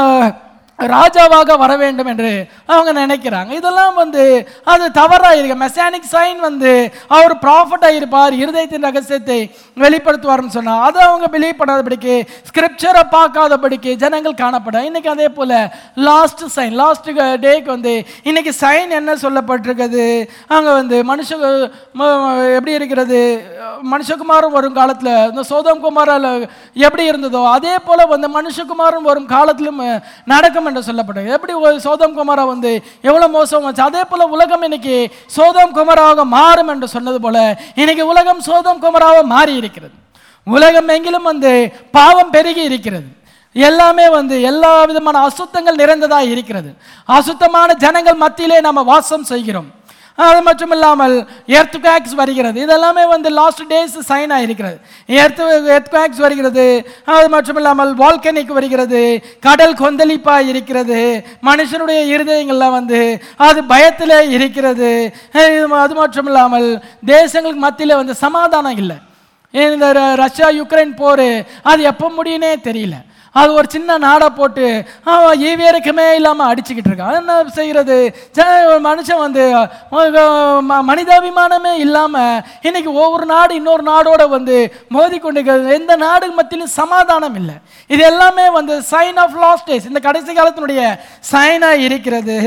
[SPEAKER 3] ராஜாவாக வர வேண்டும் என்று அவங்க நினைக்கிறாங்க இதெல்லாம் வந்து அது தவறா இருக்கு மெசானிக் சைன் வந்து அவர் ப்ராஃபட்டாக இருப்பார் இருதயத்தின் ரகசியத்தை வெளிப்படுத்துவார்னு சொன்னா அதை அவங்க பிலீவ் பண்ணாதபடிக்கு ஸ்கிரிப்சரை பார்க்காதபடிக்கு ஜனங்கள் காணப்பட இன்னைக்கு அதே போல லாஸ்ட் சைன் லாஸ்ட் டேக்கு வந்து இன்னைக்கு சைன் என்ன சொல்லப்பட்டிருக்குது அங்க வந்து மனுஷ ம- எப்படி இருக்கிறது மனுஷகுமாரன் வரும் காலத்துல இந்த சோதம் குமாரால எப்படி இருந்ததோ அதே போல வந்து மனுஷகுமாரன் வரும் காலத்திலும் நடக்கும் என்று சொல்லப்பட்டது எப்படி ஒரு சோதம் குமாரா வந்து எவ்வளவு மோசம் வச்சு அதே போல உலகம் இன்னைக்கு சோதம் குமாராக மாறும் என்று சொன்னது போல இன்னைக்கு உலகம் சோதம் குமாராக மாறி இருக்கிறது உலகம் எங்கிலும் வந்து பாவம் பெருகி இருக்கிறது எல்லாமே வந்து எல்லா விதமான அசுத்தங்கள் நிறைந்ததா இருக்கிறது அசுத்தமான ஜனங்கள் மத்தியிலே நம்ம வாசம் செய்கிறோம் அது மட்டும் இல்லாமல் எர்த்குவேக்ஸ் வருகிறது இதெல்லாமே வந்து லாஸ்ட் டேஸ் சைன் ஆகிருக்கிறது எர்த் எர்த்குவேக்ஸ் வருகிறது அது மட்டும் இல்லாமல் வால்கனிக் வருகிறது கடல் கொந்தளிப்பா இருக்கிறது மனுஷனுடைய இருதயங்கள்ல வந்து அது பயத்திலே இருக்கிறது அஹ் இது அது மட்டும் இல்லாமல் தேசங்களுக்கு மத்தியில வந்து சமாதானம் இல்லை இந்த ர- ரஷ்யா யுக்ரைன் போர் அது எப்போ முடியுனே தெரியல அது ஒரு சின்ன நாடை போட்டு அவன் ஈவியருக்குமே இல்லாமல் அடிச்சுக்கிட்டு இருக்கான் அது என்ன செய்கிறது ஒரு மனுஷன் வந்து அஹ், ம- மனிதாபிமானமே இல்லாமல் இன்னைக்கு ஒவ்வொரு நாடு இன்னொரு நாடோட வந்து மோதி கொண்டிருக்கிறது எந்த நாடு மத்தியிலும் சமாதானம் இல்லை இது எல்லாமே வந்து சைன் ஆஃப் லாஸ்ட் டேஸ் இந்த கடைசி காலத்தினுடைய சைனாக இருக்கிறது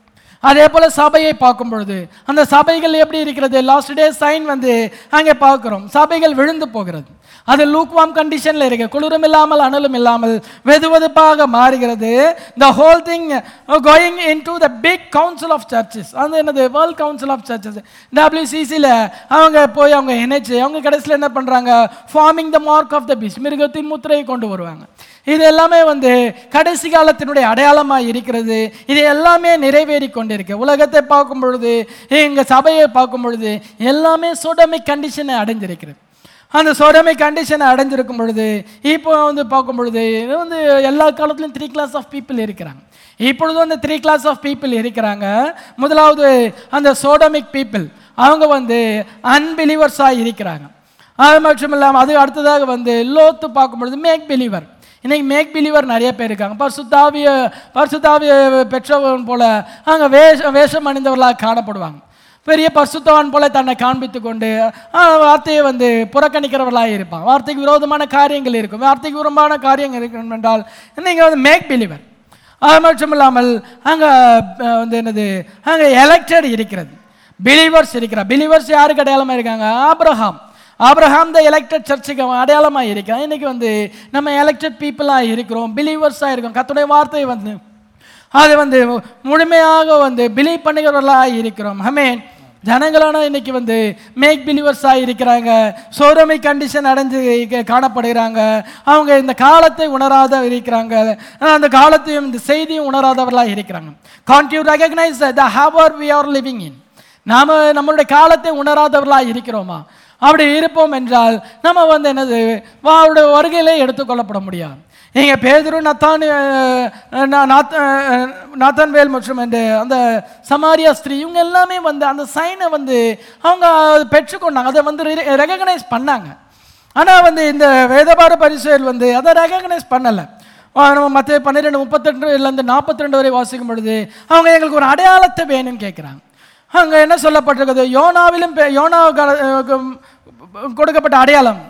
[SPEAKER 3] அதே போல சபையை பார்க்கும் பொழுது அந்த சபைகள் எப்படி இருக்கிறது லாஸ்ட் டே சைன் வந்து அங்கே பார்க்கிறோம் சபைகள் விழுந்து போகிறது அது லூக்வாம் கண்டிஷன்ல இருக்கு குளிரும் இல்லாமல் அனலும் இல்லாமல் வெதுவெதுப்பாக மாறுகிறது the whole thing going in to the big council of churches அது என்னது வேர்ல்ட் கவுன்சில் ஆஃப் சர்ச்சஸ் டபிள்யூசிசியில் அவங்க போய் அவங்க இணைச்சு அவங்க கடைசியில் என்ன பண்றாங்க forming the mark of the beast மிருகத்தின் முத்திரையை கொண்டு வருவாங்க இது எல்லாமே வந்து கடைசி காலத்தினுடைய அடையாளமாக இருக்கிறது இது எல்லாமே நிறைவேறி கொண்டிருக்கு உலகத்தை பார்க்கும் பொழுது எங்க சபையை பார்க்கும் பொழுது எல்லாமே சோடமிக் கண்டிஷனை அடைஞ்சிருக்கிறது அந்த சோடமை கண்டிஷனை அடைஞ்சிருக்கும் பொழுது இப்போ வந்து பார்க்கும் பொழுது இது வந்து எல்லா காலத்துலையும் த்ரீ கிளாஸ் ஆஃப் பீப்புள் இருக்கிறாங்க இப்பொழுது அந்த த்ரீ கிளாஸ் ஆஃப் பீப்புள் இருக்கிறாங்க முதலாவது அந்த சோடமிக் பீப்புள் அவங்க வந்து அன்பிலீவர்ஸாக இருக்கிறாங்க அது மட்டும் இல்லாமல் அது அடுத்ததாக வந்து லோத்து பார்க்கும் பொழுது மேக் பிலீவர் இன்னைக்கு மேக் பிலீவர் நிறைய பேர் இருக்காங்க பரிசுத்தாவிய பரிசுத்தாவிய பெற்றவன் போல அங்கே வேஷ வேஷம் அணிந்தவர்களாக காணப்படுவாங்க பெரிய பரிசுத்தவான் போல தன்னை காண்பித்து கொண்டு ஆ, வார்த்தையை வந்து புறக்கணிக்கிறவர்களாக இருப்பான் வார்த்தைக்கு விரோதமான காரியங்கள் இருக்கும் வார்த்தைக்கு விரோதமான காரியங்கள் இருக்கும் என்றால் நீங்கள் வந்து மேக் பிலீவர் அது மட்டும் இல்லாமல் அங்கே வந்து என்னது அங்கே எலெக்டட் இருக்கிறது பிலீவர்ஸ் இருக்கிறார் பிலீவர்ஸ் யாருக்கு அடையாளமாக இருக்காங்க ஆபிரகாம் ஆபிரகாம் த எலெக்டட் சர்ச்சுக்கு அவன் அடையாளமாக இருக்கிறான் இன்னைக்கு வந்து நம்ம எலெக்டட் பீப்புளாக இருக்கிறோம் பிலீவர்ஸாக இருக்கோம் கத்துடைய வார்த்தை வந்து அது வந்து முழுமையாக வந்து பிலீவ் பண்ணுகிறவர்களாக இருக்கிறோம் ஹமேன் ஜனங்களான இன்னைக்கு வந்து மேக் பிலீவர்ஸாக இருக்கிறாங்க சோதமை கண்டிஷன் அடைஞ்சு இங்க காணப்படுகிறாங்க அவங்க இந்த காலத்தை உணராத இருக்கிறாங்க அந்த காலத்தையும் இந்த செய்தியும் உணராதவர்களாக இருக்கிறாங்க can't you recognise the hour we are living in நாம நம்மளுடைய காலத்தை உணராதவர்களாக இருக்கிறோமா அப்படி இருப்போம் என்றால் நம்ம வந்து என்னது வா- அவருடைய வருகையிலே எடுத்துக்கொள்ளப்பட முடியாது இங்க பேதுரு நத்தான் அஹ், நா- நாத்த- அஹ், நாத்தான்வேல் மற்றும் அந்த அந்த சமாரியா ஸ்திரீ இவங்க எல்லாமே வந்து அந்த சைனை வந்து அவங்க பெற்றுக்கொண்டாங்க அதை வந்து ரெகக்னைஸ் பண்ணாங்க ஆனா வந்து இந்த வேதபார பரிசுகள் வந்து அதை ரெகக்னைஸ் பண்ணலை நம்ம மற்ற பன்னிரெண்டு முப்பத்தெண்டுலேருந்து நாற்பத்தி ரெண்டு வரை வாசிக்கும் பொழுது அவங்க எங்களுக்கு ஒரு அடையாளத்தை வேணும்னு கேட்குறாங்க அங்கே என்ன சொல்லப்பட்டிருக்குது யோனாவிலும் பெ- யோனா கால- அஹ் கொடுக்கப்பட்ட அடையாளம்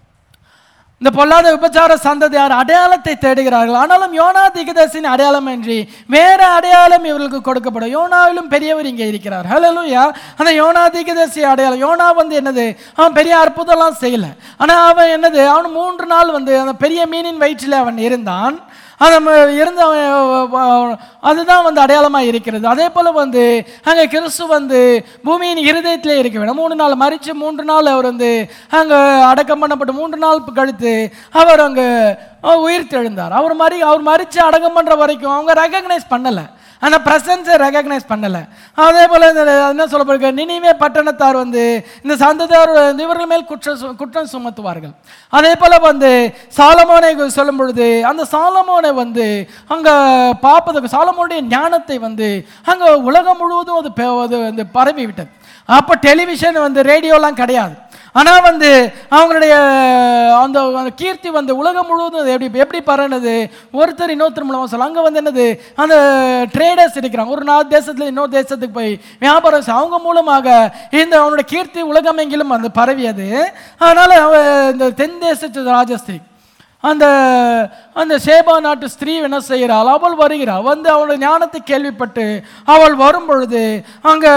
[SPEAKER 3] இந்த பொல்லாத விபச்சார சந்ததியார் அடையாளத்தை தேடுகிறார்கள் ஆனாலும் யோனா திகதர்சின் அடையாளம் இன்றி வேற அடையாளம் இவர்களுக்கு கொடுக்கப்படும் யோனாவிலும் பெரியவர் இங்கே இருக்கிறார் ஹalleluya அந்த யோனா திகதர்சி அடையாளம் யோனா வந்து என்னது அவன் பெரிய அற்புதம்லாம் செய்யல ஆனா அவன் என்னது அவன் மூன்று நாள் வந்து அந்த பெரிய மீனின் வயிற்றில் அவன் இருந்தான் அந்த ம- இருந்த அவன் அதுதான் வந்து அடையாளமாக இருக்கிறது அதே போல் வந்து அங்கே கிறிஸ்து வந்து பூமியின் இருதயத்திலே இருக்க வேண்டும் மூணு நாள் மறித்து மூன்று நாள் அவர் வந்து அங்கே அடக்கம் பண்ணப்பட்டு மூன்று நாள் கழித்து அவர் அங்கே உயிர் தெழுந்தார் அவர் மறி அவர் மறித்து அடக்கம் பண்ணுற வரைக்கும் அவங்க ரெகக்னைஸ் பண்ணலை அந்த ப்ரெசன்ஸை ரெகக்னைஸ் பண்ணலை அதே போல் இந்த என்ன சொல்லப்படுகிறது நினைவே பட்டணத்தார் வந்து இந்த சந்ததியார் வந்து இவர்கள் மேல் குற்ற சு- குற்றம் சுமத்துவார்கள் அதே போல் வந்து சாலமோனை சொல்லும் பொழுது அந்த சாலமோனை வந்து அங்கே பார்ப்பதுக்கு சாலமோனுடைய ஞானத்தை வந்து அங்கே உலகம் முழுவதும் அது பெ- அது வந்து பரவி விட்டது அப்போ டெலிவிஷன் வந்து ரேடியோலாம் கிடையாது ஆனால் வந்து அவங்களுடைய அந்த அந்த கீர்த்தி வந்து உலகம் முழுவதும் அது எப்படி எப்படி பரவுனது ஒருத்தர் இன்னொருத்தர் மூலமாக சொல்ல அங்கே வந்து என்னது அந்த ட்ரேடர்ஸ் இருக்கிறாங்க ஒரு நாலு தேசத்துல இன்னொரு தேசத்துக்கு போய் வியாபாரம் செய்- அவங்க மூலமாக இந்த அவனுடைய கீர்த்தி உலகமெங்கிலும் அந்த பரவியது அதனால் இந்த தென் தேசத்து ராஜஸ்திரி அந்த அந்த சேபா நாட்டு ஸ்திரீ என்ன செய்கிறாள் அவள் வருகிறாள் வந்து அவளுடைய ஞானத்தை கேள்விப்பட்டு அவள் வரும் பொழுது அங்கே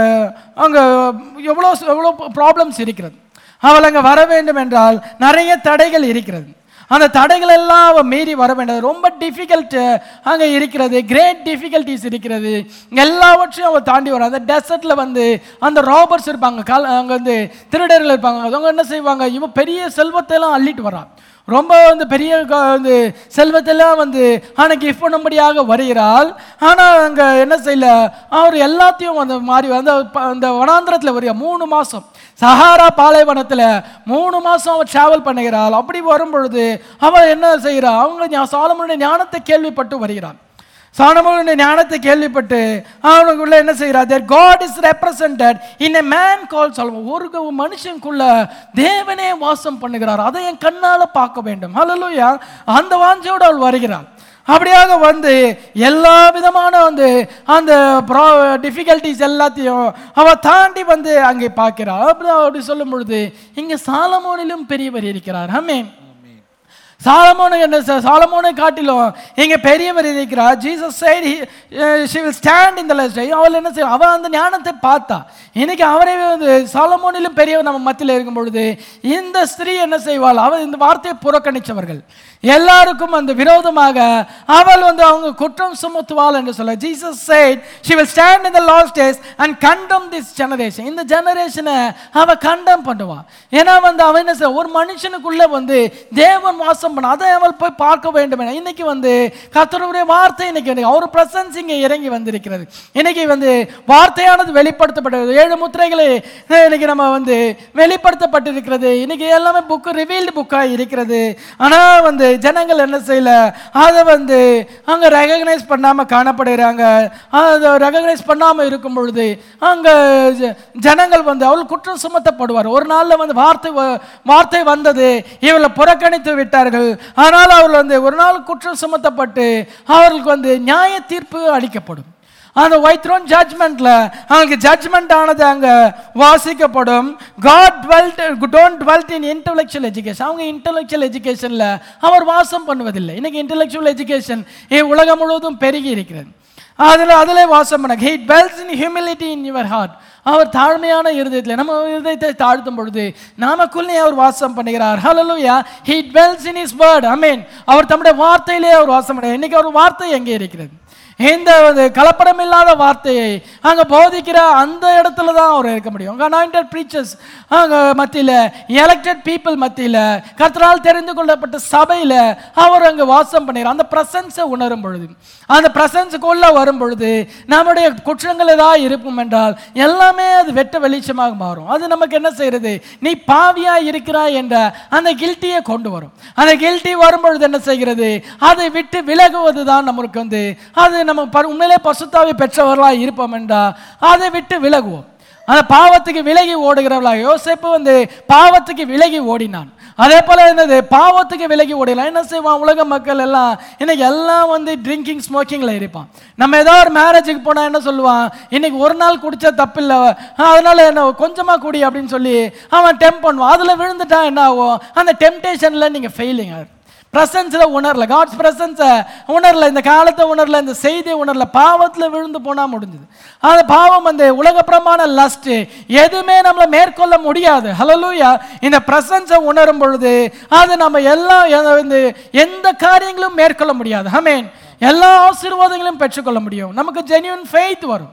[SPEAKER 3] அங்கே எவ்வளோ எவ்வளோ ப்ராப்ளம்ஸ் இருக்கிறது அவள் அங்கே வர வேண்டும் என்றால் நிறைய தடைகள் இருக்கிறது அந்த தடைகள் எல்லாம் அவள் மீறி வர வேண்டியது ரொம்ப டிஃபிகல்ட் அங்கே இருக்கிறது கிரேட் டிஃபிகல்ட்டிஸ் இருக்கிறது எல்லாவற்றையும் அவள் தாண்டி வர அந்த டெசர்ட்டில் வந்து அந்த ராபர்ஸ் இருப்பாங்க கால் அங்கே வந்து திருடர்கள் இருப்பாங்க அவங்க என்ன செய்வாங்க இவன் பெரிய செல்வத்தை எல்லாம் அள்ளிட்டு வரான் ரொம்ப வந்து பெரிய க- வந்து செல்வத்தெல்லாம் வந்து ஆனால் கிஃப்ட் பண்ணும்படியாக வருகிறாள் ஆனால் அங்கே என்ன செய்யல அவர் எல்லாத்தையும் வந்து மாறி அந்த ப- அந்த வனாந்திரத்தில் வருக மூணு மாதம் சஹாரா பாலைவனத்தில் மூணு மாதம் அவள் ட்ராவல் பண்ணுகிறாள் அப்படி வரும் பொழுது அவள் என்ன செய்கிறா அவங்க ஞா- சாலமோனுடைய ஞானத்தை கேள்விப்பட்டு வருகிறாள் சாலமோனுடைய ஞானத்தை கேள்விப்பட்டு அவனுக்குள்ள என்ன செய்கிறார் there God is represented in a man call சொல்லுவோம் ஒரு க- மனுஷனுக்குள்ள தேவனே வாசம் பண்ணுகிறார் அதை என் கண்ணால பார்க்க வேண்டும் ஹalleluya அந்த வாஞ்சையோடு அவள் வருகிறாள் அப்படியாக வந்து எல்லா விதமான வந்து அந்த டிஃபிகல்ட்டிஸ் எல்லாத்தையும் அவ தாண்டி வந்து அங்கே பார்க்கிறாள் அப்படி அப்படி சொல்லும் பொழுது இங்கே சாலமோனிலும் பெரியவர் இருக்கிறார் ஆமென் சாலமோனு என்ன ச- சாலமோனை காட்டிலும் இங்க பெரியவர் இருக்கிறார் Jesus said she will stand இந்த லெஸ்ட் அவள் என்ன செய்ய அவள் அந்த ஞானத்தை பார்த்தா இன்னைக்கு அவரே வந்து சாலமோனிலும் பெரியவர் நம்ம மத்தியில் இருக்கும் பொழுது இந்த ஸ்திரீ என்ன செய்வாள் அவள் இந்த வார்த்தையை புறக்கணிச்சவர்கள் எல்லாருக்கும் அந்த விரோதமாக அவள் வந்து அவங்க குற்றம் சுமத்துவாள் என்று சொல்ல Jesus said she will stand in the last days and condemn this generation இந்த ஜெனரேஷனை அவ கண்டம் பண்ணுவா ஏன்னா வந்து அவன் என்ன செய்ய ஒரு மனுஷனுக்குள்ள வந்து தேவன் வாசம் பண்ண அதை அவள் போய் பார்க்க வேண்டும் என இன்னைக்கு வந்து கர்த்தருடைய வார்த்தை இன்னைக்கு எனக்கு அவர் பிரசன்ஸ் இங்கே இறங்கி வந்திருக்கிறது இன்னைக்கு வந்து வார்த்தையானது வெளிப்படுத்தப்பட்டது ஏழு முத்திரைகளை அஹ், இன்னைக்கு நம்ம வந்து வெளிப்படுத்தப்பட்டிருக்கிறது இன்னைக்கு எல்லாமே புக்கு ரிவீல்டு புக்காக இருக்கிறது ஆனால் வந்து ஜனங்கள் என்ன செய்யல அதை வந்து அங்கே ரெகக்னைஸ் பண்ணாமல் காணப்படுகிறாங்க அதை ரெகக்னைஸ் பண்ணாமல் இருக்கும் பொழுது அங்கே ஜ- ஜனங்கள் வந்து அவள் குற்றம் சுமத்தப்படுவார் ஒரு நாளில் வந்து வார்த்தை வ- வார்த்தை வந்தது இவளை புறக்கணித்து விட்டார்கள் ஆனால் அவர்கள் வந்து ஒரு நாள் குற்றம் சுமத்தப்பட்டு அவர்களுக்கு வந்து நியாய தீர்ப்பு அளிக்கப்படும் அந்த ஒயிட் த்ரோன் ஜட்ஜ்மெண்ட்ல அவங்களுக்கு ஜட்ஜ்மெண்ட் ஆனது அங்க வாசிக்கப்படும் God dwelled don't dwelled in intellectual education அவங்க இன்டெலெக்சுவல் எஜுகேஷன்ல அவர் வாசம் பண்ணுவதில்லை இன்னைக்கு இன்டெலெக்சுவல் எஜுகேஷன் உலகம் முழுவதும் பெருகி இருக்கிறது அதில் அதிலே வாசம் பண்ண he dwells in humility in your heart அவர் தாழ்மையான இருதயத்தில் நம்ம இருதயத்தை தாழ்த்தும் பொழுது நாமக்குள்ளே அவர் வாசம் பண்ணுகிறார் ஹalleluya he dwells in his word amen அவர் தம்முடைய வார்த்தையிலே அவர் வாசம் பண்ணுகிறார் இன்னைக்கு அவர் வார்த்தை எங்கே இருக்கிறது இந்த ஒரு கலப்படம் இல்லாத வார்த்தையை அங்க போதிக்கிற அந்த இடத்துல தான் அவர் இருக்க முடியும் அங்கே அனாயிண்டட் ப்ரீச்சர்ஸ் அங்க மத்தியில எலெக்டட் பீப்புள் மத்தியில கர்த்தரால் தெரிந்து கொள்ளப்பட்ட சபையில அவர் அங்க வாசம் பண்ணுகிறார் அந்த பிரசன்ஸை உணரும் பொழுது அந்த பிரசன்ஸுக்குள்ள வரும் பொழுது நம்முடைய குற்றங்கள் ஏதாவது இருக்கும் என்றால் எல்லாமே அது வெட்ட வெளிச்சமாக மாறும் அது நமக்கு என்ன செய்யறது நீ பாவியா இருக்கிறாய் என்ற அந்த கில்ட்டியை கொண்டு வரும் அந்த கில்ட்டி வரும் பொழுது என்ன செய்கிறது அதை விட்டு விலகுவது தான் நமக்கு வந்து அது நம்ம ப- உண்மையிலே பசுத்தாவை பெற்றவர்களாக இருப்போம் என்றா அதை விட்டு விலகுவோம் அந்த பாவத்துக்கு விலகி ஓடுகிறவளா யோசேப்பு வந்து பாவத்துக்கு விலகி ஓடினான் அதே போல என்னது பாவத்துக்கு விலகி ஓடிடலாம் என்ன செய்வான் உலக மக்கள் எல்லாம் இன்னைக்கு எல்லாம் வந்து ட்ரிங்கிங் ஸ்மோக்கிங்ல இருப்பான் நம்ம ஏதோ ஒரு மேரேஜுக்கு போனா என்ன சொல்லுவான் இன்னைக்கு ஒரு நாள் குடிச்சா தப்பில்லை அதனால என்ன கொஞ்சமா குடி அப்படின்னு சொல்லி அவன் டெம்ப் பண்ணுவான் அதுல விழுந்துட்டா என்ன ஆகும் அந்த டெம்டேஷன்ல நீங்க ஃபெயிலிங் ஆகும் பிரசன்ஸில் உணரல காட்ஸ் பிரசன்ஸை உணரல இந்த காலத்தை உணரல இந்த செய்தியை உணரல பாவத்தில் விழுந்து போனால் முடிஞ்சுது அந்த பாவம் வந்து உலகப்பிரமான லஸ்ட் எதுவுமே நம்மளை மேற்கொள்ள முடியாது ஹலலூயா இந்த பிரசன்ஸை உணரும் பொழுது அது நம்ம எல்லாம் எ- இந்த எந்த காரியங்களும் மேற்கொள்ள முடியாது ஹமேன் எல்லா ஆசீர்வாதங்களையும் பெற்றுக்கொள்ள முடியும் நமக்கு ஜென்யூன் ஃபெய்த் வரும்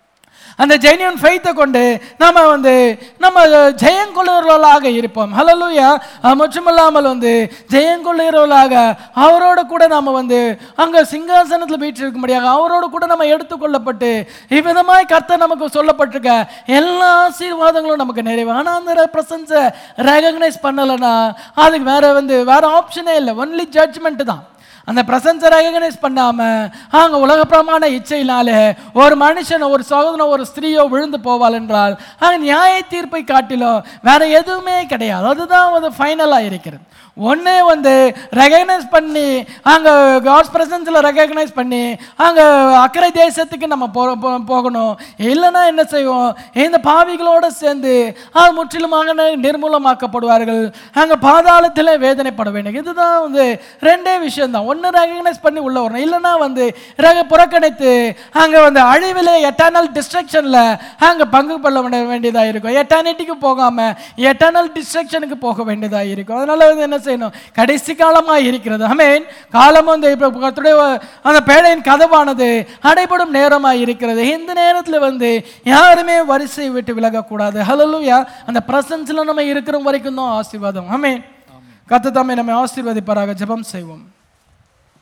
[SPEAKER 3] அந்த ஜென்யூன் ஃபெய்த்தை கொண்டு நம்ம வந்து நம்ம ஜெயங்கொள்ளுகிறவர்களாக இருப்போம் ஹலலூயா மட்டுமல்லாமல் வந்து ஜெயங்கொள்ளுகிறவர்களாக அவரோட கூட நாம வந்து அங்க சிங்காசனத்தில் வீற்றிருக்கும்படியாக அவரோட கூட நம்ம எடுத்துக்கொள்ளப்பட்டு இவ்விதமாய் கர்த்தர் நமக்கு சொல்லப்பட்டிருக்க எல்லா ஆசீர்வாதங்களும் நமக்கு நிறைவு ஆனால் அந்த பிரசன்ஸை ரெகக்னைஸ் பண்ணலைன்னா அதுக்கு வேற வந்து வேற ஆப்ஷனே இல்லை ஒன்லி ஜட்ஜ்மெண்ட் தான் அந்த பிரசன்ஸை ரெகனைஸ் பண்ணாம அங்க உலகப்பிரமான இச்சையினாலே ஒரு மனுஷன் ஒரு சகோதரன் ஒரு ஸ்திரீயோ விழுந்து போவாள் என்றால் அங்க நியாய தீர்ப்பை காட்டிலும் வேற எதுவுமே கிடையாது அதுதான் வந்து ஃபைனலாக இருக்கிறது ஒண்ணே வந்து ரெகக்னைஸ் பண்ணி அங்க காட்ஸ் பிரசன்ஸில் ரெகக்னைஸ் பண்ணி அங்க அக்கறை தேசத்துக்கு நம்ம போ போ- போகணும் இல்லைன்னா என்ன செய்வோம் இந்த பாவிகளோட சேர்ந்து அது முற்றிலுமாக நி- நிர்மூலமாக்கப்படுவார்கள் அங்க பாதாளத்தில் வேதனைப்பட வேண்டும் இதுதான் வந்து ரெண்டே விஷயம் தான் ஒன்று ரெகக்னைஸ் பண்ணி உள்ள வரணும் இல்லைன்னா வந்து ரக புறக்கணித்து அங்க வந்து அழிவில் எட்டர்னல் டிஸ்ட்ரக்ஷன்ல அங்க பங்கு கொள்ள வேண்டிய- வேண்டியதா இருக்கும் எட்டர்னிட்டிக்கு போகாம எட்டர்னல் டிஸ்ட்ரக்ஷனுக்கு போக வேண்டியதா இருக்கும் அதனால வந்து என்ன செய்யணும் கடைசி காலமா இருக்கிறது அமேன் காலம் வந்து இப்போ கர்த்தருடைய அந்த பேழையின் கதவானது அடைபடும் நேரமா இருக்கிறது இந்த நேரத்துல வந்து யாருமே வரிசை விட்டு விலகக்கூடாது ஹலலூயா அந்த பிரசன்ஸ்ல நம்ம இருக்கிற வரைக்கும் தான் ஆசீர்வாதம் அமேன் கத்து தாமே நம்ம ஆசீர்வதிப்பாராக ஜெபம் செய்வோம்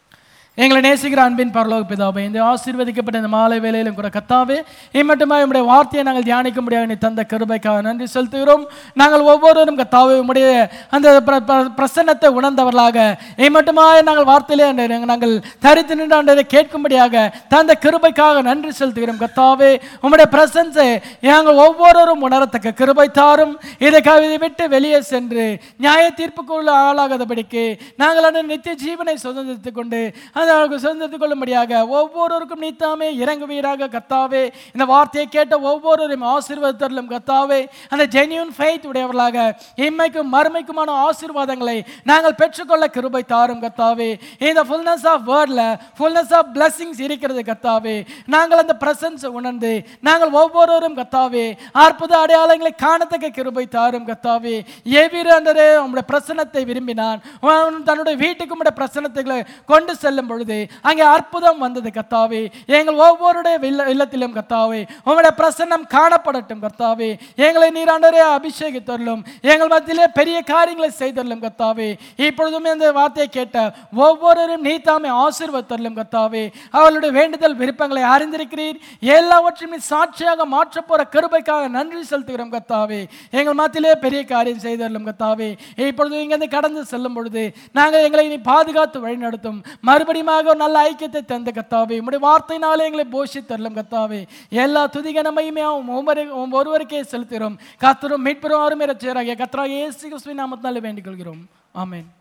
[SPEAKER 3] எங்களை நேசிக்கிற அன்பின் பரலோக பிதாவே இந்த ஆசீர்வதிக்கப்பட்ட இந்த மாலை வேலையிலும் கூட கத்தாவே இம்மட்டுமா உம்முடைய வார்த்தையை நாங்கள் தியானிக்க முடியாது நீ தந்த கிருபைக்காக நன்றி செலுத்துகிறோம் நாங்கள் ஒவ்வொருவரும் கத்தாவே உம்முடைய அந்த பிர- பிர- பிரசன்னத்தை உணர்ந்தவர்களாக இம்மட்டுமா நாங்கள் வார்த்தையிலே ஆண்டவரே, நாங்கள் தரித்து நின்று ஆண்டவரை கேட்கும்படியாக தந்த கிருபைக்காக நன்றி செலுத்துகிறோம் கத்தாவே உம்முடைய பிரசன்ஸை நாங்கள் ஒவ்வொருவரும் உணரத்தக்க கிருபை தாரும் இதை கவிதை விட்டு வெளியே சென்று நியாய தீர்ப்புக்குள்ள ஆளாகாதபடிக்கு நாங்கள் அந்த நித்திய ஜீவனை சுதந்திரத்துக் கொண்டு அந்த சுதந்திரத்துக் கொள்ளும்படியாக ஒவ்வொருவருக்கும் நீத்தாமே இறங்குவீராக கத்தாவே இந்த வார்த்தையை கேட்ட ஒவ்வொருவரையும் ஆசீர்வாதத்தரலும் கத்தாவே அந்த ஜென்யூன் ஃபெய்த் உடையவர்களாக இம்மைக்கும் மறுமைக்குமான ஆசீர்வாதங்களை நாங்கள் பெற்றுக்கொள்ள கிருபை தாரும் கத்தாவே இந்த ஃபுல்னஸ் ஆஃப் வேர்டில் ஃபுல்னஸ் ஆஃப் பிளஸ்ஸிங்ஸ் இருக்கிறது கத்தாவே நாங்கள் அந்த பிரசன்ஸ் உணர்ந்து நாங்கள் ஒவ்வொருவரும் கத்தாவே அற்புத அடையாளங்களை காணத்தக்க கிருபை தாரும் கத்தாவே எவ்விரண்டரே உம்முடைய பிரசனத்தை விரும்பினான் அவன் தன்னுடைய வீட்டுக்கு உம்முடைய பிரசனத்தை கொண்டு செல்லும் பொழுது அங்கே அற்புதம் வந்தது கத்தாவே எங்கள் ஒவ்வொருடைய இல்ல இல்லத்திலும் கத்தாவே உம்முடைய பிரசன்னம் காணப்படட்டும் கர்த்தாவே எங்களை நீராண்டரே அபிஷேகித்தருளும் எங்கள் மத்தியிலே பெரிய காரியங்களை செய்தருளும் கர்த்தாவே இப்பொழுதும் இந்த வார்த்தையை கேட்ட ஒவ்வொருவரும் நீ தாமே ஆசீர்வத்தருளும் கர்த்தாவே அவளுடைய வேண்டுதல் விருப்பங்களை அறிந்திருக்கிறீர் எல்லாவற்றையும் நீ சாட்சியாக மாற்றப் போற கிருபைக்காக நன்றி செலுத்துகிறோம் கர்த்தாவே எங்கள் மத்தியிலே பெரிய காரியம் செய்தருளும் கர்த்தாவே இப்பொழுது இங்கிருந்து கடந்து செல்லும் பொழுது நாங்கள் எங்களை நீ பாதுகாத்து வழிநடத்தும் மறுபடியும் ஒரு நல்ல ஐக்கியத்தை தந்த கத்தாவே உம்முடைய வார்த்தையினாலே எங்களை போஷித்தரலும் கத்தாவே எல்லா துதிக நம்மையுமே ஒவ்வொரு ஒருவருக்கே செலுத்துகிறோம் கத்தரும் மீட்பெரும் அருமை ரச்சராகிய கத்ரா இயேசு கிறிஸ்துவின் நாமத்தினாலே வேண்டிக் கொள்கிறோம் ஆமென்